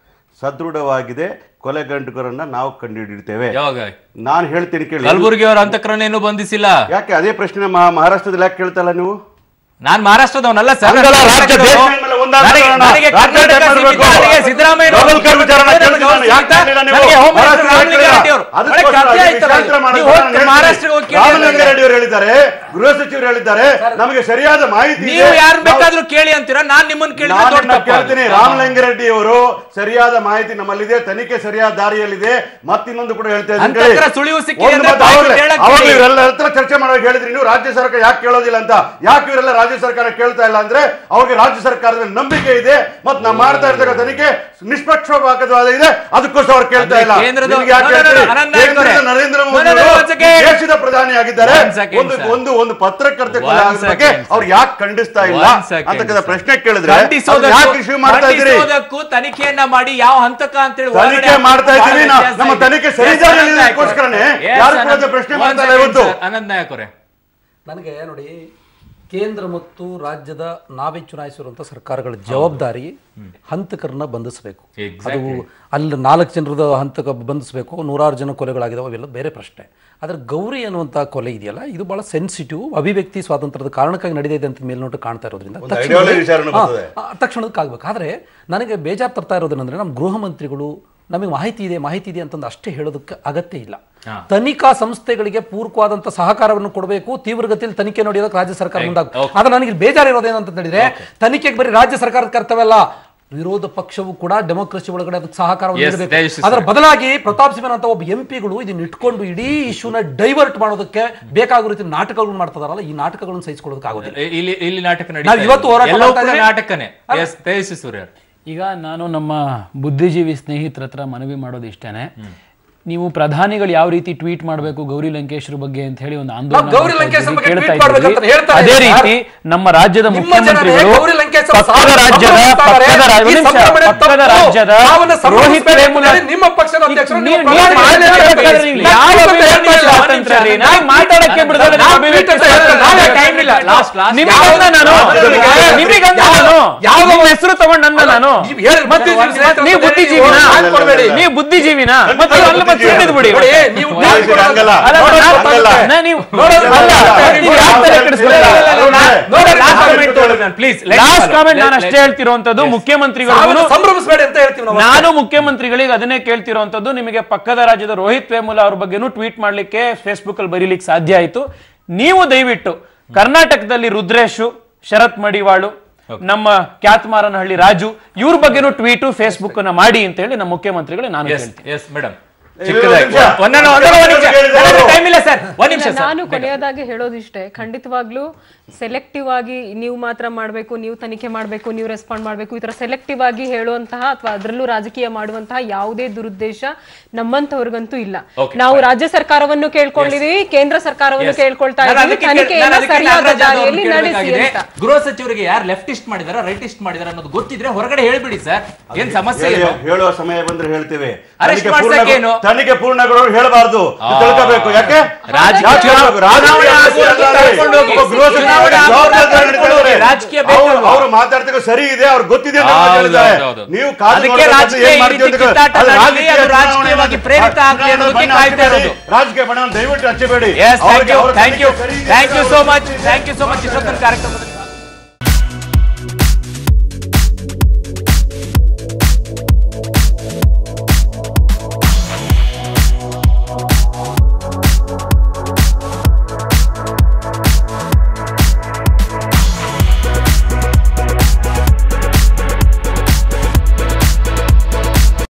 ಸದೃಢವಾಗಿದೆ ಕೊಲೆಗಂಟುಕರನ್ನ ನಾವು ಕಂಡುಹಿಡಿಯುತ್ತೇವೆ ಯಾವಾಗ ನಾನು ಹೇಳ್ತೀನಿ ಕೇಳಿ ಕಲಬುರಗಿ ಅವರ ಹಂತಕರನ್ನೇನು ಬಂಧಿಸಿಲ್ಲ ಯಾಕೆ ಅದೇ ಪ್ರಶ್ನೆ ಮಹಾ- ಮಹಾರಾಷ್ಟ್ರದಲ್ಲಿ ಯಾಕೆ ಕೇಳ್ತಲ್ಲ ನೀವು ನಾನ್ ಮಹಾರಾಷ್ಟ್ರದವನಲ್ಲ ಸರ್ ಹಂಗಲ್ಲ, ರಾಜ್ಯ ದೇಶದ ಮೇಲೆ ಒಂದಾದ ನನಗೆ- ಕಾರಣ ನನಗೆ ರಾಜ್ಯ ಕರ್ನಾಟಕ ಮಾಡ್ಬೇಕು. ಸೀಮಿತ, ನನಗೆ ಸಿದ್ದರಾಮಯ್ಯ ಡಬಲ್ ವಿಚಾರನ ಕೇಳ್ತಿದ್ದಾನೆ. ಯಾಕೆ ಕೇಳಿಲ್ಲ ನೀವು? ನನಗೆ ಹೋಮ್ ಮಹಾರಾಷ್ಟ್ರ ಮಿನಿಸ್ಟರ್ ರಾಮಲಿಂಗ ಕೇಳಿಲ್ಲ. ರೆಡ್ಡಿ ಅವರು. ಅದಕ್ಕೋಸ್ಕರ ಒಳ್ಳೆ ಕಥೆ ಆಯ್ತಲ್ಲ ವಿಷಯಾಂತರ ಇದು. ಮಾಡೋದು ನೀವು ಹೋಗಿ ನಾನು ಹೇಳ್ತೀನಿ. ಮಹಾರಾಷ್ಟ್ರಕ್ಕೆ ಹೋಗಿ ಕೇಳಿ ರಾಮಲಿಂಗ ರೆಡ್ಡಿ ಅವರು ಹೇಳಿದ್ದಾರೆ ಗೃಹ ಸಚಿವರು ಹೇಳಿದ್ದಾರೆ ನಮಗೆ ಸರಿಯಾದ ಮಾಹಿತಿ ಇದೆ. ನೀವು ಯಾರು ನಾವು- ಬೇಕಾದ್ರೂ ಕೇಳಿ ಅಂತೀರಾ ನಾನ್ ನಿಮ್ಮನ್ನ ಕೇಳಿದ್ರೆ ನಾನು ದೊಡ್ಡ ನಿಮ್ಮನ್ನ ತಪ್ಪು ಅದು. ಕೇಳ್ತೀನಿ ರಾಮಲಿಂಗಾರೆಡ್ಡಿ ಅವರು ಸರಿಯಾದ ಮಾಹಿತಿ ನಮ್ಮಲ್ಲಿದೆ ತನಿಖೆ ಸರಿಯಾದ ದಾರಿಯಲ್ಲಿದೆ ಮತ್ತಿನ್ನೊಂದು ಕೂಡ ಹೇಳ್ತಾ ಇದ್ದೀನಿ ಅಂತಃಕರ ಕೇಳಿ. ಸುಳಿವು ಸಿಕ್ಕಿದೆ ಒಂದು ಅಂದ್ರೆ ಮತ್ತೆ ಬಾಯಿ ಅವಾಗ್ಲೇ- ಹೇಳಕ್ ಅವಾಗ್ಲೇ ಹೇಳಿ. ಇವರೆಲ್ಲ ಹತ್ರ ಚರ್ಚೆ ಮಾಡುವಾಗ ಹೇಳಿದ್ರಿ ನೀವು ರಾಜ್ಯ ಸರ್ಕಾರ ಯಾಕೆ ಕೇಳೋದಿಲ್ಲ ಅಂತ ಯಾಕೆ ಇವರೆಲ್ಲ ರಾಜ್ಯ ಸರ್ಕಾರ ಕೇಳ್ತಾ ಇಲ್ಲ ಅಂದ್ರೆ ಅವ್ರಿಗೆ ರಾಜ್ಯ ಸರ್ಕಾರದ ಮೇಲೆ ನಂಬಿಕೆ ಇದೆ ಮತ್ತೆ ನಾವು ಮಾಡ್ತಾ ಇರ್ತಕ್ಕ ತನಿಖೆ ನಿಷ್ಪಕ್ಷಪಾತವಾದ ಇದೆ ಅದಕ್ಕೋಸ್ಕರ ಅವ್ರು ಕೇಳ್ತಾ ಇಲ್ಲ ಅಂದ್ರೆ ಕೇಂದ್ರದ- ನಿಮ್ಗೆ ಯಾಕೆ No, no, no, ಹೇಳ್ತೀರಿ? ಅನಂತ್ ನಾಯಕ್ ಅವರೇ. ಕೇಂದ್ರದ Narendra No, Modi no, no, ಅವರು one second. ದೇಶದ ಪ್ರಧಾನಿ ಆಗಿದ್ದಾರೆ One second, ಒಂದು sir. ಒಂದು ಒಂದು ಪತ್ರಕರ್ತೆ ಕೊಲೆ One ಆಗಿದ ಬಗ್ಗೆ second, ಅವ್ರು ಯಾಕೆ ಖಂಡಿಸ್ತಾ ಇಲ್ಲ One second, ಅಂತಕ್ಕಂಥ sir. ಪ್ರಶ್ನೆ ಕೇಳಿದ್ರೆ ಅದನ್ನ ಖಂಡಿಸೋದಕ್ಕೂ- ಯಾಕೆ ಇಶ್ಯೂ ಮಾಡ್ತಾ ಇದ್ದೀರಿ ಖಂಡಿಸೋದಕ್ಕೂ ತನಿಖೆಯನ್ನ ಮಾಡಿ ಯಾವ ಹಂತಕ ಅಂತೇಳಿ ಒಳಗಡೆ ತನಿಖೆ ಮಾಡ್ತಾ ಬಹಳ ಇದ್ದೀವಿ ನಾವು. ವ್ಯತ್ಯಾಸ ನಮ್ಮ ಇದೆ. ತನಿಖೆ Yes, ಸರಿದಾರಿಯಲ್ಲಿ ಅನಂತ್ ನಾಯಕ್ ಇದಕ್ಕೋಸ್ಕರನೇ ಅವರೇ. Yes, ಯಾರು ಕೂಡ ಅನಂತ್- ಪ್ರಶ್ನೆ one ಮಾಡ್ತಾ ಇಲ್ಲ second, ಇವತ್ತು. sir. ಅನಂತ್ ನಾಯಕ್ ಅವರೇ ನನಗೆ ನೋಡಿ ಕೇಂದ್ರ ಮತ್ತು ರಾಜ್ಯದ ನಾವೇ ಚುನಾಯಿಸಿರುವಂಥ ಸರ್ಕಾರಗಳ ಜವಾಬ್ದಾರಿ ಹಂತಕರನ್ನ ಬಂಧಿಸಬೇಕು ಅದು ಅಲ್ಲಿ ನಾಲ್ಕು ಜನರದ ಹಂತಕ ಬಂಧಿಸಬೇಕು ನೂರಾರು ಜನ ಕೊಲೆಗಳಾಗಿದಾವೆ ಅವೆಲ್ಲ ಬೇರೆ ಪ್ರಶ್ನೆ ಆದರೆ ಗೌರಿ ಅನ್ನುವಂಥ ಕೊಲೆ ಇದೆಯಲ್ಲ ಇದು ಬಹಳ ಸೆನ್ಸಿಟಿವ್ ಅಭಿವ್ಯಕ್ತಿ ಸ್ವಾತಂತ್ರ್ಯದ ಕಾರಣಕ್ಕಾಗಿ ನಡೆದಿದೆ ಅಂತ ಮೇಲ್ನೋಟ ಕಾಣ್ತಾ ಇರೋದ್ರಿಂದ ಒಂದು ತಕ್ಷಣವೇ- ideology ವಿಚಾರನೂ ಹಾ, ಬರ್ತದೆ. ಆ, ತಕ್ಷಣದಕ್ಕಾಗಬೇಕು ಆದರೆ ನನಗೆ ಬೇಜಾರು ತರ್ತಾ ಇರೋದೇನೆಂದ್ರೆ ನಮ್ಮ ಗೃಹ ಮಂತ್ರಿಗಳು ನಮಗೆ ಮಾಹಿತಿ ಇದೆ ಮಾಹಿತಿ ಇದೆ ಅಂತಂದು ಅಷ್ಟೇ ಹೇಳೋದಕ್ಕೆ ಅಗತ್ಯ ಇಲ್ಲ ತನಿಖಾ ಸಂಸ್ಥೆಗಳಿಗೆ ಪೂರಕವಾದಂತ ಸಹಕಾರವನ್ನು ಕೊಡಬೇಕು ತೀವ್ರಗತಿಯಲ್ಲಿ ತನಿಖೆ ನಡೆಯೋದಕ್ಕೆ ರಾಜ್ಯ ಸರ್ಕಾರ ಮುಂದಾಗ ಆದ್ರೆ ನನಗೆ ಬೇಜಾರು ಇರೋದೇನಂತ ಹೇಳಿದ್ರೆ ತನಿಖೆಗೆ ಬರೀ ರಾಜ್ಯ ಸರ್ಕಾರದ ಕರ್ತವ್ಯ ಅಲ್ಲ ವಿರೋಧ ಪಕ್ಷವು ಕೂಡ ಡೆಮೋಕ್ರಸಿ ಒಳಗಡೆ ಅದಕ್ಕೆ ಸಹಕಾರವನ್ನು Yes, ನೀಡಬೇಕು ದಯವಿಟ್ಟು ಅದರ ಸರ್. ಬದಲಾಗಿ ಪ್ರತಾಪ್ ಸಿಂಹನ್ ಅಂತ ಒಬ್ಬ ಎಂಪಿಗಳು ಇದನ್ನ ಇಟ್ಕೊಂಡು ಇಡೀ ಇಶ್ಯೂನ ಡೈವರ್ಟ್ ಮಾಡೋದಕ್ಕೆ ಬೇಕಾಗೋ ರೀತಿ ನಾಟಕಗಳನ್ನು ಮಾಡ್ತಿದಾರಲ್ಲ ಈ ನಾಟಕಗಳನ್ನು ಸಹಿಸಿಕೊಳ್ಳೋದಕ್ಕೆ ಆಗೋದಿಲ್ಲ ಇ- ಇಲ್ಲಿ ಇಲ್ಲಿ ನಾಟಕ ನಾವು ನಡೀತಾ ಇವತ್ತು ಹೋರಾಟ ಎಲ್ಲವೂ ಮಾಡ್ತಾ ಕೂಡ ಇದ್ದೀವಿ. ನಾಟಕನೇ ಎಸ್ ತೇಜಸ್ವಿ ಸೂರ್ಯ ಈಗ ನಾನು ನಮ್ಮ ಬುದ್ಧಿಜೀವಿ ಸ್ನೇಹಿತರ ಹತ್ರ ಮನವಿ ಮಾಡೋದು ಇಷ್ಟೇನೆ ನೀವು ಪ್ರಧಾನಿಗಳು ಯಾವ ರೀತಿ ಟ್ವೀಟ್ ಮಾಡಬೇಕು ಗೌರಿ ಲಂಕೇಶ್ವರ ಬಗ್ಗೆ ಅಂತ ಹೇಳಿ ಒಂದು ಆಂದೋಲನ ನಾವು ಗೌರಿ ಮಾಡ್ತಾ ಲಂಕೇಶ್ ಇದ್ದೀವಿ, ಬಗ್ಗೆ ಕೇಳ್ತಾ tweet ಮಾಡ್ಬೇಕಂತ ಇದ್ದೀವಿ. ಹೇಳ್ತಾ ಅದೇ ಇದ್ದೀವಿ ರೀತಿ ನಮ್ಮ ರಾಜ್ಯದ ನಿಮ್ಮ ಮುಖ್ಯಮಂತ್ರಿಗಳು ಜನರೇ ಗೌರಿ ಲಂಕೇಶ್ ಅವರು ಪಕ್ಕದ ಸಾವು ರಾಜ್ಯದ ಸಂಭ್ರಮಿಸ್ತಾರೆ. ಪಕ್ಕದ ರಾ- ಈ ಒಂದು ನಿಮಿಷ, ಸಂಭ್ರಮಣೆ ಪಕ್ಕದ ತಪ್ಪು. ರಾಜ್ಯದ ಸಾವನ್ನ ರೋಹಿತ್ ಸಂಭ್ರಮಿಸ್ಬೇಡಿ ವೇಮುಲ ಅಂತಂದ್ರೆ ನಿಮ್ಮ ಪಕ್ಷದ ಅಧ್ಯಕ್ಷರು ನೀವು- ನೀವು ನೀವು ಪ್ರಧಾನಿ ಮಾತಾಡಕ್ಕೆ ಆಗ್ಬೇಕು. ಬಿಡೋದಿಲ್ಲ. ನಾನು ಯಾವ ಇವತ್ತು ಅಭಿವ್ಯಕ್ತಿ ಹೇಳ್ತಾ ಇಲ್ಲ. ಸ್ವಾತಂತ್ರ್ಯ ರೀ? ನನಗೆ ಮಾತಾಡಕ್ಕೆ ಬಿಡೋದಿಲ್ಲ, ನಾವು ನೀವು ಅಭಿವ್ಯಕ್ತಿ tweet ಅಂತ ಹೇಳ್ತಾ ಸ್ವಾತಂತ್ರ್ಯ. ನಾವೇ time ಇಲ್ಲ. Last, last. ನಿಮಗಂದ ನಾನು ಯಾವ- ನಿಮಗಂದ ಯಾವ- ನಾನು ಯಾವ- ನಿಮ್ಮ ಹೆಸರು ತಗೊಂಡು ನನ್ನ ನಾನು ನೀವು ಹೇಳಿ- ಮತ್ತೆ ಒಂದು ಸ್ನೇಹಿತರ ನೀವು ಜೊತೆ ಬುದ್ಧಿಜೀವಿನ ನೀವು ಹಾಗೆ ಕೊಡ್ಬೇಡಿ. ನೀವು ಬುದ್ಧಿಜೀವಿನ ಮತ್ತೆ ಅಲ್ಲಿ ಮತ್ತೆ ಹಿಡಿದು ಬಿಡಿ ನೋಡಿ, ನೀವು ನೀವು- ಹಂಗಲ್ಲ. ಅಲ್ಲ, ನೋಡಿ, ನಾನು- ಹಂಗಲ್ಲ. ನಾನು ನೀವು ನೋಡೋದು ಅಲ್ಲ, ನೋಡಿ, ನೀವು ಯಾಕೆ ತಲೆ ಕೆಡಿಸ್ಕೊಳ್ತೀರಾ? ನೋಡಿ, ಲಾಸ್ಟ್ ನೋಡಿ, ಕಾಮೆಂಟ್ ನಾನು ಪ್ಲೀಸ್ ಲಾಸ್ಟ್ ಕಾಮೆಂಟ್ ನಾನು ಅಷ್ಟೇ ಹೇಳ್ತಿರೋಂಥದ್ದು ಮುಖ್ಯಮಂತ್ರಿಗಳು ಸಾವನ್ನ ಸಂಭ್ರಮಿಸಬೇಡಿ ಅಂತ ಹೇಳ್ತೀವಿ ನಾವು ನಾನು ಮುಖ್ಯಮಂತ್ರಿಗಳಿಗೆ ಅದನ್ನೇ ಕೇಳ್ತಿರೋಂಥದ್ದು ನಿಮಗೆ ಪಕ್ಕದ ರಾಜ್ಯದ ರೋಹಿತ್ ವೇಮುಲ ಅವ್ರ ಬಗ್ಗೆನೂ ಟ್ವೀಟ್ ಮಾಡ್ಲಿಕ್ಕೆ ಫೇಸ್ಬುಕ್ ಅಲ್ಲಿ ಬರೀಲಿಕ್ಕೆ ಸಾಧ್ಯ ಆಯ್ತು ನೀವು ದಯವಿಟ್ಟು ಕರ್ನಾಟಕದಲ್ಲಿ ರುದ್ರೇಶು ಶರತ್ ಮಡಿವಾಳು ನಮ್ಮ ಕ್ಯಾತ್ಮಾರನಹಳ್ಳಿ ರಾಜು ಇವ್ರ ಬಗ್ಗೆನೂ ಟ್ವೀಟು ಫೇಸ್ಬುಕ್ ನ ಮಾಡಿ ಅಂತ ಹೇಳಿ ನಮ್ಮ ಮುಖ್ಯಮಂತ್ರಿಗಳು ನಾನು ಎಸ್ ಹೇಳ್ತೀನಿ ಎಸ್ ಮೇಡಮ್ ಚಿಕ್ಕದಾಗಿ. ಟೈಮ್ ಇಲ್ಲ ಸರ್ ಒಂದ್ ನಿಮಿಷ ಇಲ್ಲ, ಸರ್ ನಾನು ಕೊನೆಯದಾಗಿ ಹೇಳೋದಿಷ್ಟೇ ಖಂಡಿತವಾಗ್ಲೂ ಸೆಲೆಕ್ಟಿವ್ ಆಗಿ ನೀವು ಮಾತ್ರ ಮಾಡಬೇಕು ನೀವು ತನಿಖೆ ಮಾಡಬೇಕು ನೀವು ರೆಸ್ಪಾಂಡ್ ಮಾಡಬೇಕು ಈ ತರ ಸೆಲೆಕ್ಟಿವ್ ಆಗಿ ಹೇಳುವಂತಹ ಅಥವಾ ಅದರಲ್ಲೂ ರಾಜಕೀಯ ಮಾಡುವಂತಹ ಯಾವುದೇ ದುರುದ್ದೇಶ ನಮ್ಮಂತವ್ರಿಗಂತೂ ಇಲ್ಲ Okay, ನಾವು ರಾಜ್ಯ ಸರ್ಕಾರವನ್ನು ಕೇಳ್ಕೊಂಡಿದೀವಿ ಕೇಂದ್ರ ಸರ್ಕಾರವನ್ನು Yes. ಕೇಳ್ಕೊಳ್ತಾ ನಾನು ಇದ್ದೀವಿ ಅದಕ್ಕೆ ಕೇಳ್- ನಾನು ತನಿಖೆಯನ್ನ ಅದಕ್ಕೆ ಸರಿಯಾದ ನಾಗರಾಜ್ ಯಾದವ್ ದಾರಿಯಲ್ಲಿ ಅವ್ರನ್ನ ನಡೆಸಿ ಕೇಳ್ಬೇಕಾಗಿದೆ. ಅಂತ ಗೃಹ ಸಚಿವರಿಗೆ ಯಾರು ಲೆಫ್ಟಿಸ್ಟ್ ಮಾಡಿದಾರ ರೈಟಿಸ್ಟ್ ಮಾಡಿದಾರ ಅನ್ನೋದು ಗೊತ್ತಿದ್ರೆ ಹೊರಗಡೆ ಹೇಳ್ಬಿಡಿ ಸರ್ ಏನ್ ಸಮಸ್ಯೆ ಹೇಳಿ- ಏನು ಹೇಳುವ ಸಮಯ ಬಂದ್ರೆ ಹೇಳ್ತೇವೆ Arrest ತನಿಖೆ ಮಾಡ್ಸಕ್ಕೆ ಪೂರ್ಣಗೊ- ಏನು? ತನಿಖೆ ಪೂರ್ಣಗೊಳ್ಳೋರು ಹೇಳಬಾರ್ದು ತಿಳ್ಕೋಬೇಕು ಯಾಕೆ ರಾಜಕೀಯ- ಯಾಕೆ ಹೇಳ್ಬೇಕು? ರಾಜಕೀಯ ಚುನಾವಣೆ ವ್ಯವಸ್ಥೆ ಆಗೋದು ಅಲ್ಲ ರೀ. ಕರ್ಕೊಂಡು ಹೋಗಿ. ಒಬ್ಬ ಗೃಹ ಸಚಿವರು ಚುನಾವಣೆ ಆಗೋದು ಜವಾಬ್ದಾರಿ ಕರ್ಕೊಂಡು ನಡೀತಾ ಹೋಗಿ. ಇದ್ದಾರೆ. ರಾಜಕೀಯ ಅವ್ರು- ಬೇಕಲ್ವಾ? ಅವ್ರು ಮಾತಾಡ್ತಿರೋ ಸರಿ ಇದೆ ಅವ್ರಿಗೆ ಗೊತ್ತಿದೆ ಅಂತ ಹೌದು, ಹೇಳಿದ್ದಾರೆ ಹೌದು, ಹೌದು. ನೀವು ಕಾದು ಅದಕ್ಕೆ ನೋಡ್ಬೇಕು, ರಾಜಕೀಯ ಏನ್ ಈ ಮಾಡ್ತೀವಿ ರೀತಿ ಅಂತ ಕಿತ್ತಾಟ ಅದು ನಡೆಯಲಿ, ರಾಜಕೀಯ ಅದು ಚುನಾವಣೆ ರಾಜಕೀಯವಾಗಿ ಬಣ್ಣ ಪ್ರೇರಿತ ಆಗ್ಲಿ ಅನ್ನೋದಕ್ಕೆ ಬಣ್ಣ ಕಾಯ್ತಾ ಹಚ್ಚಬೇಡಿ. ಇರೋದು. ರಾಜಕೀಯ ಬಣ್ಣವನ್ನು ದಯವಿಟ್ಟು ಹಚ್ಚಬೇಡಿ ಎಸ್ ಥ್ಯಾಂಕ್ ಅವ್ರಿಗೆ ಯು ಅವ್ರ ಥ್ಯಾಂಕ್ ಯು ತನಿಖೆ ಸರಿ ಇದೆ ಥ್ಯಾಂಕ್ ಯು ಅಂತ ಸೋ ಅವ್ರಿಗೆ much thank you so much ಇಷ್ಟೊತ್ತನ ಕಾರ್ಯಕ್ರಮದಲ್ಲಿ